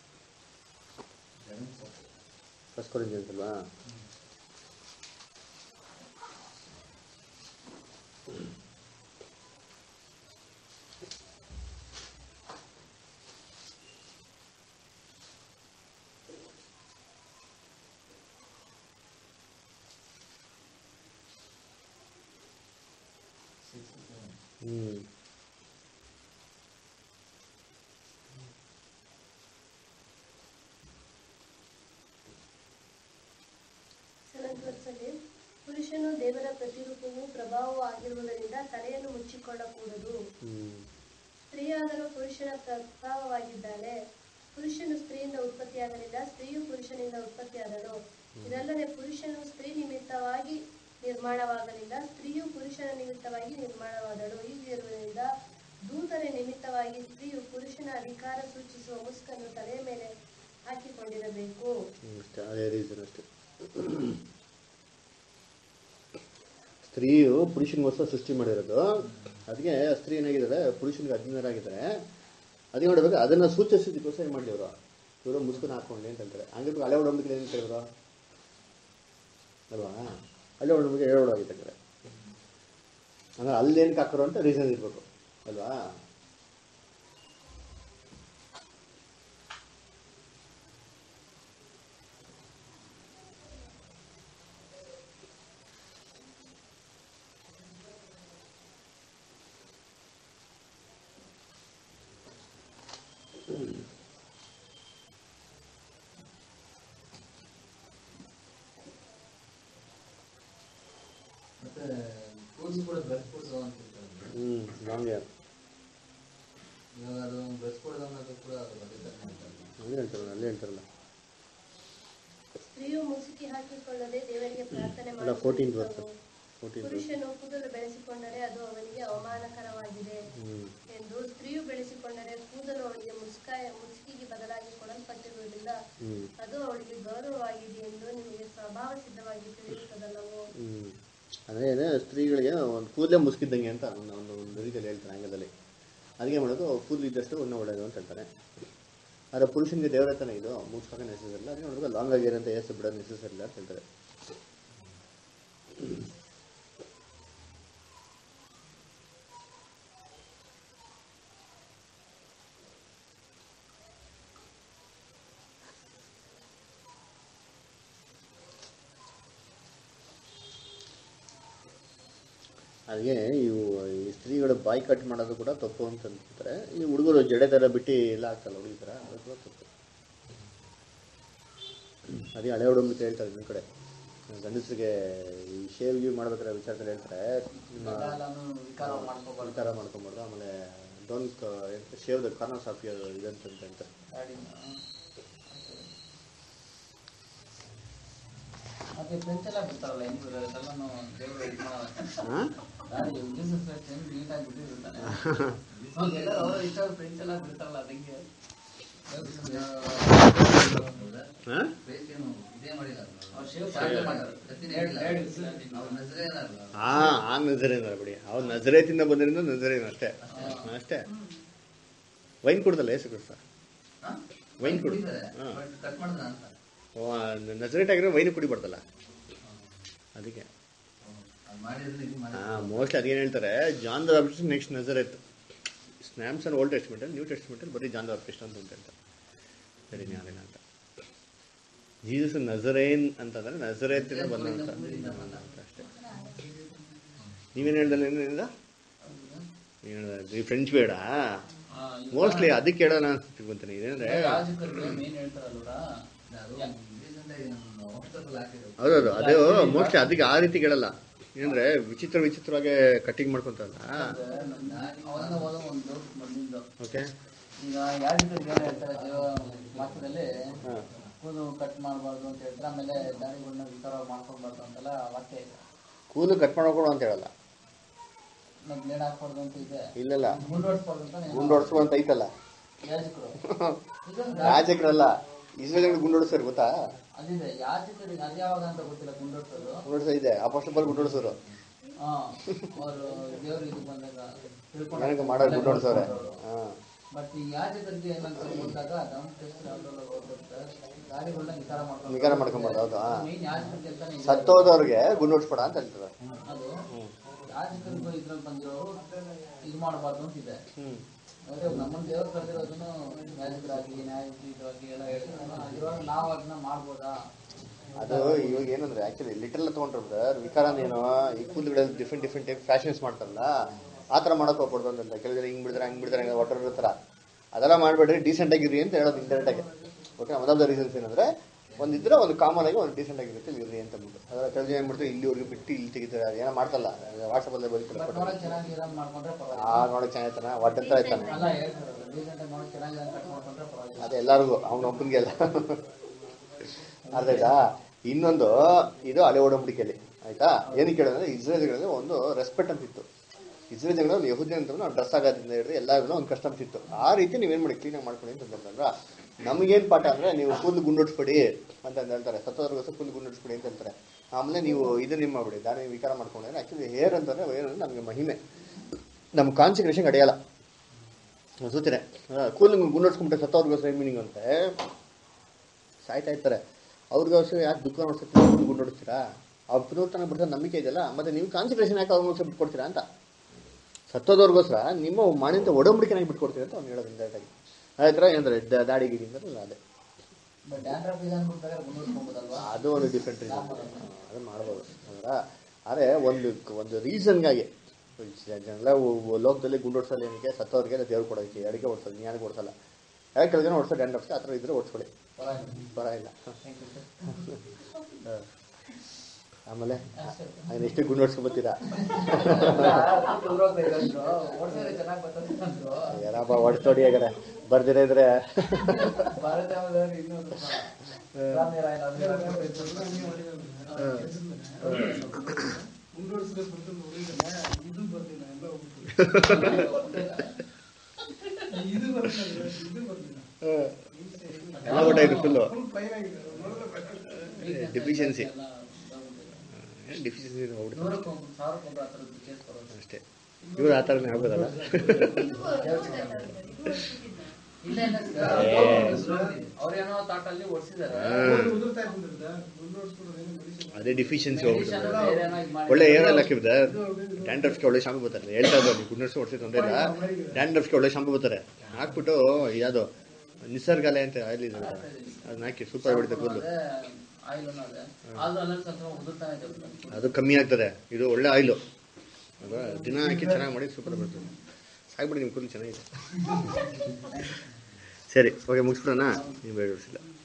ಫಸ್ಟ್ ಕೊರಿಂಜಿಯನ್ಸ್ ಅಲ್ವಾ ಹ್ಞೂ ಸೆವೆಂತ್ ವರ್ಸಲ್ಲಿ ಪುರುಷನು ದೇವರ ಪ್ರತಿರೂಪವೂ ಪ್ರಭಾವವೂ ಆಗಿರುವುದರಿಂದ ತಲೆಯನ್ನು ಮುಚ್ಚಿಕೊಳ್ಳಕೂಡದು ಹ್ಞೂ ಸ್ತ್ರೀಯಾದರೂ ಪುರುಷನ ಪ್ರಭಾವವಾಗಿದ್ದಾಳೆ ಪುರುಷನು ಸ್ತ್ರೀಯಿಂದ ಉತ್ಪತ್ತಿಯಾಗಲಿಲ್ಲ ಸ್ತ್ರೀಯು ಪುರುಷನಿಂದ ಉತ್ಪತ್ತಿಯಾದಳು ಇದಲ್ಲದೆ ಪುರುಷನು ಸ್ತ್ರೀ ನಿಮಿತ್ತವಾಗಿ ನಿರ್ಮಾಣವಾಗಲಿಲ್ಲ ಸ್ತ್ರೀಯು ಪುರುಷನ ನಿಮಿತ್ತವಾಗಿ ನಿರ್ಮಾಣವಾದಳು ಹೀಗಿರುವುದರಿಂದ ದೂತರ ನಿಮಿತ್ತವಾಗಿ ಸ್ತ್ರೀಯು ಪುರುಷನ ಅಧಿಕಾರ ಸೂಚಿಸುವ ಮುಸ್ಕನ್ನು ತಲೆಯ ಮೇಲೆ ಹಾಕಿಕೊಂಡಿರಬೇಕು ಅಷ್ಟೇ ಅದೇ ರೀಸನ್ ಅಷ್ಟೇ ಸ್ತ್ರೀಯು ಪುರುಷನಿಗೋಸ್ಕರ ಸೃಷ್ಟಿ ಮಾಡಿರೋದು ಅದಕ್ಕೆ ಸ್ತ್ರೀ ಏನಾಗಿದ್ದಾರೆ ಪುರುಷನಿಗೆ ಅಧೀನರಾಗಿದ್ದಾರೆ ಅದಕ್ಕೆ ನೋಡ್ಬೇಕು ಅದನ್ನು ಸೂಚಿಸೋದಕ್ಕೋಸ್ಕರ ಏನು ಮಾಡಲಿ ಅವರು ಇವರು ಮುಸ್ಕನ ಹಾಕೊಂಡ್ಲಿ ಅಂತ ಹೇಳ್ತಾರೆ ಹಂಗಿರ್ಬೇಕು ಹಳೆ ಒಡಂಬಿಕೆ ಏನು ಕೇಳಿದ್ರು ಅಲ್ವಾ ಹಳೆ ಒಡಂಬಿಕೆ ಏಳು ಒಳಗಾಗಿದ್ದಾರೆ ಅಂದ್ರೆ ಅಲ್ಲಿ ಏನಕ್ಕೆ ಹಾಕೋರು ಅಂತ ರೀಸನ್ ಇರಬೇಕು ಅಲ್ವಾ ಮತ್ತೆ ಕೂದಲು ಕೂಡ ಬೆಳೆಸ್ಕೊಡ್ದು ಅಂತ ಹೇಳ್ತಾರೆ ಹ್ಞೂ ಲಾಂಗ್ ಯಾರು ಇವಾಗ ಅದು ಬೆಳೆಸ್ಕೊಡೋದು ಅನ್ನೋದು ಕೂಡ ಅದು ಅದೇ ಥರ ಮಾಡ್ತಾರೆ ಅಲ್ಲೇ ಹೇಳ್ತಾರಲ್ಲ ಅಲ್ಲೇ ಹೇಳ್ತಾರಲ್ಲ ಸ್ತ್ರೀಯು ಮುಸುಕಿ ಹಾಕಿಕೊಳ್ಳದೆ ದೇವರಿಗೆ ಪ್ರಾರ್ಥನೆ ಅಲ್ಲ ಫೋರ್ಟೀನ್ ವರ್ಸ್ ಮಾಡುತ್ತಿದ್ದವು. ಫೋರ್ಟೀನ್ ವರ್ಸ್ ಪುರುಷನು ಕೂದಲು ಬೆಳೆಸಿಕೊಂಡರೆ ಅದು ಅವನಿಗೆ ಅವಮಾನಕರವಾಗಿದೆ ಹ್ಞೂ ಎಂದು ಸ್ತ್ರೀಯು ಬೆಳೆಸಿಕೊಂಡರೆ ಕೂದಲು ಅವಳಿಗೆ ಮುಸ್ಕಾಯ ಮುಸುಕಿಗೆ ಬದಲಾಗಿ ಕೊಡಲ್ಪಟ್ಟಿರುವುದರಿಂದ ಹ್ಞೂ ಅದು ಅವಳಿಗೆ ಗೌರವವಾಗಿದೆ ಎಂದು ನಿಮಗೆ ಸ್ವಭಾವ ಸಿದ್ಧವಾಗಿ ತಿಳಿಯುತ್ತದಲ್ಲವೋ ಹ್ಮ್. ಅಂದ್ರೆ ಏನು ಸ್ತ್ರೀಗಳಿಗೆ ಒಂದು ಕೂದಲೇ ಮುಸ್ಕಿದ್ದಂಗೆ ಅಂತ ಒಂದು ಒಂದು ಒಂದು ರೀತಿಯಲ್ಲಿ ಹೇಳ್ತಾರೆ ಆಂಗ್ಲದಲ್ಲಿ ಅದಕ್ಕೆ ಮಾಡೋದು ಕೂದಲು ಇದ್ದಷ್ಟು ಇನ್ನೂ ಒಳ್ಳೆಯದು ಅಂತ ಹೇಳ್ತಾರೆ ಆದರೆ ಪುರುಷನಿಗೆ ದೇವರ ತಾನೇ ಇದು ಮುಚ್ಚಾಕ ನೆಸಸರಿಲ್ಲ ಅದಕ್ಕೆ ನೋಡಿದ್ರೆ ಲಾಂಗ್ ಆಗಿರೋಂಥ ಏಸು ಬಿಡೋದು ನೆಸಸರಿಲ್ಲ ಅಂತ ಹೇಳ್ತಾರೆ ಹಾಗೆ ಇವು ಈ ಸ್ತ್ರೀಗಳು ಬಾಯಿ ಕಟ್ ಮಾಡೋದು ಕೂಡ ತಪ್ಪು ಅಂತ ಅಂತಾರೆ ಈ ಹುಡುಗರು ಜಡೆ ಥರ ಬಿಟ್ಟು ಎಲ್ಲ ಹಾಕ್ತಲ್ಲ ಹುಡುಗಿ ಥರ ಅದು ಕೂಡ ತಪ್ಪು ಅದೇ ಹಳೆ ಹುಡುಗ ಹೇಳ್ತಾರೆ ನಿಮ್ಮ ಕಡೆ ಗಂಡಸರಿಗೆ ಈ ಶೇವ್ ಗೀವ್ ಮಾಡ್ಬೇಕಾದ್ರೆ ವಿಚಾರದಲ್ಲಿ ಹೇಳ್ತಾರೆ ನಿಮ್ಮ ಎಲ್ಲಾನು ವಿಕಾರ ಮಾಡ್ಕೋಬಾರ್ದು ವಿಚಾರ ಮಾಡ್ಕೊಂಬಾರ್ದು ಆಮೇಲೆ don't shave the corners of your ಇದಂತ ಅಂತ ಹೇಳ್ತಾರೆ ಗಾಡಿನ. ಮತ್ತೆ ಫ್ರೆಂಚ್ ಎಲ್ಲ ಬಿಡ್ತಾರಲ್ಲ ಹೆಂಗ್ ಎಲ್ಲಾನು ದೇವರು ಇದು ಮಾಡೋದು ಹಾಂ ಗಾಡಿ ಜೀಸಸ್ ಕ್ರೈಸ್ಟ್ ಹೆಂಗ್ ನೀಟಾಗಿ ಬಿಟ್ಟಿರ್ತಾನೆ ಇವಾಗ ಎಲ್ಲರೂ ಅವ್ರ ಇಷ್ಟ ಫ್ರೆಂಚ್ ಎಲ್ಲ ಬಿಡ್ತಾರಲ್ಲ ಅದಂಗೆ ಹಾಂ ಬೇಸ್ ಏನು ಇದೇ ಮಾಡಿಲ್ಲ ಅವ್ರು ಶೇವ್ ಸಾಧ್ಯ ಮಾಡ್ತಾರೆ ಪ್ರತಿನೇ ಎರಡು ಇಲ್ಲ. ಎರಡು ಇಸ್ಲಾಂ ಅವ್ರು ನಜರೇನಲ್ಲ ಹಾ ಆ ನಜರೇನ ಬಿಡಿ ಅವ್ರು ನಜರೇತಿಂದ ಬಂದ್ರಿಂದ ನಜರೇನು ಅಷ್ಟೇ ಅಷ್ಟೇ ವೈನ್ ಕುಡ್ದಲ್ಲ ಏಸು ಕ್ರಿಸ್ತ ಹಾ? ವೈನ್ ಕುಡಿ ಕುಡಿತಾರೆ ಹಾ. ಬಟ್ ಕಟ್ ಮಾಡಿದ ಅಂತ ಓ ನಜರೇಟ್ ಆಗಿರೋ ವೈನ್ ಕುಡಿಬಾರ್ದಲ್ಲ ಅದಕ್ಕೆ ಅದು ಮಾಡಿದ್ರೆ ಇದು ಮಾಡಿ ಹಾ ಮೋಸ್ಟ್ಲಿ ಅದೇನು ಹೇಳ್ತಾರೆ John the Baptist next Nazareth Samson old ಟೆಸ್ಟ್ಮೆಂಟಲ್ಲಿ ನ್ಯೂ ಟೆಸ್ಟ್ಮೆಂಟಲ್ಲಿ ಬರೀ ಜಾನ್ ದ ಬ್ಯಾಪ್ಟಿಸ್ಟ್ ಅಂತ ಅಂತ ಹೇಳ್ತಾರೆ ಸರಿ ನ್ಯಾರೇನ ಅಂತ ಜೀಸಸ್ ನಜರೇನ್ ಅಂತಂದ್ರೆ ನಜರೇತಿಂದ ಬಂದ ಅಂತ ಅಂತ ಅಷ್ಟೇ ನೀವೇನು ಹೇಳ್ದಲ್ಲ ಏನಿಲ್ಲ ಏನು ಹೇಳಿದ್ರಿ ಫ್ರೆಂಚ್ ಬೇಡ ಮೋಸ್ಟ್ಲಿ ಅದಕ್ಕೆ ಹೇಳೋಣ ಅಂತ ತಿಳ್ಕೊಂತೀನಿ ಇದೇನಂದ್ರೆ ರಾಜಕೀಯ ಮೇನ್ ಹೇಳ್ತಾರಲ್ವ ಅದು ರೀಸೆಂಟ್ ಆಗಿ ನಮ್ಮ ವಾಟ್ಸಪ್ಪಲ್ಲಿ ಹಾಕಿದ್ರು ಹೌದೌದು ಅದು ಮೋಸ್ಟ್ಲಿ ಅದಕ್ಕೆ ಆ ರೀತಿ ಕೇಳಲ್ಲ ಏನಂದ್ರೆ ವಿಚಿತ್ರ ವಿಚಿತ್ರವಾಗಿ ಕಟಿಂಗ್ ಮಾಡ್ಕೊಂತಾರಲ್ಲ ಅವನ ಓದೋ ಒಂದು ಡೌಟ್ ಬಂದಿದ್ದು ಓಕೆ ಈಗ ಯಾರಿಗೂ ಏನು ಹೇಳ್ತಾರೆ ದೇವ ವಾಕ್ಯದಲ್ಲಿ ಹಾಂ ಕೂದು ಕಟ್ ಮಾಡಬಾರ್ದು ಅಂತ ಹೇಳ್ತಾರೆ ಆಮೇಲೆ ದಾರಿಗಳನ್ನ ವಿಚಾರ ಮಾಡ್ಕೊಬಾರ್ದು ಅಂತೆಲ್ಲ ವಾಕ್ಯ ಇದೆ ಕೂದಲು ಕಟ್ ಮಾಡ್ಕೊಡು ಅಂತ ಹೇಳಲ್ಲ ನಾವು ಬ್ಲೇಡ್ ಹಾಕ್ಬಾರ್ದು ಅಂತ ಇದೆ ಇಲ್ಲಲ್ಲ ಮುಂದುವರ್ಸ್ಬಾರ್ದು ಅಂತ ಗುಂಡೋಡ್ಸು ಅಂತ ಐತಲ್ಲ ಯಾಜಕರು ಈಗ ರಾಜಕರಲ್ಲ ಇಸ್ರೇಲ್ ಗುಂಡೋಡಿಸ್ತಾರೆ ಗೊತ್ತಾ ಅದಿದೆ ಯಾಜಕರಿಗೆ ಅದು ಯಾವಾಗ ಅಂತ ಗೊತ್ತಿಲ್ಲ ಗುಂಡೋಡ್ಸೋದು ಗುಂಡೋಡ್ಸ ಇದೆ ಅಪೋಸ್ಟಲ್ ಗುಂಡೋಡ್ಸೋರು ಹಾ ಅವರು ದೇವ್ರ ಇದು ಬಂದಾಗ ನನಗೆ ಮಾಡೋರು ಗುಂಡೋಡ್ಸವ್ರೆ ಹಾಂ ಬಟ್ ಈ ಯಾಜಕರಿಗೆ ಏನಂತ ಬಂದಾಗ ನಮ್ಮ ಟೆಸ್ಟ್ ಗಾಡಿಗಳನ್ನ ವಿಚಾರ ಮಾಡ್ಕೊಂಡು ವಿಚಾರ ಮಾಡ್ಕೊಂಬಾರ್ದು ಹೌದು ಹಾಂ ಮೇನ್ ಯಾಜಕರ ಕೆಲಸನೇ ಇದೆ. ಸತ್ತೋದವ್ರಿಗೆ ಗುಂಡೋಡ್ಸ್ಬೇಡ ಅಂತ ಹೇಳ್ತಾರೆ ಅದು ಯಾಜಕರಿಗೂ ಇದ್ರಲ್ಲಿ ಬಂದಿರೋರು ಇದು ಮಾಡಬಾರ್ದು ಅಂತ ಇದೆ ಹ್ಞೂ ಮತ್ತೆ ನಮ್ಮನ್ನ ದೇವ್ರು ಕರೆದಿರೋದನ್ನು ಯಾಜಕರಾಗಿ ನ್ಯಾಯಾಧೀಶರಾಗಿ ಎಲ್ಲ ಹೇಳ್ತಾರೆ ಇವಾಗ ನಾವು ಅದನ್ನ ಮಾಡ್ಬೋದಾ ಅದು ಇವಾಗ ಏನಂದ್ರೆ ಆಕ್ಚುಲಿ ಲಿಟಲ್ ತಗೊಂಡ್ರೆ ಬ್ರದರ್ ವಿಕಾರನೇನೋ ಈ ಕೂದಲುಗಳಲ್ಲಿ ಡಿಫ್ರೆಂಟ್ ಡಿಫ್ರೆಂಟ್ ಟೈಪ್ ಫ್ಯಾಷನ್ಸ್ ಮಾಡ್ತಾರಲ್ಲ ಆ ಥರ ಮಾಡಕ್ ಹೋಗ್ಬಾರ್ದು ಅಂತ ಕೆಲವು ಜನ ಹಿಂಗ್ ಬಿಡ್ತಾರೆ ಹಂಗ್ ಬಿಡ್ತಾರೆ ವಾಟರ್ ಥರ ಅದೆಲ್ಲ ಮಾಡಬೇಡ್ರಿ ಡೀಸೆಂಟ್ ಆಗಿರಿ ಅಂತ ಹೇಳೋದು ಇಂಟರ್ನೆಟ್ ಆಗಿ okay one of the reasons ಏನಂದ್ರೆ ಒಂದಿದ್ರೆ ಒಂದು ಕಾಮನ್ ಆಗಿ ಒಂದು ಡೀಸೆಂಟ್ ಆಗಿರುತ್ತೆ ಇರ್ರಿ ಅಂತ ಅಂದ್ಬಿಟ್ಟು ಅದರ ಕೆಲವು ಜನ ಏನ್ ಮಾಡ್ತಾರೆ ಇಲ್ಲಿವರೆಗೂ ಬಿಟ್ಟು ಇಲ್ಲಿ ತೆಗಿತಾರೆ ಅದು ಏನೋ ಮಾಡ್ತಲ್ಲ ವಾಟ್ಸಪ್ಪಲ್ಲೇ ಬಟ್ ಬರೀತಾರೆ ನೋಡಕ್ ಚೆನ್ನಾಗಿ ಇರೋದ್ ಮಾಡ್ಕೊಂಡ್ರೆ ಪರವಾಗಿಲ್ಲ ಆ ನೋಡಕ್ ಚೆನ್ನಾಗಿರ್ತಾನೆ ಒಟ್ಟಂತ ಆಯ್ತಾನೆ ಅಲ್ಲ ಹೇಳ್ತಾರಲ್ಲ ರೀಸೆಂಟ್ ಆಗಿ ನೋಡಕ್ ಚೆನ್ನಾಗಿ ಕಟ್ ಮಾಡ್ಕೊಂಡ್ರೆ ಪರವಾಗಿಲ್ಲ ಅದು ಎಲ್ಲರಿಗೂ ಅವನ ಒಬ್ಬನಿಗೆ ಅಲ್ಲ ಅರ್ಥ ಆಯ್ತಾ ಇನ್ನೊಂದು ಇದು ಹಳೆ ಒಡಂಬಡಿಕೆಯಲ್ಲಿ ಆಯ್ತಾ ಏನಕ್ಕೆ ಹೇಳಿದ್ರೆ ಇಸ್ರೇಲ್ಗಳಲ್ಲಿ ಒಂದು ರೆಸ್ಪೆಕ್ಟ್ ಅಂತ ಇತ್ತು ಇಸ್ರೇಲ್ ಒಂದು ಯಹುದಿ ಅಂತ ನಾವು ಡ್ರೆಸ್ ಆಗೋದ್ರಿಂದ ಹಿಡಿದು ಎಲ್ಲರಿಗೂ ಒಂದು ಕಸ್ಟಮ್ಸ್ ಇತ್ತು ಆ ರೀತಿ ನೀವೇನ್ ಮಾಡಿ ಕ್ಲೀನಾಗಿ ಮಾಡ್ಕೊಳ್ಳಿ ಅಂತ ಅಂತಂದ್ರ ನಮಗೇನ್ ಪಾಠ ಅಂದ್ರೆ ನೀವು ಕೂದಲು ಗುಂಡೊಡ್ಸ್ಬಿಡಿ ಅಂತ ಅಂದ್ ಹೇಳ್ತಾರೆ ಸತ್ತೋದ್ರಿಗೋಸ್ಕರ ಕೂದಲು ಗುಂಡೊಡ್ಸ್ಬಿಡಿ ಅಂತ ಹೇಳ್ತಾರೆ ಆಮೇಲೆ ನೀವು ಇದನ್ನ ನಿಮ್ಮ ಮಾಡ್ಬಿಡಿ ದಾರಿ ವಿಕಾರ ಮಾಡ್ಕೊಂಡ್ರೆ ಆಕ್ಚುಲಿ ಹೇರ್ ಅಂತಂದ್ರೆ ಏನಂದ್ರೆ ನಮಗೆ ಮಹಿಮೆ ನಮ್ಮ ಕಾನ್ಸಂಟ್ರೇಷನ್ ಅಡೆಯಲ್ಲ ಸೂಚನೆ ಕೂದಲು ಗುಂಡೊಡ್ಸ್ಕೊಂಡ್ಬಿಟ್ಟೆ ಸತ್ತೋರ್ಗೋಸ್ಕರ ಏನ್ ಮೀನಿಂಗ್ ಅಂತೆ ಸಾಯ್ತಾ ಇರ್ತಾರೆ ಅವ್ರಿಗೋಸ್ಕರ ಯಾಕೆ ದುಃಖ ನೋಡ್ಸಕ್ಕೆ ಗುಂಡೊಡಿಸ್ತೀರಾ ಅವ್ರ ಪುನರುತ್ಥಾನ ಬಿಡ್ತಾರೆ ನಂಬಿಕೆ ಇದೆಯಲ್ಲ ಮತ್ತೆ ನೀವು ಕಾನ್ಸಂಟ್ರೇಷನ್ ಯಾಕೆ ಅವ್ರಿಗೋಸ್ಕರ ಬಿಟ್ಕೊಡ್ತೀರಾ ಅಂತ ಸತ್ತೋದವ್ರಿಗೋಸ್ಕರ ನಿಮ್ಮ ಮಾಡಿಂದ ಒಡಂಬಡಿಕೆನಾಗಿ ಬಿಟ್ಕೊಡ್ತೀರಾ ಅಂತ ಅವ್ನು ಹೇಳೋದು ಇಂಡೈರೆಕ್ಟಾಗಿ ಅದೇ ಥರ ಏನಂದ್ರೆ ದ- ದಾಡಿ ಗಿಡಿ ಅಂದ್ರೆ ಅದೇ ಬಟ್ ಡ್ಯಾಂಡ್ರಫ್ ಇದೆ ಅಂದ್ಬಿಟ್ಟಾಗ ಮುಂದುವರ್ಸ್ಕೊಬೋದಲ್ವಾ ಅದು ಒಂದು ಡಿಫ್ರೆಂಟ್ ರೀಸನ್ ಅದು ಮಾಡ್ಬೋದು ಅಂದ್ರೆ ಆದರೆ ಒಂದು ಒಂದು ರೀಸನ್ಗಾಗಿ ಜನರೆಲ್ಲ ಲೋಕದಲ್ಲಿ ಗುಂಡೋಡ್ಸಲ್ಲ ಏನಕ್ಕೆ ಸತ್ತವ್ರಿಗೆ ದೇವ್ರು ಕೊಡೋಕ್ಕೆ ಅಡಿಗೆ ಓಡಿಸೋದು ಜ್ಞಾನಕ್ಕೆ ಓಡಿಸಲ್ಲ ಯಾಕೆ ಕೆಲವು ಜನ ಓಡಿಸೋ ಡ್ಯಾಂಡ್ರಫ್ಸ್ ಆ ಥರ ಇದ್ರೆ ಓಡಿಸ್ಕೊಳ್ಳಿ ಪರವಾಗಿಲ್ಲ ಬರ ಇಲ್ಲ ಥ್ಯಾಂಕ್ ಯು ಹ. ಆಮೇಲೆ ಅದನ್ನ ಎಷ್ಟು ಗುಂಡು ಹೊಡ್ಸ್ಕೊಂಬತ್ತೀರಾ ಓಡಿಸಿದ್ರೆ ಚೆನ್ನಾಗಿ ಬರ್ತದೆ ಅಂದ್ರು ಯಾರಪ್ಪ ಹೊಡ್ಸೋಡಿ ಹಾಗಾರೆ ಬರ್ದಿರ ಇದ್ರೆ ಭಾರತ ಯಾವ್ದಾದ್ರು ಇನ್ನೂ ಸ್ವಲ್ಪ ರಾಮೇರ ಏನಾದ್ರು ಮುಂದುವರಿಸಿದ ಬರ್ತದೆ ನೋಡಿದ್ರೆ ಇದು ಬರ್ಲಿಲ್ಲ ಎಲ್ಲ ಹೋಗ್ಬಿಟ್ಟು ಇದು ಬರ್ಲಿಲ್ಲ ಇದು ಬರ್ಲಿಲ್ಲ ಎಲ್ಲ ಊಟ ಇದು ಫುಲ್ಲು ಫುಲ್ ಫೈನ್ ಆಗಿದೆ ನೋಡಿದ್ರೆ ಗೊತ್ತಾಗ್ತದೆ. ಡೆಫಿಷಿಯನ್ಸಿ ಡೆಫಿಷಿಯನ್ಸಿ ಹೋಗ್ಬಿಡ್ತಾರೆ ನೂರಕ್ಕೆ ಒಂದು ಸಾವಿರಕ್ಕೆ ಒಂದು ಆ ಥರದ್ದು ಕೇಸ್ ಬರೋದು ಅಷ್ಟೇ ಇವ್ರು ಆ ಥರನೇ ಆಗ್ಬೋದಲ್ಲ ಇಲ್ಲ ಅವ್ರೇನೋ ತಾಟಲ್ಲಿ ಓಡಿಸಿದ್ದಾರೆ ಕೂದಲು ಉದುರ್ತಾ ಇದ್ದಿದ್ದ ಗುಂಡು ಹೊಡ್ಸ್ಬಿಡೋದು ಏನು ಮೆಡಿಸಿನ್ ಅದೇ ಡೆಫಿಷಿಯನ್ಸಿ ಮೆಡಿಷನ್ ಹೋಗ್ಬಿಡುತ್ತೆ ಬೇರೆನೋ ಇದ್ ಮಾಡಿ ಒಳ್ಳೆ ಏರ್ ಎಲ್ಲ ಹಾಕಿಬಿದ ಡ್ಯಾಂಡ್ರಫ್ಗೆ ಒಳ್ಳೆ ಶಾಂಪು ಬರ್ತಾರೆ ಹೇಳ್ತಾ ಇದ್ದಾರೆ ನೀವು ಗುಂಡರ್ಸ್ ಹೊಡ್ಸಿ ತೊಂದರೆ ಇಲ್ಲ ಡ್ಯಾಂಡ್ರಫ್ಗೆ ಒಳ್ಳೆ ಶಾಂಪು ಬರ್ತಾರೆ ಹಾಕ್ಬಿಟ್ಟು ಯಾವುದು ನಿಸರ್ಗಾಲೆ ಅಂತ ಆಯಿಲ್ ಇದೆ ಗೊತ್ತಾ? ಅದನ್ನ ಹಾಕಿ ಸೂಪರ್ ಹೊಡಿತೆ ಕೂದಲು ಆಯಿಲ್ ಅದೇ ಆದ್ರೂ ಅಲ್ಲಲ್ಲಿ ಸ್ವಲ್ಪ ಉದುರ್ತಾನೆ ಇದೆ ಬಿಡು. ಅದು ಕಮ್ಮಿ ಆಗ್ತದೆ ಇದು ಒಳ್ಳೆ ಆಯಿಲು ಅಲ್ವಾ ದಿನ ಹಾಕಿ ಚೆನ್ನಾಗಿ ಮಾಡಿ ಸೂಪರ್ ಬರ್ತದೆ ಸಾಕ್ಬಿಡಿ ನಿಮ್ಮ ಕೂದಲು ಚೆನ್ನಾಗಿದೆ ಸರಿ ಓಕೆ ಮುಗಿಸ್ಬಿಡೋಣ ನೀವು ಬೇಡ